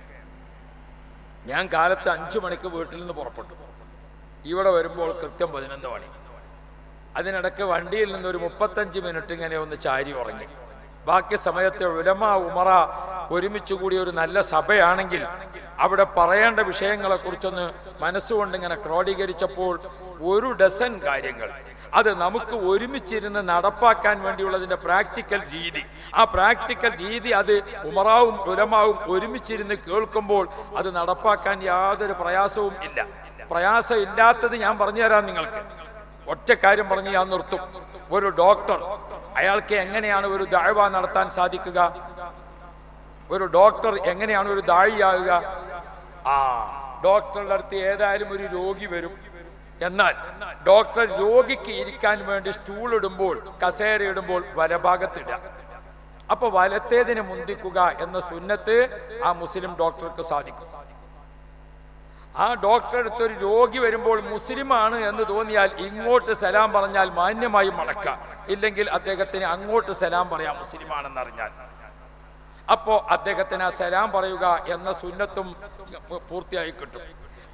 ഞാൻ കാലത്ത് അഞ്ചു മണിക്ക് വീട്ടിൽ നിന്ന് പുറപ്പെട്ടു ഇവിടെ വരുമ്പോൾ കൃത്യം പതിനൊന്ന് മണി അതിനിടയ്ക്ക് വണ്ടിയിൽ നിന്ന് ഒരു മുപ്പത്തഞ്ച് മിനിറ്റ് ഇങ്ങനെ ഒന്ന് ചാരി ഉറങ്ങി ബാക്കി സമയത്ത് ഉലമ ഉമറ ഒരുമിച്ച് കൂടിയ ഒരു നല്ല സഭയാണെങ്കിൽ അവിടെ പറയേണ്ട വിഷയങ്ങളെ കുറിച്ചൊന്ന് മനസ്സുകൊണ്ട് ഇങ്ങനെ ക്രോഡീകരിച്ചപ്പോൾ ഒരു ഡസൻ കാര്യങ്ങൾ അത് നമുക്ക് ഒരുമിച്ചിരുന്ന് നടപ്പാക്കാൻ വേണ്ടിയുള്ളതിന്റെ പ്രാക്ടിക്കൽ രീതി ആ പ്രാക്ടിക്കൽ രീതി അത് ഉമറാവും ഉലമാവും ഒരുമിച്ചിരുന്ന് കേൾക്കുമ്പോൾ അത് നടപ്പാക്കാൻ യാതൊരു പ്രയാസവും ഇല്ല പ്രയാസം ഇല്ലാത്തത് ഞാൻ പറഞ്ഞു തരാം നിങ്ങൾക്ക് ഒറ്റ കാര്യം പറഞ്ഞ് ഞാൻ നിർത്തും ഒരു ഡോക്ടർ അയാൾക്ക് എങ്ങനെയാണ് ഒരു ദാഴ്വ നടത്താൻ സാധിക്കുക ഒരു ഡോക്ടർ എങ്ങനെയാണ് ഒരു ദാഴിയാകുക ആ ഡോക്ടറുടെ അടുത്ത് ഏതായാലും ഒരു രോഗി വരും എന്നാൽ ഡോക്ടർ രോഗിക്ക് ഇരിക്കാൻ വേണ്ടി സ്റ്റൂൾ ഇടുമ്പോൾ കസേര ഇടുമ്പോൾ വലഭാഗത്തിടുക അപ്പൊ വലത്തേതിനെ മുന്തിക്കുക എന്ന സുന്നത്ത് ആ മുസ്ലിം ഡോക്ടർക്ക് സാധിക്കും ആ ഡോക്ടറെ അടുത്ത് ഒരു രോഗി വരുമ്പോൾ മുസ്ലിമാണ് എന്ന് തോന്നിയാൽ ഇങ്ങോട്ട് സലാം പറഞ്ഞാൽ മാന്യമായി മടക്കാം ഇല്ലെങ്കിൽ അദ്ദേഹത്തിന് അങ്ങോട്ട് സലാം പറയാം മുസ്ലിമാണെന്ന് അറിഞ്ഞാൽ അപ്പോ അദ്ദേഹത്തിന് ആ സലാം പറയുക എന്ന സുന്നത്തും പൂർത്തിയായി കിട്ടും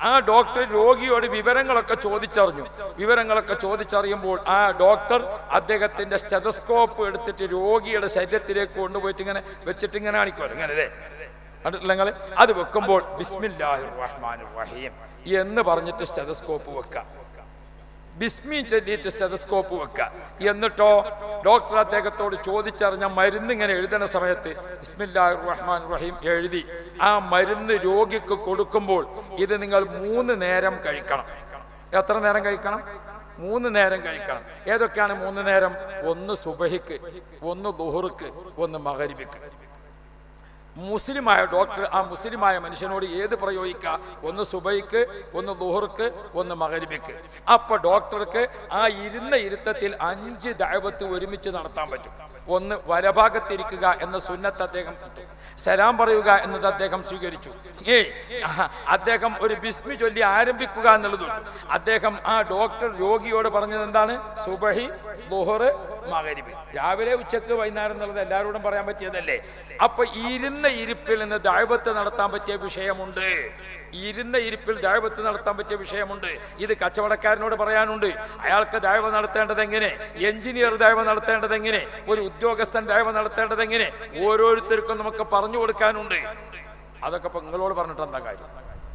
ആ ഡോക്ടർ രോഗിയോട് വിവരങ്ങളൊക്കെ ചോദിച്ചറിഞ്ഞു വിവരങ്ങളൊക്കെ ചോദിച്ചറിയുമ്പോൾ ആ ഡോക്ടർ അദ്ദേഹത്തിന്റെ സ്റ്റെതസ്കോപ്പ് എടുത്തിട്ട് രോഗിയുടെ ശരീരത്തിലേക്ക് കൊണ്ടുപോയിട്ട് ഇങ്ങനെ വെച്ചിട്ട് ഇങ്ങനെ കാണിക്കുമല്ലോ ഇങ്ങനെ അല്ലേ കണ്ടിട്ടില്ല നിങ്ങൾ അത് വെക്കുമ്പോൾ ബിസ്മില്ലാഹിർ റഹ്മാനിർ റഹീം എന്ന് പറഞ്ഞിട്ട് സ്റ്റെതസ്കോപ്പ് വെക്കുക ബിസ്മി ചൊല്ലിയിട്ട് സ്റ്റെതസ്കോപ്പ് വെക്കുക എന്നിട്ടോ ഡോക്ടർ അദ്ദേഹത്തോട് ചോദിച്ചറിഞ്ഞ മരുന്ന് ഇങ്ങനെ എഴുതുന്ന സമയത്ത് ബിസ്മില്ലാഹിർ റഹ്മാൻ റഹീം എഴുതി ആ മരുന്ന് രോഗിക്ക് കൊടുക്കുമ്പോൾ ഇത് നിങ്ങൾ മൂന്ന് നേരം കഴിക്കണം എത്ര നേരം കഴിക്കണം മൂന്ന് നേരം കഴിക്കണം ഏതൊക്കെയാണ് മൂന്ന് നേരം ഒന്ന് സുബഹിക്ക് ഒന്ന് ദുഹുർക്ക് ഒന്ന് മകരിബിക്ക് മുസ്ലിമായ ഡോക്ടർ ആ മുസ്ലിമായ മനുഷ്യനോട് ഏത് പ്രയോഗിക്കുക ഒന്ന് സുബൈക്ക് ഒന്ന് ദുഹർക്ക് ഒന്ന് മകരിബിക്ക് അപ്പൊ ഡോക്ടർക്ക് ആ ഇരുന്ന ഇരുത്തത്തിൽ അഞ്ച് ദൈവത്ത് ഒരുമിച്ച് നടത്താൻ പറ്റും ഒന്ന് വലഭാഗത്തിരിക്കുക എന്ന സുന്നത്ത് അദ്ദേഹം കിട്ടും സലാം പറയുക എന്നത് അദ്ദേഹം സ്വീകരിച്ചു ഏയ് ആഹ്, അദ്ദേഹം ഒരു ബിസ്മി ചൊല്ലി ആരംഭിക്കുക എന്നുള്ളതുണ്ട് അദ്ദേഹം ആ ഡോക്ടർ രോഗിയോട് പറഞ്ഞത് എന്താണ് സുബഹി ദുഹറ് മകരിബ് രാവിലെ ഉച്ചക്ക് വൈകുന്നേരം എന്നുള്ളത് എല്ലാവരോടും പറയാൻ പറ്റിയതല്ലേ അപ്പൊ ഇരുന്ന ഇരിപ്പിൽ നിന്ന് ദൈവത്ത് നടത്താൻ പറ്റിയ വിഷയമുണ്ട് ഇരുന്ന ഇരിപ്പിൽ ദൈവത്ത് നടത്താൻ പറ്റിയ വിഷയമുണ്ട് ഇത് കച്ചവടക്കാരനോട് പറയാനുണ്ട് അയാൾക്ക് ദൈവ നടത്തേണ്ടത് എങ്ങനെ എഞ്ചിനീയർ ദൈവ നടത്തേണ്ടത് എങ്ങനെ ഒരു ഉദ്യോഗസ്ഥൻ ദൈവ നടത്തേണ്ടത് എങ്ങനെ ഓരോരുത്തർക്കും നമുക്ക് പറഞ്ഞു കൊടുക്കാനുണ്ട് അതൊക്കെ ഇപ്പൊ നിങ്ങളോട് പറഞ്ഞിട്ട് എന്താ കാര്യം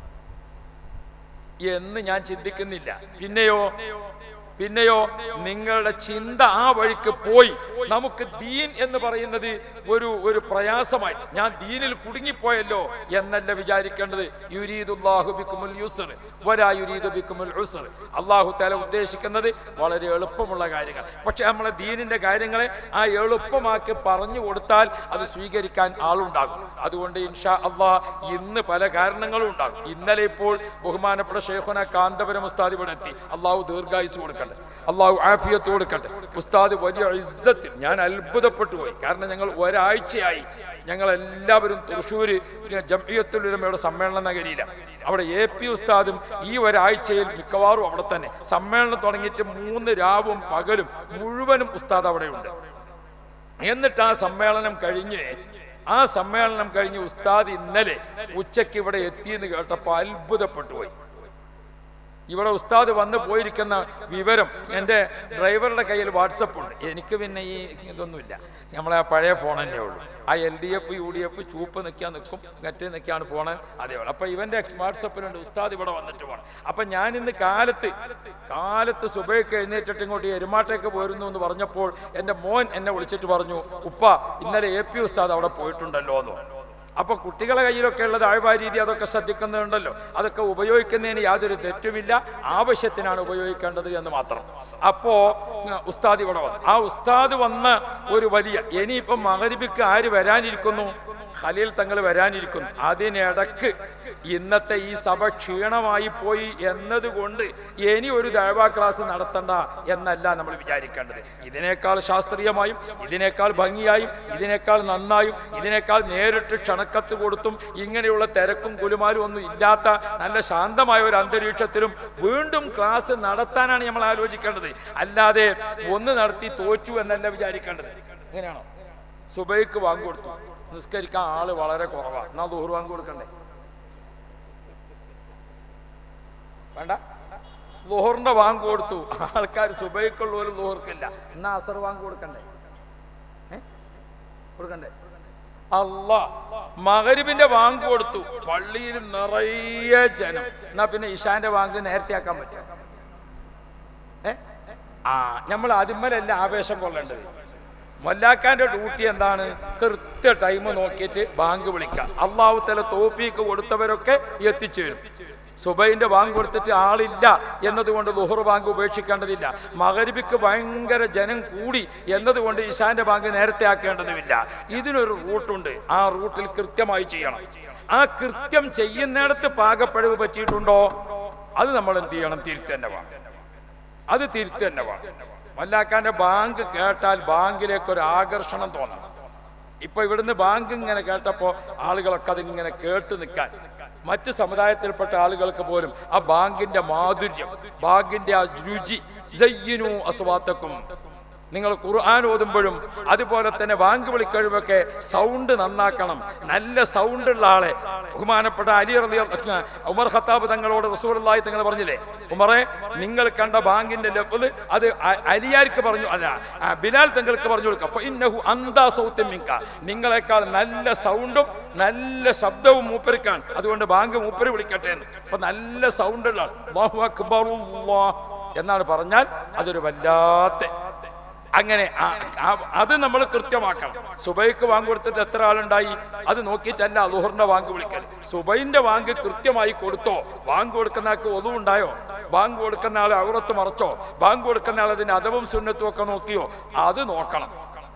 എന്ന് ഞാൻ ചിന്തിക്കുന്നില്ല പിന്നെയോ പിന്നെയോ നിങ്ങളുടെ ചിന്ത ആ വഴിക്ക് പോയി നമുക്ക് ദീൻ എന്ന് പറയുന്നത് ഒരു ഒരു പ്രയാസമായിട്ട് ഞാൻ ദീനിൽ കുടുങ്ങിപ്പോയല്ലോ എന്നല്ല വിചാരിക്കേണ്ടത് യുരീദുല്ലാഹു ബിക്കുമുൽ യുസ്ർ വലാ യുരീദു ബിക്കുമുൽ ഉസ്ർ അള്ളാഹു തല ഉദ്ദേശിക്കുന്നത് വളരെ എളുപ്പമുള്ള കാര്യങ്ങൾ പക്ഷെ നമ്മളെ ദീനിന്റെ കാര്യങ്ങളെ ആ എളുപ്പമാക്കി പറഞ്ഞു കൊടുത്താൽ അത് സ്വീകരിക്കാൻ ആളുണ്ടാകും അതുകൊണ്ട് ഇൻഷാ അള്ളാ ഇന്ന് പല കാരണങ്ങളും ഉണ്ടാകും ഇന്നലെ ഇപ്പോൾ ബഹുമാനപ്പെട്ട ഷെയ്ഖുന കാന്തപുരം ഉസ്താദ് ഇവിടെ എത്തി അള്ളാഹു ദീർഘായുസ് കൊടുക്കട്ടെ അള്ളാഹു ആഫിയത്ത് കൊടുക്കട്ടെ ഉസ്താദ് വലിയ ഇസ്സത്തിൽ ഞാൻ അത്ഭുതപ്പെട്ടു പോയി കാരണം ഞങ്ങൾ ഒരാഴ്ചയായി ഞങ്ങൾ എല്ലാവരും തൃശ്ശൂർ ജംഇയത്തുലമയുടെ സമ്മേളന നഗരിയിലാണ് അവിടെ എ പി ഉസ്താദും ഈ ഒരാഴ്ചയിൽ മിക്കവാറും അവിടെ തന്നെ സമ്മേളനം തുടങ്ങിയിട്ട് മൂന്ന് രാവും പകലും മുഴുവനും ഉസ്താദ് അവിടെയുണ്ട് എന്നിട്ട് ആ സമ്മേളനം കഴിഞ്ഞ് ആ സമ്മേളനം കഴിഞ്ഞ് ഉസ്താദ് ഇന്നലെ ഉച്ചയ്ക്ക് ഇവിടെ എത്തിയെന്ന് കേട്ടപ്പോൾ അത്ഭുതപ്പെട്ടു പോയി ഇവിടെ ഉസ്താദ് വന്ന് പോയിരിക്കുന്ന വിവരം എൻ്റെ ഡ്രൈവറുടെ കയ്യിൽ വാട്സപ്പ് ഉണ്ട് എനിക്ക് പിന്നെ ഈ ഇതൊന്നുമില്ല നമ്മളെ ആ പഴയ ഫോൺ തന്നെ ഉള്ളൂ ആ L D F U D F ചൂപ്പ് നിൽക്കാൻ നിൽക്കും മറ്റേ നിൽക്കാണ് പോണേ അതേപോലെ അപ്പൊ ഇവന്റെ വാട്സപ്പിലുണ്ട് ഉസ്താദ് ഇവിടെ വന്നിട്ട് പോകണം അപ്പൊ ഞാൻ ഇന്ന് കാലത്ത് കാലത്ത് സുബൈക്ക് എഴുന്നേറ്റിട്ട് ഇങ്ങോട്ട് എരുമാട്ടേക്ക് പോരുന്നു എന്ന് പറഞ്ഞപ്പോൾ എൻ്റെ മോൻ എന്നെ വിളിച്ചിട്ട് പറഞ്ഞു ഉപ്പ ഇന്നലെ എ പി ഉസ്താദ് അവിടെ പോയിട്ടുണ്ടല്ലോ എന്ന് പറഞ്ഞു അപ്പൊ കുട്ടികളെ കയ്യിലൊക്കെ ഉള്ളത് ആഴ്വാ രീതി അതൊക്കെ ശ്രദ്ധിക്കുന്നുണ്ടല്ലോ അതൊക്കെ ഉപയോഗിക്കുന്നതിന് യാതൊരു തെറ്റുമില്ല ആവശ്യത്തിനാണ് ഉപയോഗിക്കേണ്ടത് എന്ന് മാത്രം അപ്പോ ഉം, ഉസ്താദ് ഇവിടെ വന്നു ആ ഉസ്താദ് വന്ന ഒരു വലിയ ഇനിയിപ്പം മകരിബിക്ക് ആര് വരാനിരിക്കുന്നു ഖലീൽ തങ്ങൾ വരാനിരിക്കുന്നു അതിനിടക്ക് ഇന്നത്തെ ഈ സഭ ക്ഷീണമായി പോയി എന്നതുകൊണ്ട് ഇനി ഒരു ദഴവാ ക്ലാസ് നടത്തണ്ട എന്നല്ല നമ്മൾ വിചാരിക്കേണ്ടത് ഇതിനേക്കാൾ ശാസ്ത്രീയമായും ഇതിനേക്കാൾ ഭംഗിയായും ഇതിനേക്കാൾ നന്നായും ഇതിനേക്കാൾ നേരിട്ട് ക്ഷണക്കത്ത് കൊടുത്തും ഇങ്ങനെയുള്ള തിരക്കും കുലുമാലും ഒന്നും ഇല്ലാത്ത നല്ല ശാന്തമായ ഒരു അന്തരീക്ഷത്തിലും വീണ്ടും ക്ലാസ് നടത്താനാണ് നമ്മൾ ആലോചിക്കേണ്ടത് അല്ലാതെ ഒന്ന് നടത്തി തോറ്റു എന്നല്ല വിചാരിക്കേണ്ടത് എങ്ങനെയാണോ സുബൈക്ക് വാങ്ങി കൊടുത്തു നിസ്കരിക്കാൻ ആള് വളരെ കുറവാണ് എന്നാ ദൂർ വാങ്ങി കൊടുക്കണ്ടേ വേണ്ട ലോഹറിന്റെ വാങ്ങ് കൊടുത്തു ആൾക്കാർ സുബൈക്കുള്ള ഒരു ലോഹർക്കില്ല എന്നാ അസർ വാങ്ങ് കൊടുക്കണ്ടേ ഏ? കൊടുക്കണ്ടേ അല്ല മകരിബിന്റെ വാങ്ക് കൊടുത്തു പള്ളിയിൽ നിറയെ ജനം എന്നാ പിന്നെ ഇഷാന്റെ വാങ്ക് നേരത്തെ ആക്കാൻ പറ്റും ഏ ആ നമ്മൾ അതിന്മേലല്ല ആവേശം കൊള്ളേണ്ടത് മൊല്ലാക്കാന്റെ ഡ്യൂട്ടി എന്താണ് കൃത്യ ടൈം നോക്കിയിട്ട് ബാങ്ക് വിളിക്കാം അള്ളാഹു തല തോഫീക്ക് കൊടുത്തവരൊക്കെ എത്തിച്ചേരും സുബൈന്റെ ബാങ്ക് കൊടുത്തിട്ട് ആളില്ല എന്നതുകൊണ്ട് ലുഹർ ബാങ്ക് ഉപേക്ഷിക്കേണ്ടതില്ല മകരിബിക്ക് ഭയങ്കര ജനം കൂടി എന്നതുകൊണ്ട് ഇഷാന്റെ ബാങ്ക് നേരത്തെ ആക്കേണ്ടതുമില്ല ഇതിനൊരു റൂട്ടുണ്ട് ആ റൂട്ടിൽ കൃത്യമായി ചെയ്യണം ആ കൃത്യം ചെയ്യുന്നിടത്ത് പാകപ്പഴവ് പറ്റിയിട്ടുണ്ടോ അത് നമ്മൾ എന്ത് ചെയ്യണം തിരുത്തി തന്നെ വേണം അത് തിരുത്തി തന്നെ വേണം മല്ലാക്കാന്റെ ബാങ്ക് കേട്ടാൽ ബാങ്കിലേക്ക് ഒരു ആകർഷണം തോന്നണം ഇപ്പൊ ഇവിടുന്ന് ബാങ്ക് ഇങ്ങനെ കേട്ടപ്പോ ആളുകളൊക്കെ അതിങ്ങനെ കേട്ട് നിൽക്കാൻ മറ്റു സമുദായത്തിൽപ്പെട്ട ആളുകൾക്ക് പോലും ആ ബാങ്കിന്റെ മാധുര്യം ബാങ്കിന്റെ ആ രുചി സയ്യിനു അസ്വാത്തക്കും നിങ്ങൾ ഖുർആൻ ഓതുമ്പോഴും അതുപോലെ തന്നെ വാങ്ക് വിളിക്കഴിവൊക്കെ സൗണ്ട് നന്നാക്കണം നല്ല സൗണ്ട് ഉള്ള ആളെ ബഹുമാനപ്പെട്ട അലി റളി ഉമർ ഖത്താബ് തങ്ങളോട് റസൂലുള്ളാഹി തങ്ങൾ പറഞ്ഞില്ലേ ഉമറെ നിങ്ങൾ കണ്ട ബാങ്കിന്റെ ലഫ്ള് അത് അ- അലിയാർക്ക് പറഞ്ഞു അല്ല ആ, ബിലാൽ തങ്ങൾക്ക് പറഞ്ഞു കൊടുക്കുക ഫഇന്നഹു അന്താ സൗത്തും മിങ്ക നിങ്ങളെക്കാൾ നല്ല സൗണ്ടും നല്ല ശബ്ദവും മൂപ്പരിക്കാണ് അതുകൊണ്ട് ബാങ്ക് മൂപ്പര് വിളിക്കട്ടെ എന്ന് അപ്പൊ നല്ല സൗണ്ട് ഉള്ള ആൾ. അല്ലാഹു അക്ബറുല്ലാഹ് എന്നാണ് പറഞ്ഞാൽ അതൊരു വല്ലാത്ത അങ്ങനെ ആ- ആ- അത് നമ്മൾ കൃത്യമാക്കണം സുബൈക്ക് വാങ്ക് കൊടുത്തിട്ട് എത്ര ആളുണ്ടായി അത് നോക്കിയിട്ടല്ല അലുഹറിന്റെ വാങ്ക് വിളിക്കൽ സുബൈന്റെ വാങ്ക് കൃത്യമായി കൊടുത്തോ വാങ്ക് കൊടുക്കുന്ന ആൾക്ക് ഒതുവുണ്ടായോ ബാങ്ക് കൊടുക്കുന്ന ആൾ അവിറത്ത് മറച്ചോ ബാങ്ക് കൊടുക്കുന്ന ആൾ അതിന്റെ അതവും സുന്നത്തും ഒക്കെ നോക്കിയോ അത് നോക്കണം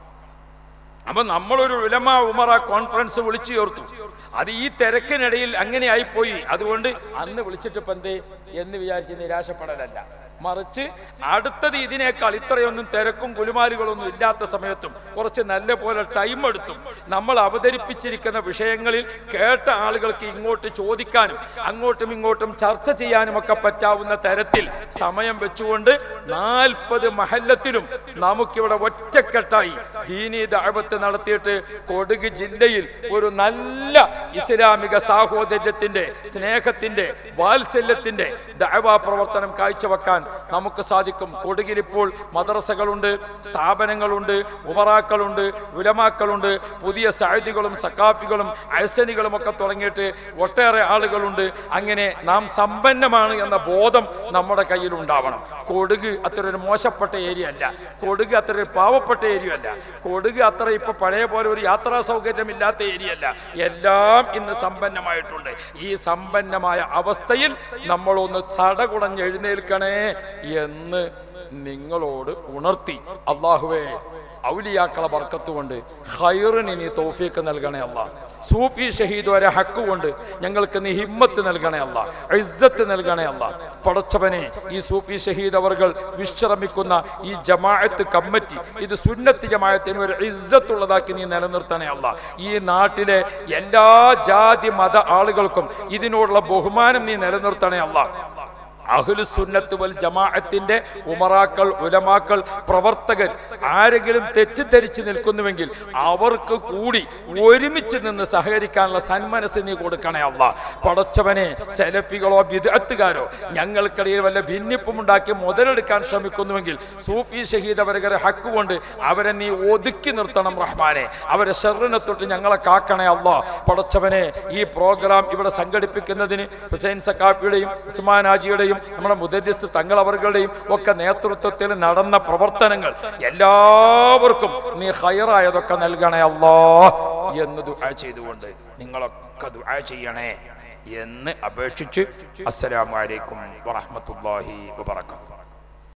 അപ്പൊ നമ്മളൊരു ഉലമ ഉമറ കോൺഫറൻസ് വിളിച്ചു ചേർത്തു അത് ഈ തിരക്കിനിടയിൽ അങ്ങനെ ആയിപ്പോയി അതുകൊണ്ട് അന്ന് വിളിച്ചിട്ട് ഇപ്പൊ എന്തേ എന്ന് വിചാരിച്ച് നിരാശപ്പെടലല്ല മറിച്ച് അടുത്തത് ഇതിനേക്കാൾ ഇത്രയൊന്നും തിരക്കും കുലുമാലുകളൊന്നും ഇല്ലാത്ത സമയത്തും കുറച്ച് നല്ല പോലെ ടൈം എടുത്തും നമ്മൾ അവതരിപ്പിച്ചിരിക്കുന്ന വിഷയങ്ങളിൽ കേട്ട ആളുകൾക്ക് ഇങ്ങോട്ട് ചോദിക്കാനും അങ്ങോട്ടും ഇങ്ങോട്ടും ചർച്ച ചെയ്യാനും ഒക്കെ പറ്റാവുന്ന തരത്തിൽ സമയം വെച്ചുകൊണ്ട് നാൽപ്പത് മഹല്ലത്തിലും നമുക്കിവിടെ ഒറ്റക്കെട്ടായി ദീനി ദഅവത്ത് നടത്തിയിട്ട് കൊടക് ജില്ലയിൽ ഒരു നല്ല ഇസ്ലാമിക സാഹോദര്യത്തിന്റെ സ്നേഹത്തിന്റെ വാത്സല്യത്തിന്റെ ദഅവാ പ്രവർത്തനം കാഴ്ചവെക്കാൻ നമുക്ക് സാധിക്കും കൊടകിൽ ഇപ്പോൾ മദ്രസകളുണ്ട് സ്ഥാപനങ്ങളുണ്ട് ഉമറാക്കളുണ്ട് ഉലമാക്കളുണ്ട് പുതിയ സായുധികളും സക്കാഫികളും അയസനികളും ഒക്കെ തുടങ്ങിയിട്ട് ഒട്ടേറെ ആളുകളുണ്ട് അങ്ങനെ നാം സമ്പന്നമാണ് എന്ന ബോധം നമ്മുടെ കയ്യിൽ ഉണ്ടാവണം കൊടക് അത്ര ഒരു മോശപ്പെട്ട ഏരിയ അല്ല കൊടക് അത്ര ഒരു പാവപ്പെട്ട ഏരിയ അല്ല കൊടക് അത്ര ഇപ്പൊ പഴയ പോലെ ഒരു യാത്രാ സൗകര്യം ഇല്ലാത്ത ഏരിയ അല്ല എല്ലാം ഇന്ന് സമ്പന്നമായിട്ടുണ്ട് ഈ സമ്പന്നമായ അവസ്ഥയിൽ നമ്മളൊന്ന് ചടകുടഞ്ഞ് എഴുന്നേൽക്കണേ എന്ന് നിങ്ങളോട് ഉണർത്തി അള്ളാഹുവേ ഔലിയാക്കളെ ബർക്കത്തുകൊണ്ട് ഖൈറിന് നീ തൗഫീക്ക് നൽകണേ അല്ല സൂഫി ഷഹീദ് വരെ ഹക്ക് കൊണ്ട് ഞങ്ങൾക്ക് നീ ഹിമ്മത്ത് നൽകണേ അല്ല ഇസ്സത്ത് നൽകണേ അല്ല പടച്ചവനെ ഈ സൂഫി ഷഹീദ് അവർകൾ വിശ്രമിക്കുന്ന ഈ ജമാഅത്ത് കമ്മിറ്റി ഇത് സുന്നത്ത് ജമാഅത്തിന് ഒരു ഇസ്സത്തുള്ളതാക്കി നീ നിലനിർത്തണേ അല്ല ഈ നാട്ടിലെ എല്ലാ ജാതി മത ആളുകൾക്കും ഇതിനോടുള്ള ബഹുമാനം നീ നിലനിർത്തണേ അല്ല അഹ്ലുസുന്നത്ത് വൽ ജമാഅത്തിന്റെ ഉമറാക്കൾ ഉലമാക്കൾ പ്രവർത്തകർ ആരെങ്കിലും തെറ്റിദ്ധരിച്ച് നിൽക്കുന്നുവെങ്കിൽ അവർക്ക് കൂടി ഒരുമിച്ച് നിന്ന് സഹകരിക്കാനുള്ള സന്മനസ് നീ കൊടുക്കണേ അല്ല പടച്ചവനെ സെലഫികളോ വിദഗ്ധക്കാരോ ഞങ്ങൾക്കിടയിൽ വല്ല ഭിന്നിപ്പും ഉണ്ടാക്കി മുതലെടുക്കാൻ ശ്രമിക്കുന്നുവെങ്കിൽ സൂഫി ഷഹീദ് അവരെ ഹക്ക് കൊണ്ട് അവരെ നീ ഒതുക്കി നിർത്തണം റഹ്മാനെ അവരെ ഷെറിനെ തൊട്ട് ഞങ്ങളെ കാക്കണേ അല്ല പടച്ചവനെ ഈ പ്രോഗ്രാം ഇവിടെ സംഘടിപ്പിക്കുന്നതിന് ഹുസൈൻ സക്കാഫിയുടെയും ഉസ്മാൻ ഹാജിയുടെയും നമ്മുടെ മുദരിസ്ത് തങ്ങളവர்களுടെയും ഒക്കെ നേതൃത്വത്തിൽ നടന്ന പ്രവർത്തനങ്ങൾ എല്ലാവർക്കും നീ ഹൈറായതൊക്കെ നൽകണേ അല്ലോ എന്ന് ദുആ ചെയ്തുകൊണ്ട് നിങ്ങളൊക്കെ ദുആ ചെയ്യണേ എന്ന് അപേക്ഷിച്ച് അസ്സലാമു അലൈക്കും വറഹ്മത്തുള്ളാഹി വബറകാതുഹു